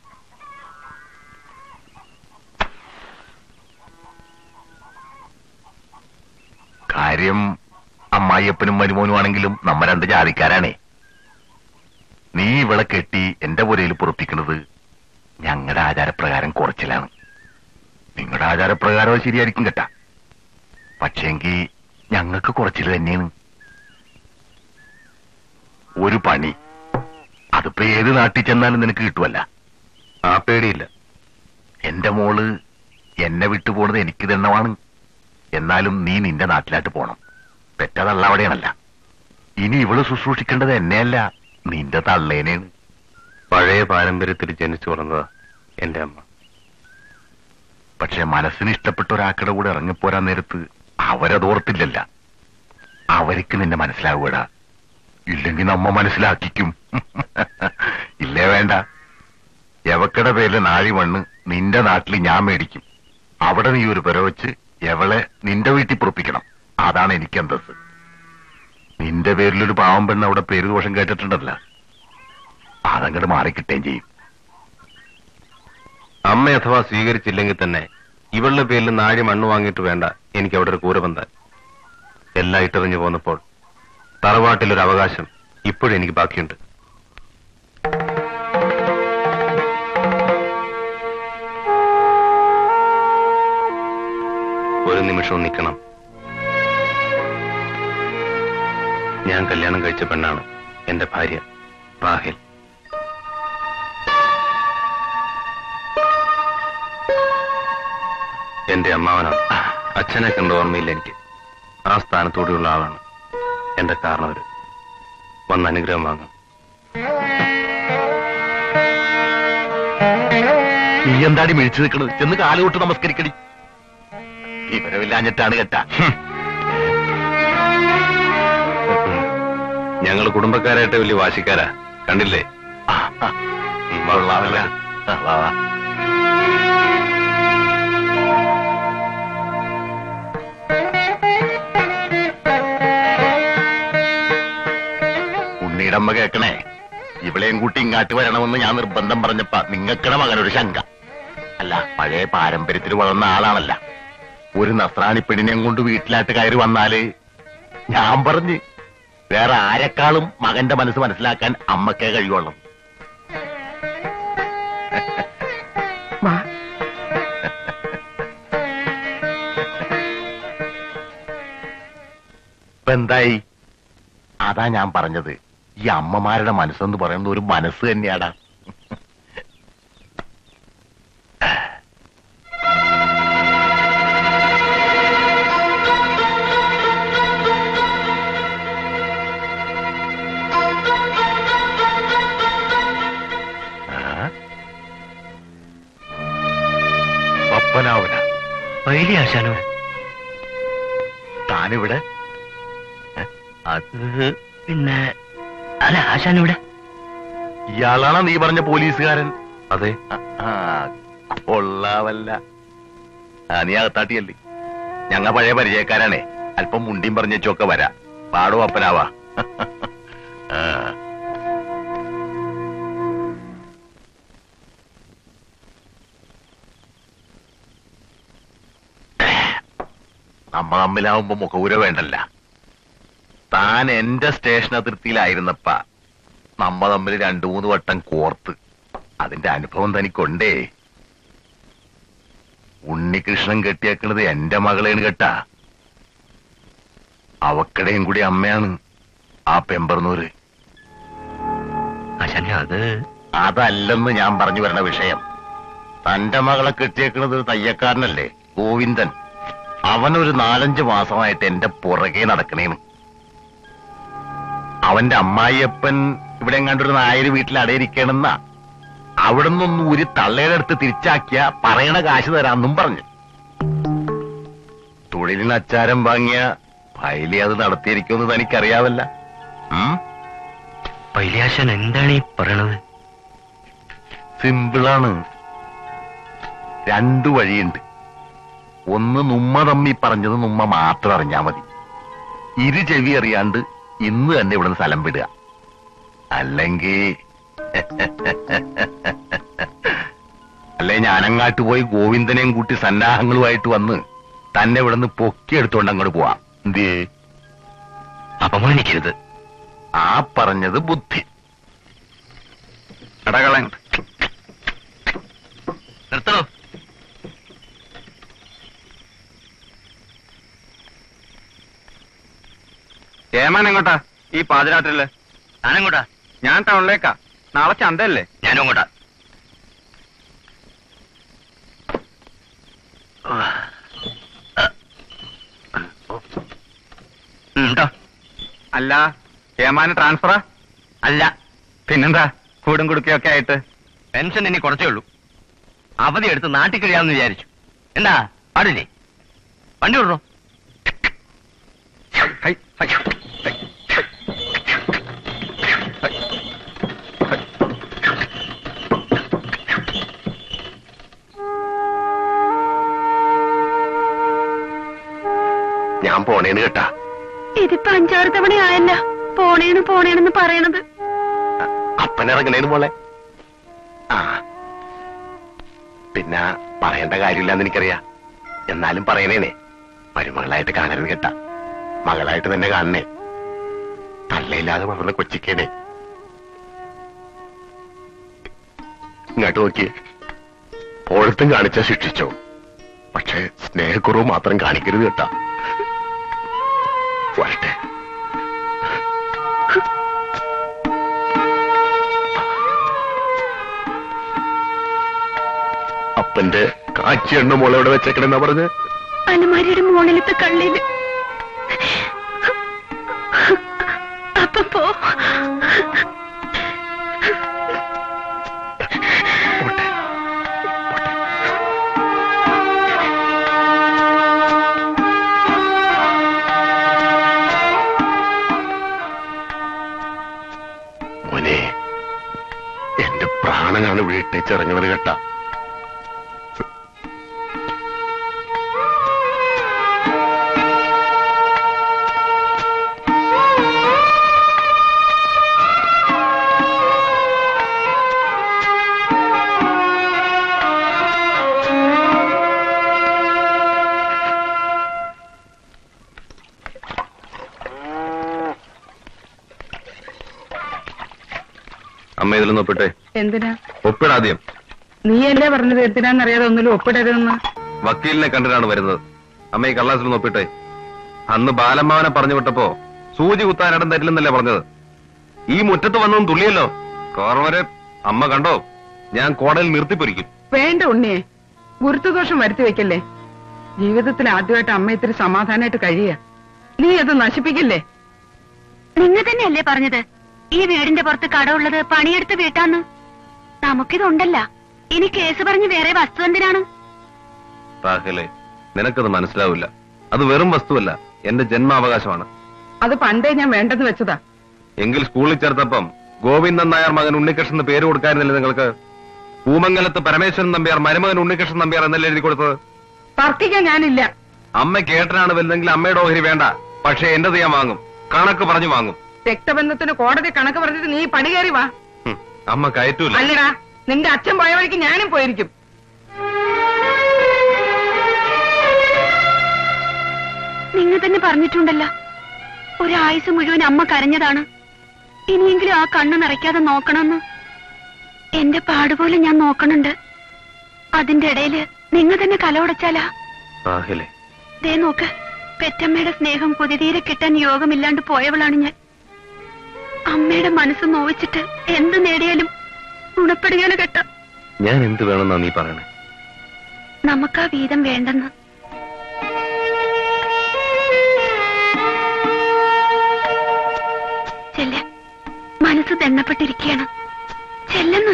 [SPEAKER 14] കാര്യം അമ്മായിയപ്പനും മരുമോനും ആണെങ്കിലും നമ്മ രണ്ട് ജാതിക്കാരാണേ നീ ഇവളെ കെട്ടി എന്റെ പുരയിൽ പൊറപ്പിക്കുന്നത് ഞങ്ങളുടെ ആചാരപ്രകാരം കുറച്ചിലാണ് നിങ്ങളുടെ ആചാരപ്രകാരം അത് ശരിയായിരിക്കും കേട്ടാ പക്ഷേങ്കി ഞങ്ങൾക്ക് കുറച്ചിൽ തന്നെയാണ് ഒരു പണി അതിപ്പോ ഏത് നാട്ടിൽ ചെന്നാലും നിനക്ക് കിട്ടുമല്ല
[SPEAKER 6] ആ പേടിയില്ല
[SPEAKER 14] എന്റെ മോള് എന്നെ വിട്ടു പോണത് എനിക്ക് ദണ്ണമാണ് എന്നാലും നീ നിന്റെ നാട്ടിലായിട്ട് പോണം പെറ്റതള്ള അവിടെയാണല്ല ഇനി ഇവള് ശുശ്രൂഷിക്കേണ്ടത് എന്നെയല്ല നിന്റെ തള്ളേനെയാണ്
[SPEAKER 6] പഴയ പാരമ്പര്യത്തിൽ ജനിച്ചു വളർന്നതാ എന്റെ അമ്മ
[SPEAKER 14] പക്ഷെ മനസ്സിന് ഇഷ്ടപ്പെട്ട ഒരാക്കടെ കൂടെ ഇറങ്ങിപ്പോരാൻ നേരത്ത് അവരതോർത്തില്ലല്ല അവർക്ക് നിന്നെ മനസ്സിലാവൂടാ ഇല്ലെങ്കിൽ നമ്മ മനസ്സിലാക്കിക്കും ഇല്ലേ വേണ്ട എവക്കടെ പേരില് നാഴി മണ്ണ് നിന്റെ നാട്ടിൽ ഞാൻ മേടിക്കും അവിടെ നീ ഒരു പെര വെച്ച് എവളെ നിന്റെ വീട്ടിൽ പൊറപ്പിക്കണം അതാണ് എനിക്ക് അന്തസ് നിന്റെ പേരിലൊരു പാവം പെണ്ണ് അവിടെ പേര് ദോഷം കേട്ടിട്ടുണ്ടല്ല അതങ്ങോട്ട് മാറിക്കിട്ടേം ചെയ്യും
[SPEAKER 6] അമ്മ അഥവാ സ്വീകരിച്ചില്ലെങ്കിൽ തന്നെ ഇവളുടെ പേരിൽ നാഴി മണ്ണ് വാങ്ങിയിട്ട് വേണ്ട എനിക്ക് അവിടെ ഒരു കൂര ബന്ധാൻ എല്ലാം ഇട്ടെറിഞ്ഞു പോന്നപ്പോൾ തറവാട്ടിലൊരു അവകാശം ഇപ്പോഴും എനിക്ക് ബാക്കിയുണ്ട് ഒരു നിമിഷവും നിൽക്കണം ഞാൻ കല്യാണം കഴിച്ച പെണ്ണാണ് എന്റെ ഭാര്യ റാഹിൽ എന്റെ അമ്മാവനാണ് അച്ഛനെ കണ്ട ഓർമ്മയില്ല എനിക്ക് ആ സ്ഥാനത്തോടെയുള്ള ആളാണ് എന്റെ കാരണവര് വന്ന് അനുഗ്രഹം വാങ്ങും
[SPEAKER 14] നീ എന്താടി മിഴിച്ചു നിൽക്കണത് ചെന്ന് കാലുകൊട്ട് നമസ്കരിക്കടി വിവരമില്ലാഞ്ഞിട്ടാണ് കേട്ടാ
[SPEAKER 6] ഞങ്ങൾ കുടുംബക്കാരായിട്ട് വലിയ വാശിക്കാരാ കണ്ടില്ലേ
[SPEAKER 14] കൊള്ളാമല്ല ആ, വാ വാ ഉണ്ണിയുടെ അമ്മ കേക്കണേ ഇവളെയും കൂട്ടി ഇങ്ങാട്ട് വരണമെന്ന് ഞാൻ നിർബന്ധം പറഞ്ഞപ്പ നിങ്ങൾക്കടെ മകനൊരു ശങ്ക അല്ല പഴയ പാരമ്പര്യത്തിൽ വളർന്ന ആളാണല്ല ഒരു നസ്രാണി പെണ്ണിനെയും കൊണ്ട് വീട്ടിലായിട്ട് കയറി വന്നാല് ഞാൻ പറഞ്ഞ് വേറെ ആരെക്കാളും മകന്റെ മനസ്സ് മനസ്സിലാക്കാൻ അമ്മക്കേ കഴിയുള്ളൂ
[SPEAKER 7] വാ
[SPEAKER 14] ഇപ്പൊ എന്തായി അതാ ഞാൻ പറഞ്ഞത് ഈ അമ്മമാരുടെ മനസ്സെന്ന് പറയുന്നത് ഒരു മനസ്സ് തന്നെയാടാ ആ? പപ്പനാവന
[SPEAKER 8] വൈലി ആശാനോ
[SPEAKER 14] താനിവിടെ
[SPEAKER 8] അത് പിന്നെ അല്ല ആശാനിവിടെ
[SPEAKER 14] ഇയാളാണോ നീ പറഞ്ഞ പോലീസുകാരൻ അതെ കൊള്ളാവല്ല ആ നീ അകത്താട്ടിയല്ലേ ഞങ്ങ പഴയ പരിചയക്കാരാണേ അല്പം മുണ്ടിയും പറഞ്ഞൊക്കെ വരാം പാടോ അപ്പനാവാ ആ. നമ്മ തമ്മിലാവുമ്പോ മുഖവുര വേണ്ടല്ല താൻ എന്റെ സ്റ്റേഷൻ അതിർത്തിയിലായിരുന്നപ്പ നമ്മ തമ്മിൽ രണ്ടു മൂന്ന് വട്ടം കോർത്ത് അതിന്റെ അനുഭവം തനിക്കൊണ്ടേ ഉണ്ണികൃഷ്ണൻ കെട്ടിയേക്കണത് എന്റെ മകളേണ് കേട്ടാ അവക്കടയും കൂടി അമ്മയാണ് ആ പെമ്പർന്നൂര്
[SPEAKER 8] ആശാനെ അത്
[SPEAKER 14] അതല്ലെന്ന് ഞാൻ പറഞ്ഞു വരുന്ന വിഷയം തന്റെ മകളെ കെട്ടിയേക്കണത് ഒരു തയ്യക്കാരനല്ലേ ഗോവിന്ദൻ അവനൊരു നാലഞ്ച് മാസമായിട്ട് എന്റെ പുറകെ നടക്കണേന്ന് അവന്റെ അമ്മായിയപ്പൻ ഇവിടെ എങ്ങാണ്ടൊരു നായര് വീട്ടിൽ അടയിരിക്കണമെന്ന അവിടെ നിന്നൊന്ന് ഒരു തള്ളയുടെ അടുത്ത് തിരിച്ചാക്കിയ പറയണ കാശ് തരാന്നും പറഞ്ഞു തൊഴിലിന് അച്ചാരം വാങ്ങിയ ഫയലി അത് നടത്തിയിരിക്കുമെന്ന് തനിക്കറിയാവല്ല ഉം
[SPEAKER 8] വൈലിയാശാൻ എന്താണ് ഈ പറയണത്
[SPEAKER 14] സിമ്പിളാണ് രണ്ടു വഴിയുണ്ട് ഒന്ന് നുമ്മ തമ്മി പറഞ്ഞത് നുമ്മ മാത്രം അറിഞ്ഞാ മതി ഇരു ചെവി അറിയാണ്ട് ഇന്ന് തന്നെ ഇവിടുന്ന് സ്ഥലം വിടുക അല്ലെങ്കിൽ അല്ലെ ഞാനങ്ങാട്ട് പോയി ഗോവിന്ദനെയും കൂട്ടി സന്നാഹങ്ങളുമായിട്ട് വന്ന് തന്നെ ഇവിടുന്ന് പൊക്കിയെടുത്തോണ്ട് അങ്ങോട്ട് പോവാം എന്തേ
[SPEAKER 8] അപമാനിക്കരുത്
[SPEAKER 14] ആ പറഞ്ഞത് ബുദ്ധി
[SPEAKER 3] കടകളൻ
[SPEAKER 8] നിർത്തണോ
[SPEAKER 3] ഏമാൻ എങ്ങോട്ടാ ഈ പാതിരാത്രിയില്
[SPEAKER 8] ഞാനെങ്ങോട്ടാ
[SPEAKER 3] ഞാൻ ടൗണിലേക്കാ നാളെ ചന്തയല്ലേ
[SPEAKER 8] ഞാനും അങ്ങോട്ടാ ഉണ്ടോ
[SPEAKER 3] അല്ല ഏമാന് ട്രാൻസ്ഫറാ
[SPEAKER 8] അല്ല
[SPEAKER 3] പിന്നെന്താ കൂടും കുടുക്കയൊക്കെ ആയിട്ട്
[SPEAKER 8] പെൻഷൻ ഇനി കുറച്ചേ ഉള്ളൂ അവധി എടുത്ത് നാട്ടിൽ കഴിയാമെന്ന് വിചാരിച്ചു എന്താ പാടില്ലേ വണ്ടി വിടണോ
[SPEAKER 3] ഹൈ, ഹൈ, ഹൈ, ഹൈ, ഹൈ.
[SPEAKER 14] ഞാൻ പോണേന്ന് കേട്ടാ
[SPEAKER 4] ഇതിപ്പോ അഞ്ചാറ് തവണ ആയല്ല പോണേണ് പോണേണെന്ന് പറയണത്
[SPEAKER 14] അപ്പനിറങ്ങണേന്ന് പോലെ ആ പിന്നെ പറയേണ്ട കാര്യമില്ലെന്ന് എനിക്കറിയാം എന്നാലും പറയണേനെ മരുമകളായിട്ട് കാണരുത് കേട്ടാ മകളായിട്ട് തന്നെ കാണണേ തള്ളയില്ലാതെ വളർന്ന കൊച്ചിക്കേനെ ഇങ്ങോട്ട് നോക്കി ഓഴത്തും കാണിച്ച ശിക്ഷിച്ചോ പക്ഷേ സ്നേഹക്കുറവ് മാത്രം കാണിക്കരുത് കേട്ടാ വരട്ടെ അപ്പന്റെ കാച്ചി എണ്ണ മോളെ എവിടെ വെച്ചേക്കണെന്നാ പറഞ്ഞ്
[SPEAKER 4] അലമാരിയുടെ മുകളിലത്തെ കള്ളില് അപ്പൊ പോ
[SPEAKER 14] മോനെ എന്റെ പ്രാണനാണ് വീട്ടേച്ചിറങ്ങണത് കേട്ടാ
[SPEAKER 6] അമ്മ ഇതിലൊന്ന് ഒപ്പിട്ടെ
[SPEAKER 7] എന്തിനാ
[SPEAKER 6] ഒപ്പിടാദ്യം
[SPEAKER 7] നീയല്ലേ പറഞ്ഞത് എന്തിനാന്നറിയാതെ ഒന്നിലും ഒപ്പിടരുതെന്ന്
[SPEAKER 6] വക്കീലിനെ കണ്ടിട്ടാണ് വരുന്നത് അമ്മ ഈ കള്ളാസിലൊന്ന് ഒപ്പിട്ടെ അന്ന് ബാലമ്മാവനെ പറഞ്ഞു വിട്ടപ്പോ സൂചി കുത്താൻ ഇടം തരില്ലെന്നല്ലേ പറഞ്ഞത് ഈ മുറ്റത്ത് വന്നതും തുള്ളിയല്ലോ കോർവരെ അമ്മ കണ്ടോ ഞാൻ കോടതിയിൽ നിർത്തിപ്പൊരിക്കും
[SPEAKER 7] വേണ്ട ഉണ്ണിയെ ഗുരുത്വദോഷം വരുത്തി വെക്കല്ലേ ജീവിതത്തിൽ ആദ്യമായിട്ട് അമ്മ ഇത്തിരി സമാധാനമായിട്ട് കഴിയ നീ അത് നശിപ്പിക്കില്ലേ
[SPEAKER 4] നിങ്ങൾ തന്നെയല്ലേ പറഞ്ഞത് ഈ വീടിന്റെ പുറത്ത് കടമുള്ളത് പണിയെടുത്ത് വീട്ടാന്ന് നമുക്കിതുണ്ടല്ല ഇനി കേസ് പറഞ്ഞ് വേറെ വസ്തു എന്തിനാണ്
[SPEAKER 6] റാഹേലെ നിനക്കത് മനസ്സിലാവില്ല അത് വെറും വസ്തുവല്ല എന്റെ ജന്മാവകാശമാണ്
[SPEAKER 7] അത് പണ്ടേ ഞാൻ വേണ്ടെന്ന് വെച്ചതാ
[SPEAKER 6] എങ്കിൽ സ്കൂളിൽ ചേർത്തപ്പം ഗോവിന്ദൻ നായർ മകൻ ഉണ്ണികൃഷ്ണൻ എന്ന് പേര് കൊടുക്കായിരുന്നില്ല നിങ്ങൾക്ക് പൂമംഗലത്ത് പരമേശ്വരൻ നമ്പ്യാർ മരുമകൻ ഉണ്ണികൃഷ്ണൻ നമ്പ്യാർ എന്നല്ലേ എഴുതി കൊടുത്തത്
[SPEAKER 7] തർക്കിക്കാൻ ഞാനില്ല
[SPEAKER 6] അമ്മ കേട്ടനാണ് വലുതെങ്കിൽ അമ്മയുടെ ഓഹരി വേണ്ട പക്ഷെ എന്റേത് ഞാൻ വാങ്ങും കണക്ക് പറഞ്ഞു വാങ്ങും
[SPEAKER 7] രക്തബന്ധത്തിന് കോടതി കണക്ക് പറഞ്ഞിട്ട് നീ പടി കയറി വാ
[SPEAKER 6] ഹും, അമ്മ കയറ്റൂല
[SPEAKER 7] അല്ലടാ നിന്റെ അച്ഛൻ പോയ വഴിക്ക് ഞാനും പോയിരിക്കും
[SPEAKER 4] നിങ്ങൾ തന്നെ പറഞ്ഞിട്ടുണ്ടല്ലോ ഒരായുസ് മുഴുവൻ അമ്മ കരഞ്ഞതാണ് ഇനിയെങ്കിലും ആ കണ്ണ് നിറയ്ക്കാതെ നോക്കണമെന്ന് എന്റെ പാടുപോലെ ഞാൻ നോക്കണുണ്ട് അതിന്റെ ഇടയില് നിങ്ങൾ തന്നെ കലവടച്ചാലാ
[SPEAKER 6] റാഹിലെ
[SPEAKER 4] ദേ നോക്ക് പെറ്റമ്മയുടെ സ്നേഹം കൊതിതീരെ കിട്ടാൻ യോഗമില്ലാണ്ട് പോയവളാണ് ഞാൻ അമ്മയുടെ മനസ്സ് നോവിച്ചിട്ട് എന്ത് നേടിയാലും ഗുണപ്പെടുകയാണ് കേട്ട
[SPEAKER 6] ഞാൻ എന്ത് വേണമെന്നാ നീ പറയണേ
[SPEAKER 4] നമുക്കാ വീതം വേണ്ടെന്ന് ചെല്ല മനസ്സ് ദണ്ണപ്പെട്ടിരിക്കുകയാണ് ചെല്ലെന്ന്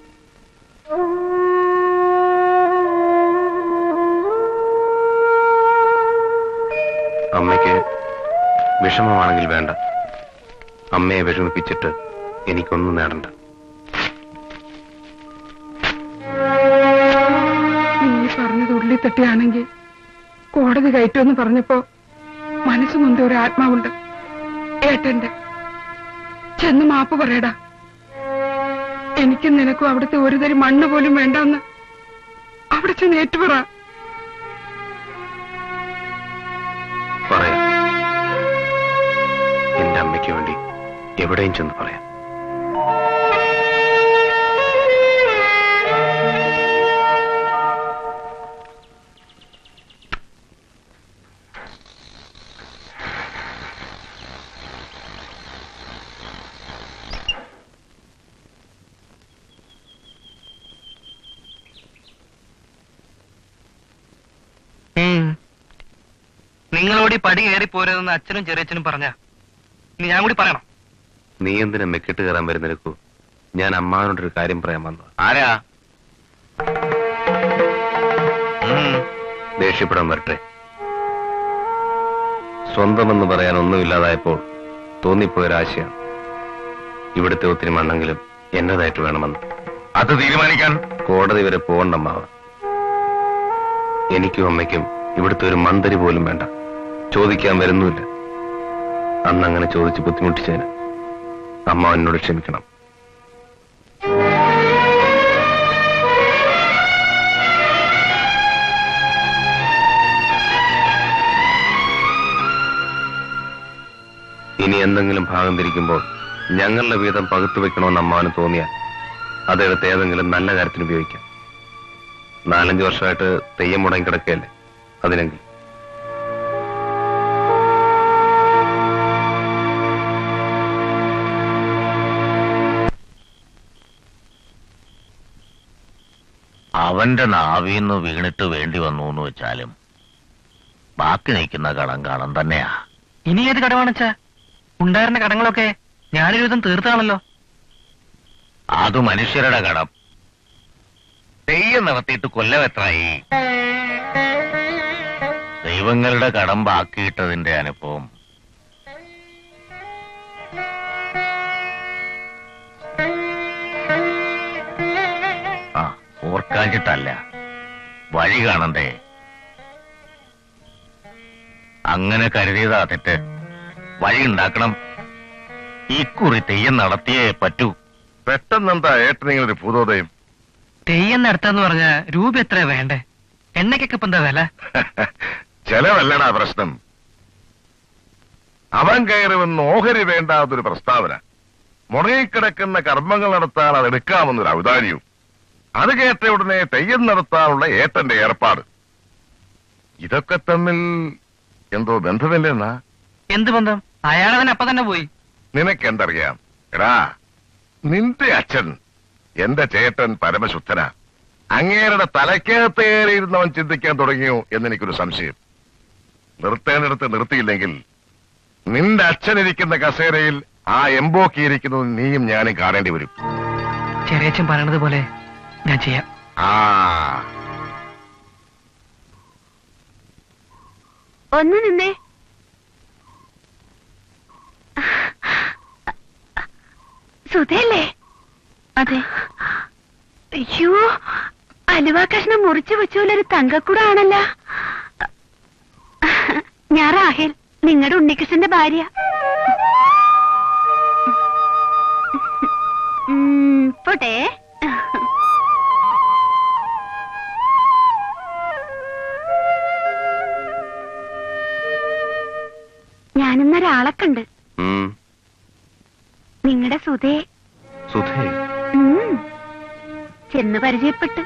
[SPEAKER 6] അമ്മയ്ക്ക് വിഷമമാണെങ്കിൽ വേണ്ട അമ്മയെ വിഷമിപ്പിച്ചിട്ട് എനിക്കൊന്നും നേടണ്ട
[SPEAKER 7] നീ പറഞ്ഞത് ഉള്ളിൽ തട്ടിയാണെങ്കിൽ കോടതി കയറ്റുമെന്ന് പറഞ്ഞപ്പോ മനസ്സ് നൊന്ത ഒരു ആത്മാവുണ്ട് ഏട്ടന്റെ ചെന്ന് മാപ്പ് പറയടാ എനിക്കും നിനക്കും അവിടുത്തെ ഒരു തരി മണ്ണ് പോലും വേണ്ടെന്ന് അവിടെ ചെന്ന് ഏറ്റുപറ
[SPEAKER 6] പറയാം എന്റെ അമ്മയ്ക്ക് വേണ്ടി എവിടെയും ചെന്ന് പറയാം
[SPEAKER 11] നിങ്ങളോട് ഈ പടി കയറി പോരുതെന്ന് അച്ഛനും ചെറിയച്ഛനും പറഞ്ഞ ഇനി ഞാൻ കൂടി പറയണം
[SPEAKER 6] നീ എന്തിനാ മെക്കിട്ട് കയറാൻ വരുന്നെടുക്കൂ ഞാൻ അമ്മാവനോടൊരു കാര്യം പറയാൻ വന്നത്
[SPEAKER 3] ആരാ
[SPEAKER 6] ദേഷ്യപ്പെടാൻ വരട്ടെ സ്വന്തമെന്ന് പറയാൻ ഒന്നുമില്ലാതായപ്പോൾ തോന്നിപ്പോയൊരാശയാണ് ഇവിടുത്തെ ഒത്തിരി മണ്ണെങ്കിലും എന്നതായിട്ട് വേണമെന്ന്
[SPEAKER 3] അത് തീരുമാനിക്കാൻ
[SPEAKER 6] കോടതി വരെ പോകണ്ട അമ്മാവ എനിക്കും അമ്മയ്ക്കും ഇവിടുത്തെ ഒരു മന്ദരി പോലും വേണ്ട ചോദിക്കാൻ വരുന്നുമില്ല അന്ന് അങ്ങനെ ചോദിച്ച് ബുദ്ധിമുട്ടിച്ചതിന് അമ്മ എന്നോട് ക്ഷമിക്കണം ഇനി എന്തെങ്കിലും ഭാഗം തിരിക്കുമ്പോൾ ഞങ്ങളുടെ വീതം പകുത്തു വെക്കണമെന്ന് അമ്മാവന് തോന്നിയാൽ അതെടുത്ത് ഏതെങ്കിലും നല്ല കാര്യത്തിന് ഉപയോഗിക്കാം നാലഞ്ച് വർഷമായിട്ട് തെയ്യം മുടങ്ങി കിടക്കുകയല്ലേ അതിനെങ്കിൽ
[SPEAKER 3] അവന്റെ നാവിന്ന് വീണിട്ട് വേണ്ടി വന്നു എന്ന് വെച്ചാലും ബാക്കി നിൽക്കുന്ന കടം കടം തന്നെയാ
[SPEAKER 11] ഇനി ഏത് കടമാണച്ചാ ഉണ്ടായിരുന്ന കടങ്ങളൊക്കെ ഞാനൊരു വിധം തീർത്താണല്ലോ
[SPEAKER 3] അത് മനുഷ്യരുടെ കടം തെയ്യം നടത്തിയിട്ട് കൊല്ലം എത്രയായി ദൈവങ്ങളുടെ കടം ബാക്കിയിട്ടതിന്റെ അനുഭവം ആ ഓർക്കാഞ്ഞിട്ടല്ല വഴി കാണണ്ടേ അങ്ങനെ കരുതിയതാ തെറ്റ് വഴി ഉണ്ടാക്കണം ഇക്കുറി തെയ്യം നടത്തിയേ പറ്റൂ
[SPEAKER 5] പെട്ടെന്നെന്താ ഏട്ടനിങ്ങനെ ഒരു ഭൂതോദയം
[SPEAKER 11] തെയ്യം നടത്താന്ന് പറഞ്ഞ രൂപ എത്ര വേണ്ടേ എണ്ണയ്ക്കൊക്കെ ഇപ്പൊ എന്താ വില
[SPEAKER 5] ചെലവല്ലടാ പ്രശ്നം അവൻ കയറി വന്ന് ഓഹരി വേണ്ടാത്തൊരു പ്രസ്താവന മുടങ്ങിക്കിടക്കുന്ന കർമ്മങ്ങൾ നടത്താൻ അത് എടുക്കാമെന്നൊരു ഔദാര്യവും അത് കേട്ട ഉടനെ തെയ്യം നടത്താനുള്ള ഏട്ടന്റെ ഏർപ്പാട് ഇതൊക്കെ തമ്മിൽ എന്തോ ബന്ധമില്ലെന്നാ
[SPEAKER 11] എന്ത് ബന്ധം അയാളവൻ അപ്പൊ തന്നെ പോയി
[SPEAKER 5] നിനക്കെന്തറിയാം എടാ നിന്റെ അച്ഛൻ എന്റെ ചേട്ടൻ പരമശുദ്ധനാ അങ്ങേരുടെ തലയ്ക്കകത്ത് കയറിയിരുന്നവൻ ചിന്തിക്കാൻ തുടങ്ങിയോ എന്നെനിക്കൊരു സംശയം നിർത്തേണ്ടിടത്ത് നിർത്തിയില്ലെങ്കിൽ നിന്റെ അച്ഛനിരിക്കുന്ന കസേരയിൽ ആ എംബോക്കിയിരിക്കുന്നത് നീയും ഞാനും കാണേണ്ടി വരും
[SPEAKER 11] ചെറിയച്ഛൻ പറയണത് പോലെ ഞാൻ ചെയ്യാം
[SPEAKER 5] ആ
[SPEAKER 4] ഒന്ന് നിന്നേ സുധയല്ലേ അതെ അയ്യോ അലുവ കഷ്ണം മുറിച്ചു വെച്ചോലൊരു തങ്കക്കൂടാണല്ലോ ഞാൻ റാഹേൽ നിങ്ങളുടെ ഉണ്ണികൃഷ്ണന്റെ ഭാര്യ ഉം, പോട്ടെ ഞാനിന്നൊരാളെ കണ്ട് നിങ്ങളുടെ സുധയെ
[SPEAKER 6] സുധേ
[SPEAKER 4] ഉം. ചെന്ന് പരിചയപ്പെട്ട്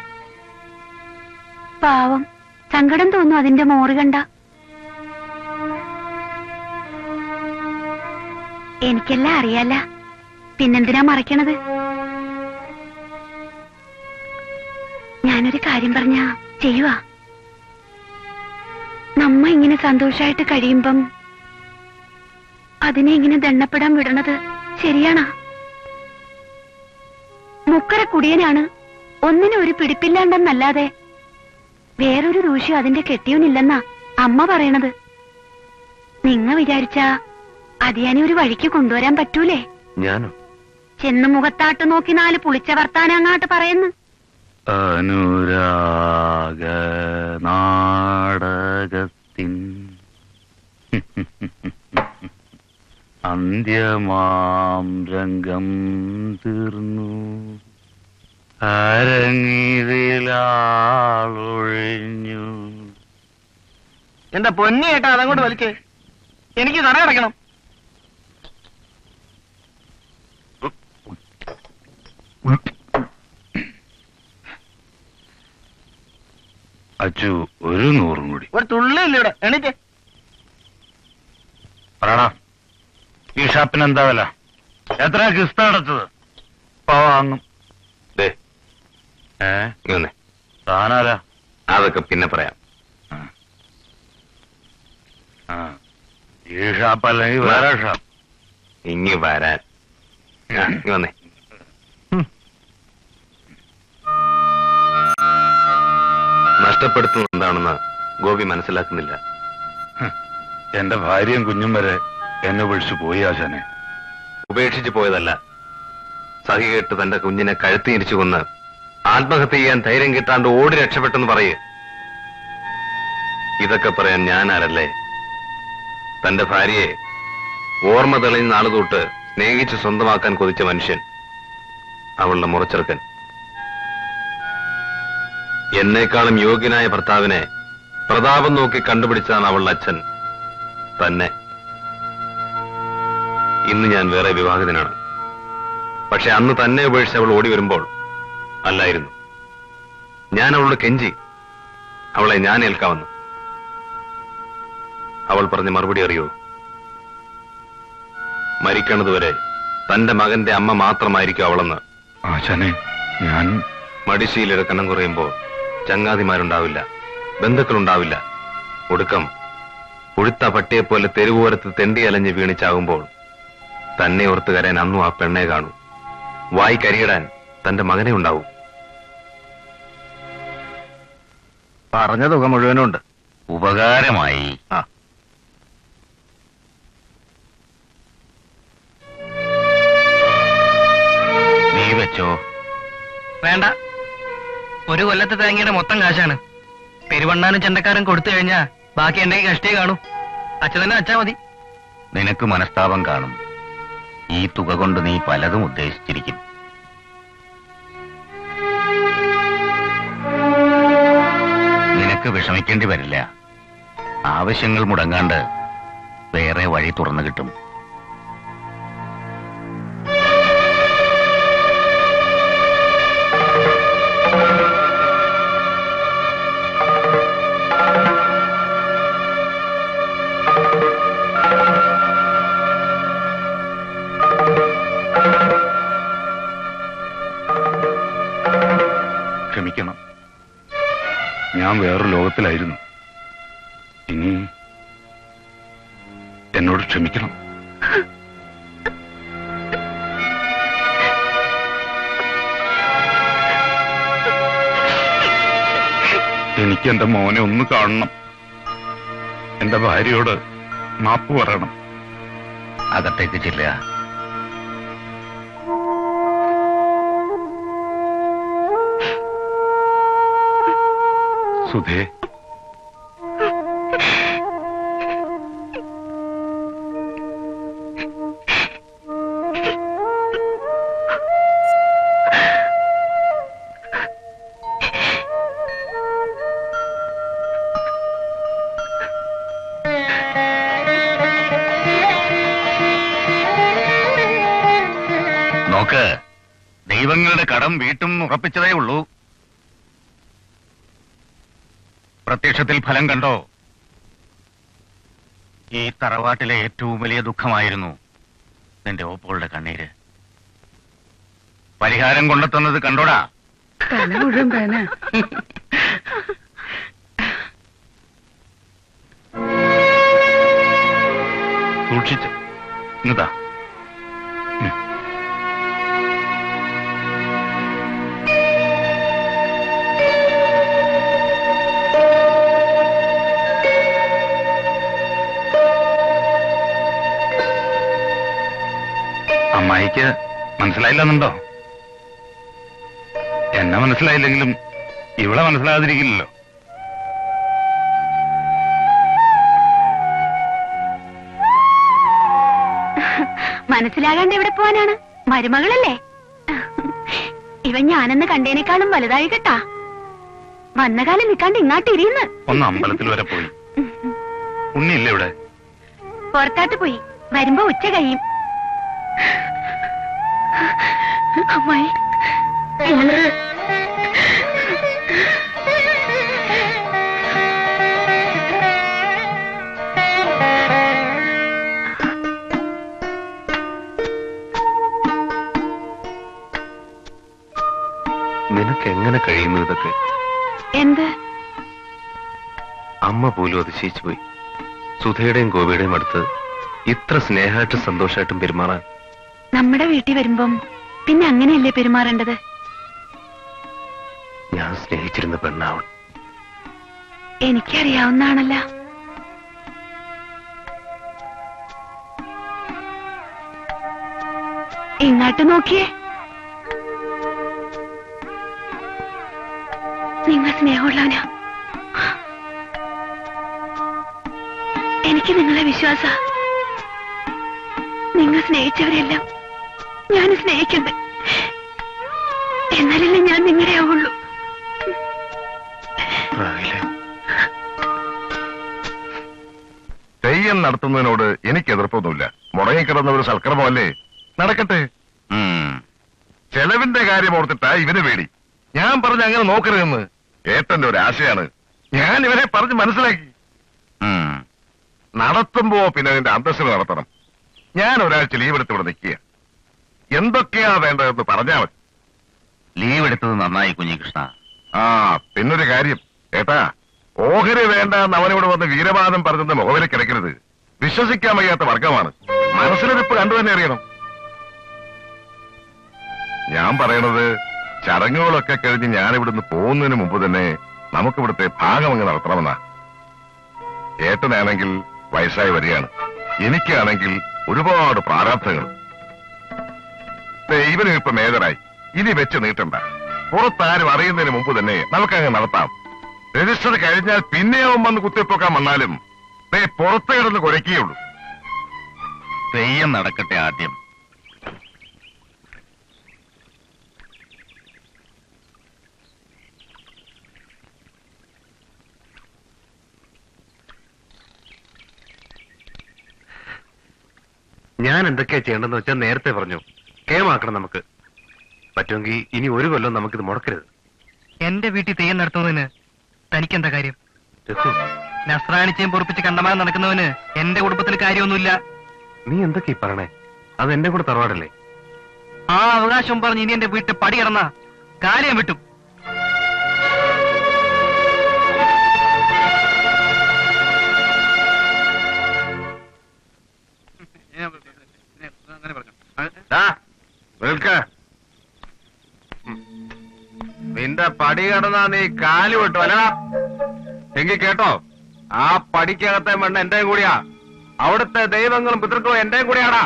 [SPEAKER 4] പാവം സങ്കടം തോന്നും അതിന്റെ മോറ് കണ്ട എനിക്കെല്ലാം അറിയാല പിന്നെന്തിനാ മറയ്ക്കണത് ഞാനൊരു കാര്യം പറഞ്ഞ ചെയ്യുവാ നമ്മ ഇങ്ങനെ സന്തോഷായിട്ട് കഴിയുമ്പം അതിനെ ഇങ്ങനെ ദണ്ണപ്പെടാൻ വിടണത് ശരിയാണോ മുക്കര കുടിയനാണ് ഒന്നിനും ഒരു പിടിപ്പില്ലാണ്ടെന്നല്ലാതെ വേറൊരു ദൂഷ്യം അതിന്റെ കെട്ടിയവനില്ലെന്നാ അമ്മ പറയണത് നിങ്ങ വിചാരിച്ച അതിയാനെ ഒരു വഴിക്ക് കൊണ്ടുവരാൻ പറ്റൂലേ
[SPEAKER 6] ഞാനോ
[SPEAKER 4] ചെന്ന് മുഖത്താട്ട് നോക്കി നാല് പുളിച്ച വർത്താനം അങ്ങാട്ട് പറയുന്നു
[SPEAKER 2] അനുരാഗ നാടകത്തിൻ അന്ത്യമാം രംഗം തീർന്നു അരങ്ങിതിലാളൊഴിഞ്ഞു
[SPEAKER 11] എന്റെ പൊന്നി ഏട്ടാ അതങ്ങോട്ട് വലിക്കേ എനിക്ക് കട കിടക്കണം
[SPEAKER 2] അച്ചു ഒരു നൂറും കൂടി
[SPEAKER 11] ഒരു തുള്ളി ഇല്ല ഇവിടെ എണീറ്റ്
[SPEAKER 2] പറയടാ ഈ ഷാപ്പിന് എന്താ വില എത്ര കിസ്ത അടച്ചത് ഇപ്പൊ വാങ്ങും
[SPEAKER 6] ദേ
[SPEAKER 2] ഏ
[SPEAKER 6] ഇങ്ങ് വന്നേ
[SPEAKER 2] താനാരാ
[SPEAKER 6] അതൊക്കെ പിന്നെ പറയാം
[SPEAKER 2] ആ. ഈ ഷാപ്പ് അല്ലെങ്കിൽ വേറെ ഷാപ്പ്
[SPEAKER 6] ഇങ്ങ് വരാൻ ആ, ഇങ്ങ് വന്നേ നഷ്ടപ്പെടുത്തുന്നത് എന്താണെന്ന് ഗോപി മനസ്സിലാക്കുന്നില്ല
[SPEAKER 2] എന്റെ ഭാര്യയും കുഞ്ഞും വരെ എന്നെ വിളിച്ചു പോയി ആശാനെ
[SPEAKER 6] ഉപേക്ഷിച്ചു പോയതല്ല സഹി കേട്ട് തന്റെ കുഞ്ഞിനെ കഴുത്തിരിച്ചു കൊന്ന് ആത്മഹത്യ ചെയ്യാൻ ധൈര്യം കിട്ടാണ്ട് ഓടി രക്ഷപ്പെട്ടെന്ന് പറയേ ഇതൊക്കെ പറയാൻ ഞാനാരല്ലേ തന്റെ ഭാര്യയെ ഓർമ്മ തെളിഞ്ഞ നാളു തൊട്ട് സ്നേഹിച്ച് സ്വന്തമാക്കാൻ കൊതിച്ച മനുഷ്യൻ അവളുടെ മുറച്ചെറുക്കൻ എന്നേക്കാളും യോഗ്യനായ ഭർത്താവിനെ പ്രതാപം നോക്കി കണ്ടുപിടിച്ചതാണ് അവളുടെ അച്ഛൻ തന്നെ ഇന്ന് ഞാൻ വേറെ വിവാഹിതനാണ് പക്ഷെ അന്ന് തന്നെ ഉപേക്ഷിച്ച് അവൾ ഓടി വരുമ്പോൾ അല്ലായിരുന്നു ഞാൻ അവളോട് കെഞ്ചി അവളെ ഞാൻ ഏൽക്കാമെന്ന് അവൾ പറഞ്ഞ മറുപടി അറിയോ മരിക്കണതുവരെ തന്റെ മകന്റെ അമ്മ മാത്രമായിരിക്കും അവളെന്ന്
[SPEAKER 2] ആശാനെ ഞാൻ
[SPEAKER 6] മടിശീലയുടെ കണ്ണം കുറയുമ്പോൾ ചങ്ങാതിമാരുണ്ടാവില്ല ബന്ധുക്കളുണ്ടാവില്ല ഒടുക്കം ഉഴുത്ത പട്ടിയെപ്പോലെ തെരുവോരത്ത് തെണ്ടി അലഞ്ഞ് വീണിച്ചാകുമ്പോൾ തന്നെ ഓർത്ത് കരയാൻ അന്നും ആ പെണ്ണെ കാണൂ വായി കരിയിടാൻ തന്റെ മകനെ ഉണ്ടാവും
[SPEAKER 1] പറഞ്ഞ തുക മുഴുവനും ഉണ്ട്
[SPEAKER 2] ഉപകാരമായി
[SPEAKER 1] ആ
[SPEAKER 2] നീ വെച്ചോ
[SPEAKER 11] വേണ്ട ഒരു കൊല്ലത്തെ തേങ്ങയുടെ മൊത്തം കാശാണ് പെരുവണ്ണാനും ചെണ്ടക്കാരൻ കൊടുത്തു കഴിഞ്ഞാ ബാക്കി എന്റെ കഷ്ടേ കാണൂ അച്ഛൻ തന്നെ അച്ഛാ മതി
[SPEAKER 2] നിനക്ക് മനസ്താപം കാണും ഈ തുക കൊണ്ട് നീ പലതും ഉദ്ദേശിച്ചിരിക്കും നിനക്ക് വിഷമിക്കേണ്ടി വരില്ല ആവശ്യങ്ങൾ മുടങ്ങാണ്ട് വേറെ വഴി തുറന്നു കിട്ടും
[SPEAKER 16] സങ്കടത്തിലായിരുന്നു ഇനി എന്നോട് ക്ഷമിക്കണം എനിക്ക് എന്റെ മോനെ ഒന്ന് കാണണം എന്റെ ഭാര്യയോട് മാപ്പ് പറയണം
[SPEAKER 3] അകത്തേക്ക് ചെല്ലുക
[SPEAKER 16] സുധേ
[SPEAKER 3] നോക്ക് ദൈവങ്ങളുടെ കടം വീട്ടും ഉറപ്പിച്ചതേ ഉള്ളൂ പ്രത്യക്ഷത്തിൽ ഫലം കണ്ടോ ഈ തറവാട്ടിലെ ഏറ്റവും വലിയ ദുഃഖമായിരുന്നു നിന്റെ ഓപ്പുകളുടെ കണ്ണീര് പരിഹാരം കൊണ്ടെത്തുന്നത് കണ്ടോടാ
[SPEAKER 7] തല മുഴുവൻ പേന
[SPEAKER 16] സൂക്ഷിച്ച് ഇങ്ങതാ അമ്മായിക്ക് മനസ്സിലായില്ലെന്നുണ്ടോ എന്നെ മനസ്സിലായില്ലെങ്കിലും ഇവളെ മനസ്സിലാകാതിരിക്കില്ലല്ലോ
[SPEAKER 4] മനസ്സിലാകാണ്ട് എവിടെ പോവാനാണ് മരുമകളല്ലേ ഇവൻ ഞാനെന്ന് കണ്ടേനേക്കാളും വലുതായി കേട്ടാ വന്ന കാലം നിൽക്കാണ്ട് ഇങ്ങാട്ടിരിയുന്ന്
[SPEAKER 16] ഒന്ന് അമ്പലത്തിൽ വരെ പോയി ഉണ്ണിയില്ലേ ഇവിടെ
[SPEAKER 4] പുറത്താട്ട് പോയി വരുമ്പോ ഉച്ച കഴിയും അമ്മായി മോളെ.
[SPEAKER 6] നിനക്ക് എങ്ങനെ കഴിയുന്നു ഇതൊക്കെ
[SPEAKER 4] എന്ത്
[SPEAKER 6] അമ്മ പോലും അതിശയിച്ചു പോയി സുധയുടെയും ഗോപിയുടെയും അടുത്ത് ഇത്ര സ്നേഹമായിട്ടും സന്തോഷമായിട്ടും പെരുമാറാൻ
[SPEAKER 4] നമ്മുടെ വീട്ടിൽ വരുമ്പം പിന്നെ അങ്ങനെയല്ലേ പെരുമാറേണ്ടത്
[SPEAKER 6] ഞാൻ സ്നേഹിച്ചിരുന്ന പെണ്ണാവൾ
[SPEAKER 4] എനിക്കറിയാവുന്നതാണല്ല ഇങ്ങോട്ട് നോക്കിയേ നിങ്ങൾ സ്നേഹമുള്ളവനാ എനിക്ക് നിങ്ങളെ വിശ്വാസ നിങ്ങൾ സ്നേഹിച്ചവരെല്ലാം ഞാൻ സ്നേഹിക്കണ്ടേ എന്നാലല്ലേ ഞാൻ നിങ്ങളുടെ ആവുള്ളൂ
[SPEAKER 5] തെയ്യം നടത്തുന്നതിനോട് എനിക്ക് എതിർപ്പൊന്നുമില്ല മുടങ്ങിക്കിടന്ന ഒരു സൽക്രമമല്ലേ നടക്കട്ടെ ചെലവിന്റെ കാര്യം ഓർത്തിട്ടാ ഇവന് പേടി ഞാൻ പറഞ്ഞ അങ്ങനെ നോക്കരുതെന്ന് ഏട്ടന്റെ ഒരു ആശയാണ് ഞാൻ ഇവനെ പറഞ്ഞ് മനസ്സിലാക്കി നടത്തുമ്പോ പിന്നെ അതിന്റെ അന്തസ്സിൽ നടത്തണം ഞാൻ ഒരാഴ്ച ലീവ് എടുത്ത് ഇവിടെ നിൽക്കുക എന്തൊക്കെയാ വേണ്ടതെന്ന് പറഞ്ഞാ മതി
[SPEAKER 3] ലീവ് എടുത്തത് നന്നായി കുഞ്ഞികൃഷ്ണ
[SPEAKER 5] ആ പിന്നൊരു കാര്യം ഏട്ടാ ഓഹരി വേണ്ട എന്ന് അവനോട് വന്ന് വീരവാദം പറഞ്ഞെന്ന് മുഖവിലെ കിടക്കരുത് വിശ്വസിക്കാൻ വയ്യാത്ത വർഗമാണ് മനസ്സിലിരിപ്പ് കണ്ടു തന്നെ അറിയണം ഞാൻ പറയണത് ചടങ്ങുകളൊക്കെ കഴിഞ്ഞ് ഞാൻ ഇവിടുന്ന് പോകുന്നതിന് മുമ്പ് തന്നെ നമുക്ക് ഇവിടുത്തെ ഭാഗം അങ്ങ് നടത്തണമെന്നാ ഏട്ടനാണെങ്കിൽ വയസ്സായി വരികയാണ് എനിക്കാണെങ്കിൽ ഒരുപാട് പ്രാരാബ്ധങ്ങൾ ദേ, ഇവനും ഇപ്പൊ മേജറായി ഇനി വെച്ച് നീട്ടണ്ട പുറത്താരും അറിയുന്നതിന് മുമ്പ് തന്നെ നമുക്കങ്ങ് നടത്താം രജിസ്റ്റർ കഴിഞ്ഞാൽ പിന്നെയാവും വന്ന് കുത്തിപ്പൊക്കാൻ വന്നാലും ദേ പുറത്ത് കിടന്ന് കുരയ്ക്കുകയുള്ളൂ
[SPEAKER 3] തെയ്യം നടക്കട്ടെ ആദ്യം
[SPEAKER 6] ഞാൻ എന്തൊക്കെയാ ചെയ്യേണ്ടെന്ന് വെച്ചാൽ നേരത്തെ പറഞ്ഞു കേമാക്കണം നമുക്ക് പറ്റുമെങ്കിൽ ഇനി ഒരു കൊല്ലം നമുക്കിത് മുടക്കരുത്
[SPEAKER 11] എന്റെ വീട്ടിൽ തെയ്യം നടത്തുന്നതിന് തനിക്കെന്താ കാര്യം
[SPEAKER 6] രഘു,
[SPEAKER 11] നസ്രാണിച്ചയും പൊറപ്പിച്ച് കണ്ടമാനം നടക്കുന്നവന് എന്റെ കുടുംബത്തിൽ കാര്യമൊന്നുമില്ല
[SPEAKER 6] നീ എന്തൊക്കെയാ ഈ പറയണേ അത് എന്റെ കൂടെ തറവാടല്ലേ
[SPEAKER 11] ആ അവകാശം പറഞ്ഞ് ഇനി എന്റെ വീട്ടിൽ പടി കിടന്ന കാര്യം വിട്ടും
[SPEAKER 1] പടി കടന്നാ നീ കാല് വിട്ടു അല്ലടാ എങ്കിൽ കേട്ടോ ആ പടിക്കകത്തെ മണ്ണ് എന്റെയും കൂടിയാ അവിടുത്തെ ദൈവങ്ങളും പിതൃക്കളും എന്റെയും കൂടിയാടാ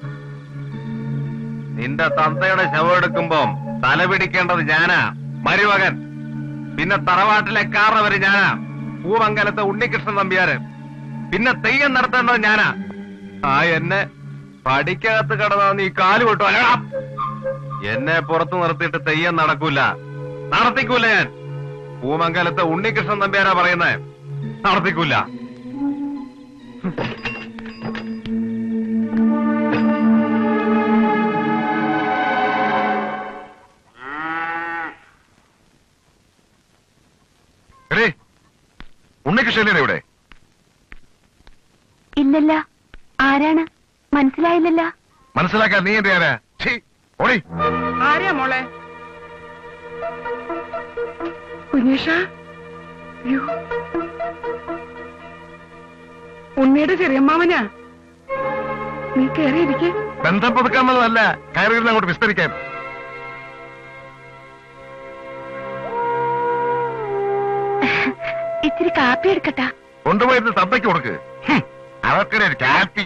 [SPEAKER 1] നിന്റെ തന്തയുടെ ശവം എടുക്കുമ്പം തല പിടിക്കേണ്ടത് ഞാനാ മരുമകൻ പിന്നെ തറവാട്ടിലെ കാരണവര് ഞാനാ പൂമംഗലത്തെ ഉണ്ണികൃഷ്ണൻ നമ്പ്യാര് പിന്നെ തെയ്യം നടത്തേണ്ടത് ഞാനാ ആ എന്നെ പടിക്കകത്ത് കിടന്നാ നീ കാല് വിട്ടു അല്ലടാ എന്നെ പുറത്തു നിർത്തിയിട്ട് തെയ്യം നടക്കൂല നടത്തിക്കൂല ഞാൻ പൂമംഗലത്തെ ഉണ്ണികൃഷ്ണൻ നമ്പ്യാരാ പറയുന്നത് നടത്തിക്കൂല
[SPEAKER 5] എടേ ഉണ്ണികൃഷ്ണനെ ഇവിടെ
[SPEAKER 4] ഇല്ലല്ല ആരാണ് മനസ്സിലായില്ലല്ല
[SPEAKER 5] മനസ്സിലാക്കാൻ നീ എന്തിനാ ഛീ, ഓടി
[SPEAKER 7] ആരെയാ മോളെ കുഞ്ഞേഷ അയ്യോ ഉണ്ണിയുടെ ചെറിയമ്മാവനാ നീ കയറിയിരിക്കെ
[SPEAKER 5] ബന്ധം പുതുക്കാന്നുള്ളതല്ല കയറി ഇരുന്ന് അങ്ങോട്ട് വിസ്തരിക്കാൻ
[SPEAKER 4] ഇത്തിരി കാപ്പി എടുക്കട്ടാ
[SPEAKER 5] കൊണ്ടുപോയിരുന്ന് തന്തയ്ക്ക് കൊടുക്ക് ഹും, അവർക്കിടെ ഒരു കാപ്പി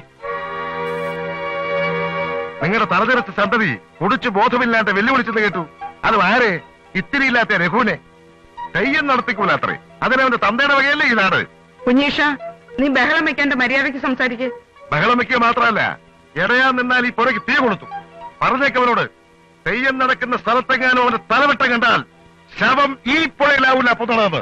[SPEAKER 5] നിങ്ങളുടെ തലതിരച്ച സന്തതി കുടിച്ചു ബോധമില്ലാണ്ട് വെല്ലുവിളിച്ചെന്ന് കേട്ടു അത് ആരെ ഇത്തിരി ഇല്ലാത്ത രഘുവിനെ തെയ്യം നടത്തിക്കൂലാത്രേ അതിനവന്റെ തന്തയുടെ വകയല്ലേ ഈ നാട്
[SPEAKER 7] കുഞ്ഞീഷ നീ ബഹളം വെക്കാണ്ട് മര്യാദയ്ക്ക് സംസാരിക്ക്
[SPEAKER 5] ബഹളം വെക്കുക മാത്രമല്ല ഇടയാൻ നിന്നാൽ ഈ പുറയ്ക്ക് തീ കൊടുത്തു പറഞ്ഞേക്കവനോട് തെയ്യം നടക്കുന്ന സ്ഥലത്തെങ്ങാനും അവന്റെ തലവെട്ടം കണ്ടാൽ ശവം ഈ പുഴയിലാവൂല പുതണത്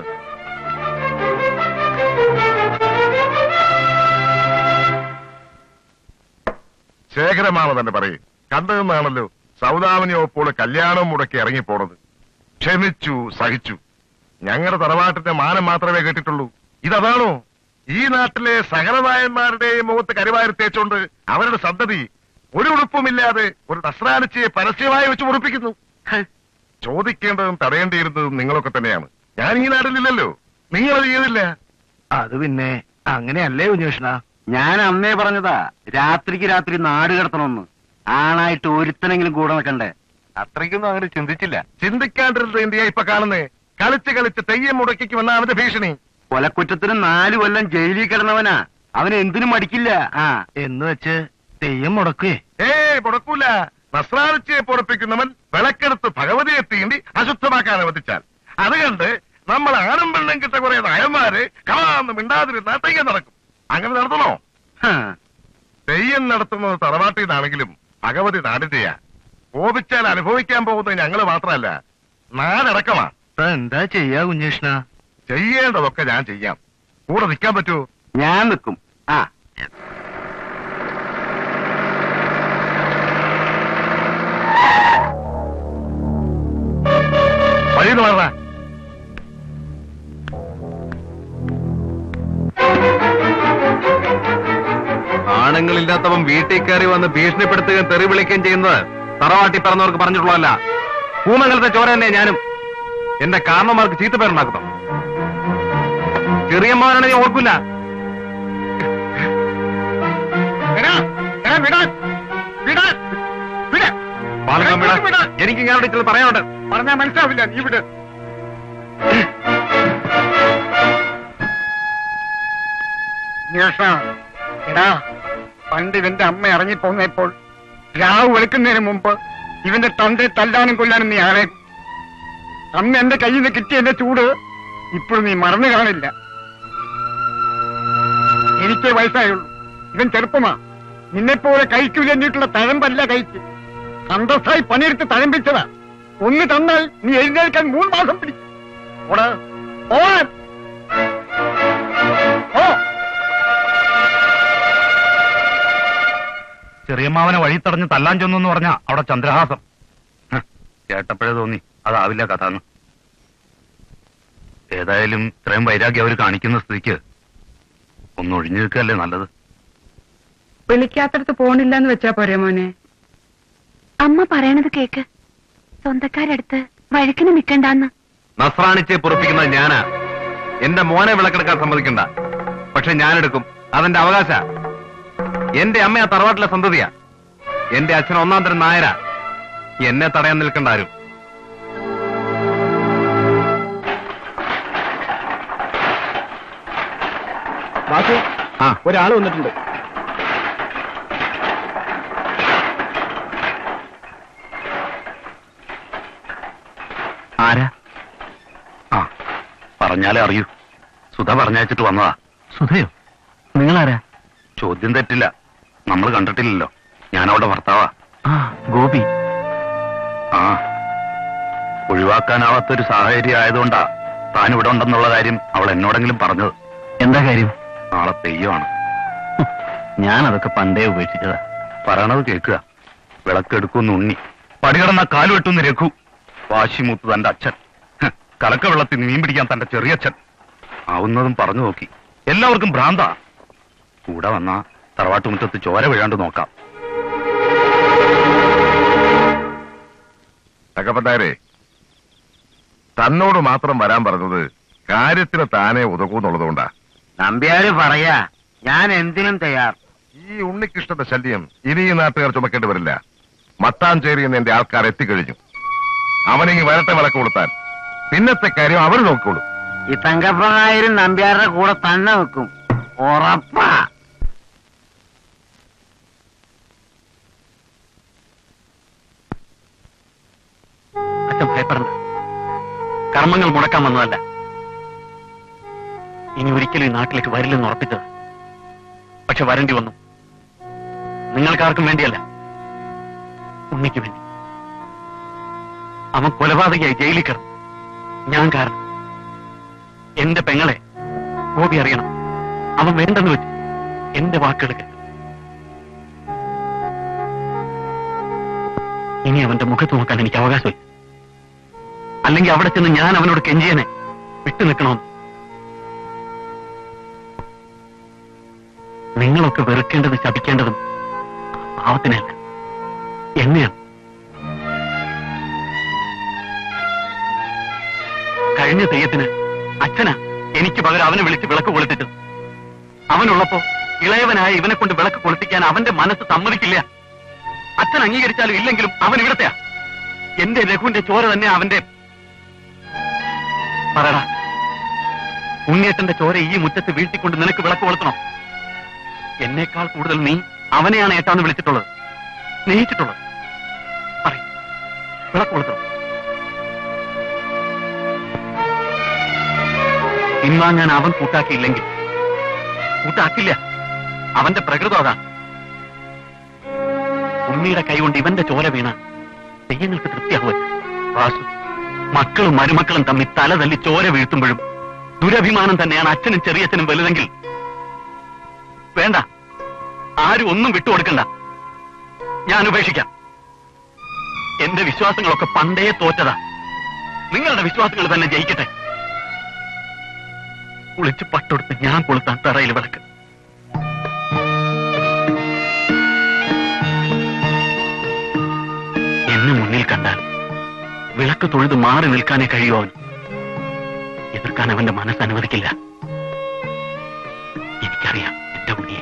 [SPEAKER 5] ശേഖരമാവ തന്നെ പറയും കണ്ടതെന്നാണല്ലോ സൗദാമിനി ഒപ്പോൾ കല്യാണം മുടക്കി ഇറങ്ങിപ്പോണത് ക്ഷമിച്ചു സഹിച്ചു ഞങ്ങളുടെ തറവാട്ടിന്റെ മാനം മാത്രമേ കേട്ടിട്ടുള്ളൂ ഇതതാണോ ഈ നാട്ടിലെ സകലനായന്മാരുടെയും മുഖത്ത് കരുവാരി തേച്ചുകൊണ്ട് അവരുടെ സന്തതി ഒരു ഉടുപ്പുമില്ലാതെ ഒരു നസ്രാനിച്ചയെ പരസ്യമായി വെച്ച് ഉടുപ്പിക്കുന്നു ഹെ, ചോദിക്കേണ്ടതും തടയേണ്ടിയിരുന്നതും നിങ്ങളൊക്കെ തന്നെയാണ് ഞാൻ ഈ നാട്ടിലില്ലല്ലോ നിങ്ങൾ ചെയ്തില്ല
[SPEAKER 14] അത് പിന്നെ അങ്ങനെയല്ലേ കുഞ്ഞുകൃഷ്ണ ഞാൻ അന്നേ പറഞ്ഞതാ രാത്രിക്ക് രാത്രി നാട് കിടത്തണമെന്ന് ആണായിട്ട് ഒരുത്തനെങ്കിലും കൂടെ നിൽക്കണ്ടേ
[SPEAKER 5] അത്രയ്ക്കൊന്നും അങ്ങനെ ചിന്തിച്ചില്ല ചിന്തിക്കാണ്ടിരുന്നത് ഇന്ത്യ ഇപ്പൊ കാണുന്നേ കളിച്ച് കളിച്ച് തെയ്യം മുടക്കിക്ക് വന്ന അവന്റെ ഭീഷണി
[SPEAKER 14] കൊലക്കുറ്റത്തിന് നാല് കൊല്ലം ജയിലിൽ കിടന്നവനാ അവന് എന്തിനും മടിക്കില്ല ആ
[SPEAKER 3] എന്ന് വെച്ച് തെയ്യം മുടക്കേ
[SPEAKER 5] ഏയ് മുടക്കൂല നസ്രാനിച്ചയെ പൊറപ്പിക്കുന്നവൻ വിളക്കെടുത്ത് ഭഗവതിയെ തീണ്ടി അശുദ്ധമാക്കാൻ അനുവദിച്ചാൽ അത് കണ്ട് നമ്മൾ ആണും പെണ്ണും കിട്ട കുറെ നായന്മാര് കാന്ന് മിണ്ടാതിരുന്ന തെയ്യം നടക്കും അങ്ങനെ നടത്തണോ തെയ്യം നടത്തുന്നത് തറവാട്ടിൽ നിന്നാണെങ്കിലും ഭഗവതി നാടിന്റെയാ കോപിച്ചാൽ അനുഭവിക്കാൻ പോകുന്നത് ഞങ്ങള് മാത്രമല്ല നാടടക്കമാ
[SPEAKER 3] എന്താ ചെയ്യാ കുഞ്ഞേഷ്ണ
[SPEAKER 5] ചെയ്യേണ്ടതൊക്കെ ഞാൻ ചെയ്യാം കൂടെ നിൽക്കാൻ പറ്റുമോ
[SPEAKER 14] ഞാൻ നിൽക്കും ആ
[SPEAKER 5] വഴിന്ന് പറഞ്ഞ
[SPEAKER 1] ആണുങ്ങളില്ലാത്തവൻ വീട്ടിൽ കയറി വന്ന് ഭീഷണിപ്പെടുത്തുകയും തെറി വിളിക്കുകയും ചെയ്യുന്നത് തറവാട്ടി പറഞ്ഞവർക്ക് പറഞ്ഞിട്ടുള്ളതല്ല പൂമംഗലത്തെ ചോര തന്നെ ഞാനും എന്റെ കാരണന്മാർക്ക് ചീത്തപ്പേരുണ്ടാക്കുന്നു ചെറിയമ്മാവനാണ് ഞാൻ ഓർക്കില്ല എനിക്ക് ഞാൻ ചിലത് പറയാനുണ്ട്
[SPEAKER 15] പറഞ്ഞാൽ മനസ്സിലാവില്ല നീ ഇവിടെ അന്വേഷണ എടാ പണ്ട് ഇവന്റെ അമ്മ ഇറങ്ങിപ്പോന്നപ്പോൾ രാവ് വെളുക്കുന്നതിന് മുമ്പ് ഇവന്റെ തന്റെ തല്ലാനും കൊല്ലാനും നീ ആളെ അന്ന് എന്റെ കയ്യിൽ നിന്ന് കിട്ടിയ എന്റെ ചൂട് ഇപ്പോഴും നീ മറന്നു കാണില്ല എനിക്കേ വയസ്സായുള്ളൂ ഇവൻ ചെറുപ്പമാ നിന്നെപ്പോലെ കഴിക്കൂലെന്നിട്ടുള്ള തഴമ്പല്ല കഴിച്ച് അന്തസ്സായി പണിയെടുത്ത് തഴമ്പിച്ചതാ ഒന്ന് തന്നാൽ നീ എഴുന്നേൽക്കാൻ മൂന്ന് മാസം പിടിക്കും ഓടാ ഓടാൻ ഓ
[SPEAKER 3] ചെറിയമ്മാവനെ വഴി തടഞ്ഞ് തല്ലാൻ ചെന്നു എന്ന് പറഞ്ഞാ അവിടെ ചന്ദ്രഹാസം ഹ്, കേട്ടപ്പോഴേ തോന്നി അതാവില്ല കഥ എന്ന് ഏതായാലും ഇത്രയും വൈരാഗ്യം അവർ കാണിക്കുന്ന സ്ഥിതിക്ക് ഒന്ന് ഒഴിഞ്ഞു നിൽക്കല്ലേ നല്ലത്
[SPEAKER 7] വിളിക്കാത്തടത്ത് പോണില്ലെന്ന് വെച്ചാ പോരെ മോനെ
[SPEAKER 4] അമ്മ പറയണത് കേക്ക് സ്വന്തക്കാരടുത്ത് വഴക്കിന് നിക്കണ്ടാന്ന്
[SPEAKER 1] നസ്രാണിച്ചെ പൊറപ്പിക്കുന്നത് ഞാനാ എന്റെ മോനെ വിളക്കെടുക്കാൻ സമ്മതിക്കണ്ട പക്ഷെ ഞാനെടുക്കും അതെന്റെ അവകാശ എന്റെ അമ്മ ആ തറവാട്ടിലെ സന്തതിയാ എന്റെ അച്ഛൻ ഒന്നാം തരം നായരാ എന്നെ തടയാൻ നിൽക്കണ്ട ആരും
[SPEAKER 15] വാസു ആ ഒരാൾ വന്നിട്ടുണ്ട്
[SPEAKER 2] ആരാ ആ പറഞ്ഞാലേ അറിയൂ സുധ പറഞ്ഞയച്ചിട്ട് വന്നതാ
[SPEAKER 8] സുധയോ നിങ്ങളാരാ
[SPEAKER 2] ചോദ്യം തെറ്റില്ല നമ്മൾ കണ്ടിട്ടില്ലല്ലോ ഞാനവിടെ ഭർത്താവാ
[SPEAKER 8] ആ ഗോപി
[SPEAKER 2] ആ ഒഴിവാക്കാനാവാത്തൊരു സാഹചര്യം ആയതുകൊണ്ടാ താൻ ഇവിടെ ഉണ്ടെന്നുള്ള കാര്യം അവൾ എന്നോടെങ്കിലും പറഞ്ഞത്
[SPEAKER 8] എന്താ കാര്യം
[SPEAKER 2] നാളെ തെയ്യമാണ്
[SPEAKER 8] ഞാൻ അതൊക്കെ പണ്ടേ ഉപേക്ഷിച്ചതാ
[SPEAKER 2] പറയണത് കേൾക്കുക വിളക്കെടുക്കുന്ന ഉണ്ണി പടികടന്ന കാല് വെട്ടുന്ന രഘു വാശിമൂത്ത് തന്റെ അച്ഛൻ ഹ്, കലക്ക വെള്ളത്തിൽ മീൻ പിടിക്കാൻ തന്റെ ചെറിയച്ഛൻ ആവുന്നതും പറഞ്ഞു നോക്കി എല്ലാവർക്കും ഭ്രാന്താ കൂടെ വന്ന തറവാട്ടുമുറ്റത്ത് ചോര വീഴാണ്ട് നോക്കാം
[SPEAKER 5] തകപ്പത്താരെ തന്നോട് മാത്രം വരാൻ പറഞ്ഞത് കാര്യത്തിന് താനെ ഉതകൂന്നുള്ളതുകൊണ്ടാ
[SPEAKER 10] നമ്പ്യാര് പറയാ ഞാൻ എന്തിനും തയ്യാർ
[SPEAKER 5] ഈ ഉണ്ണികൃഷ്ണന്റെ ശല്യം ഇനി ഈ നാട്ടുകാർ ചുമക്കേണ്ടി വരില്ല മട്ടാഞ്ചേരി എന്ന് എന്റെ ആൾക്കാർ എത്തിക്കഴിഞ്ഞു അവനെങ്കി വരട്ടെ വിളക്ക് കൊടുത്താൽ പിന്നത്തെ കാര്യം അവർ നോക്കിക്കോളൂ
[SPEAKER 10] ഈ തങ്കപ്പനായരും നമ്പ്യാരുടെ കൂടെ തന്നെ വെക്കും ഉറപ്പാ
[SPEAKER 8] അച്ഛൻ ഭയപ്പെടണ്ട കർമ്മങ്ങൾ മുടക്കാൻ വന്നതല്ല ഇനി ഒരിക്കലും ഈ നാട്ടിലേക്ക് വരില്ലെന്ന് ഉറപ്പിച്ചത് പക്ഷെ വരേണ്ടി വന്നു നിങ്ങൾക്കാർക്കും വേണ്ടിയല്ല ഉണ്ണിക്ക് വേണ്ടി അവൻ കൊലപാതകയായി ജയിലിൽ കിടന്നു ഞാൻ കാരണം എന്റെ പെങ്ങളെ ഗോപി അറിയണം അവൻ വേണ്ടെന്ന് വെച്ചു എന്റെ വാക്കുകൾ കേട്ടു ഇനി അവന്റെ മുഖത്ത് നോക്കാൻ എനിക്ക് അവകാശമില്ല അല്ലെങ്കിൽ അവിടെ ചെന്ന് ഞാൻ അവനോട് കെഞ്ചിയനെ വിട്ടു നിൽക്കണമെന്ന് നിങ്ങളൊക്കെ വെറുക്കേണ്ടതും ശപിക്കേണ്ടതും പാവത്തിനല്ല എന്നെയാണ് കഴിഞ്ഞ തെയ്യത്തിന് അച്ഛനാ എനിക്ക് പകരം അവനെ വിളിച്ച് വിളക്ക് കൊളുത്തിട്ടത് അവനുള്ളപ്പോ ഇളയവനായ ഇവനെ കൊണ്ട് വിളക്ക് കൊളുത്തിക്കാൻ അവന്റെ മനസ്സ് സമ്മതിക്കില്ല അച്ഛൻ അംഗീകരിച്ചാലും ഇല്ലെങ്കിലും അവൻ ഇവിടത്തെയാ എന്റെ രഘുവിന്റെ ചോര തന്നെ അവന്റെ പറയടാ ഉണ്ണിയേട്ടന്റെ ചോര ഈ മുറ്റത്ത് വീഴ്ത്തിക്കൊണ്ട് നിനക്ക് വിളക്ക് കൊളുത്തണം എന്നേക്കാൾ കൂടുതൽ നീ അവനെയാണ് ഏട്ടാന്ന് വിളിച്ചിട്ടുള്ളത് സ്നേഹിച്ചിട്ടുള്ളത് പറയ് വിളക്ക് കൊളുത്തണം പിൻവാങ്ങാൻ അവൻ കൂട്ടാക്കിയില്ലെങ്കിൽ കൂട്ടാക്കില്ല അവന്റെ പ്രകൃതം അതാണ് ഉണ്ണിയുടെ കൈകൊണ്ട് ഇവന്റെ ചോര വീണ തെയ്യങ്ങൾക്ക് തൃപ്തിയാവുക വാസു മക്കളും മരുമക്കളും തമ്മിൽ തല തല്ലി ചോര വീഴ്ത്തുമ്പോഴും ദുരഭിമാനം തന്നെയാണ് അച്ഛനും ചെറിയച്ഛനും വലുതെങ്കിൽ വേണ്ട ആരും ഒന്നും വിട്ടുകൊടുക്കണ്ട ഞാൻ ഉപേക്ഷിക്കാം എന്റെ വിശ്വാസങ്ങളൊക്കെ പണ്ടേ തോറ്റതാ നിങ്ങളുടെ വിശ്വാസങ്ങൾ തന്നെ ജയിക്കട്ടെ കുളിച്ച് പട്ടെടുത്ത് ഞാൻ കൊളുത്താൻ തറയിൽ വിളക്ക് എന്നെ മുന്നിൽ കണ്ടാൽ വിളക്ക് തൊഴുത് മാറി നിൽക്കാനേ കഴിയൂ അവൻ എതിർക്കാൻ അവന്റെ മനസ്സ് അനുവദിക്കില്ല എനിക്കറിയാം എന്റെ ഉണ്ണിയെ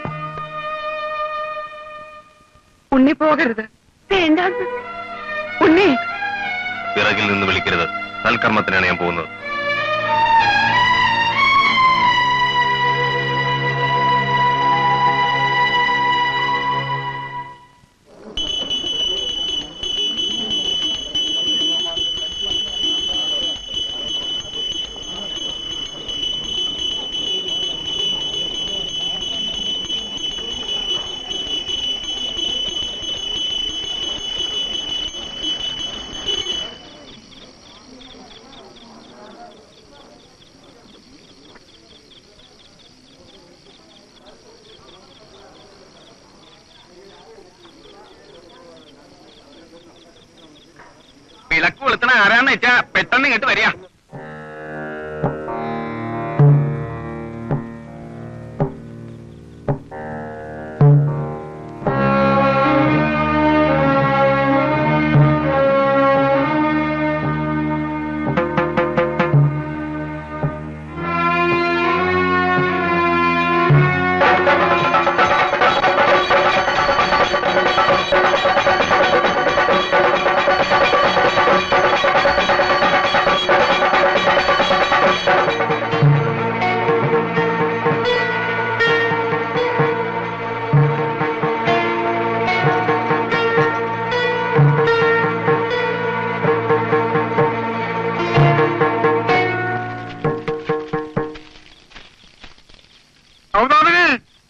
[SPEAKER 7] ഉണ്ണി പോകരുത് ഉണ്ണി
[SPEAKER 6] പിറകിൽ നിന്ന് വിളിക്കരുത് സൽക്കർമ്മത്തിനാണ് ഞാൻ പോകുന്നത്
[SPEAKER 3] വിളക്ക് കൊളുത്തണ ആരാന്ന് വെച്ചാ പെട്ടെന്ന് ഇങ്ങോട്ട് വരിക
[SPEAKER 5] ആ
[SPEAKER 15] സൗദാമിനി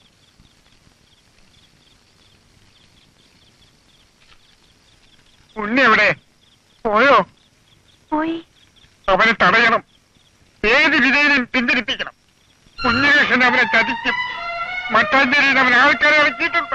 [SPEAKER 15] ഉണ്ണി എവിടെ പോയോ
[SPEAKER 4] പോയി
[SPEAKER 15] അവനെ തടയണം ഏത് വിധയിലും പിന്തിരിപ്പിക്കണം കുഞ്ഞികൃഷ്ണൻ അവനെ ചതിക്കും മട്ടാഞ്ചേരിയിൽ അവൻ ആൾക്കാരെ ഇറക്കിയിട്ടുണ്ട്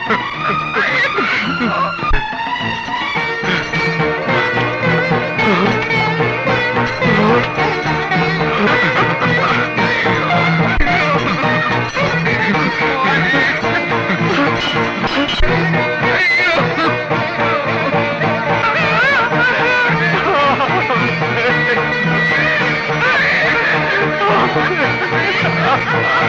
[SPEAKER 15] Oh
[SPEAKER 5] ആ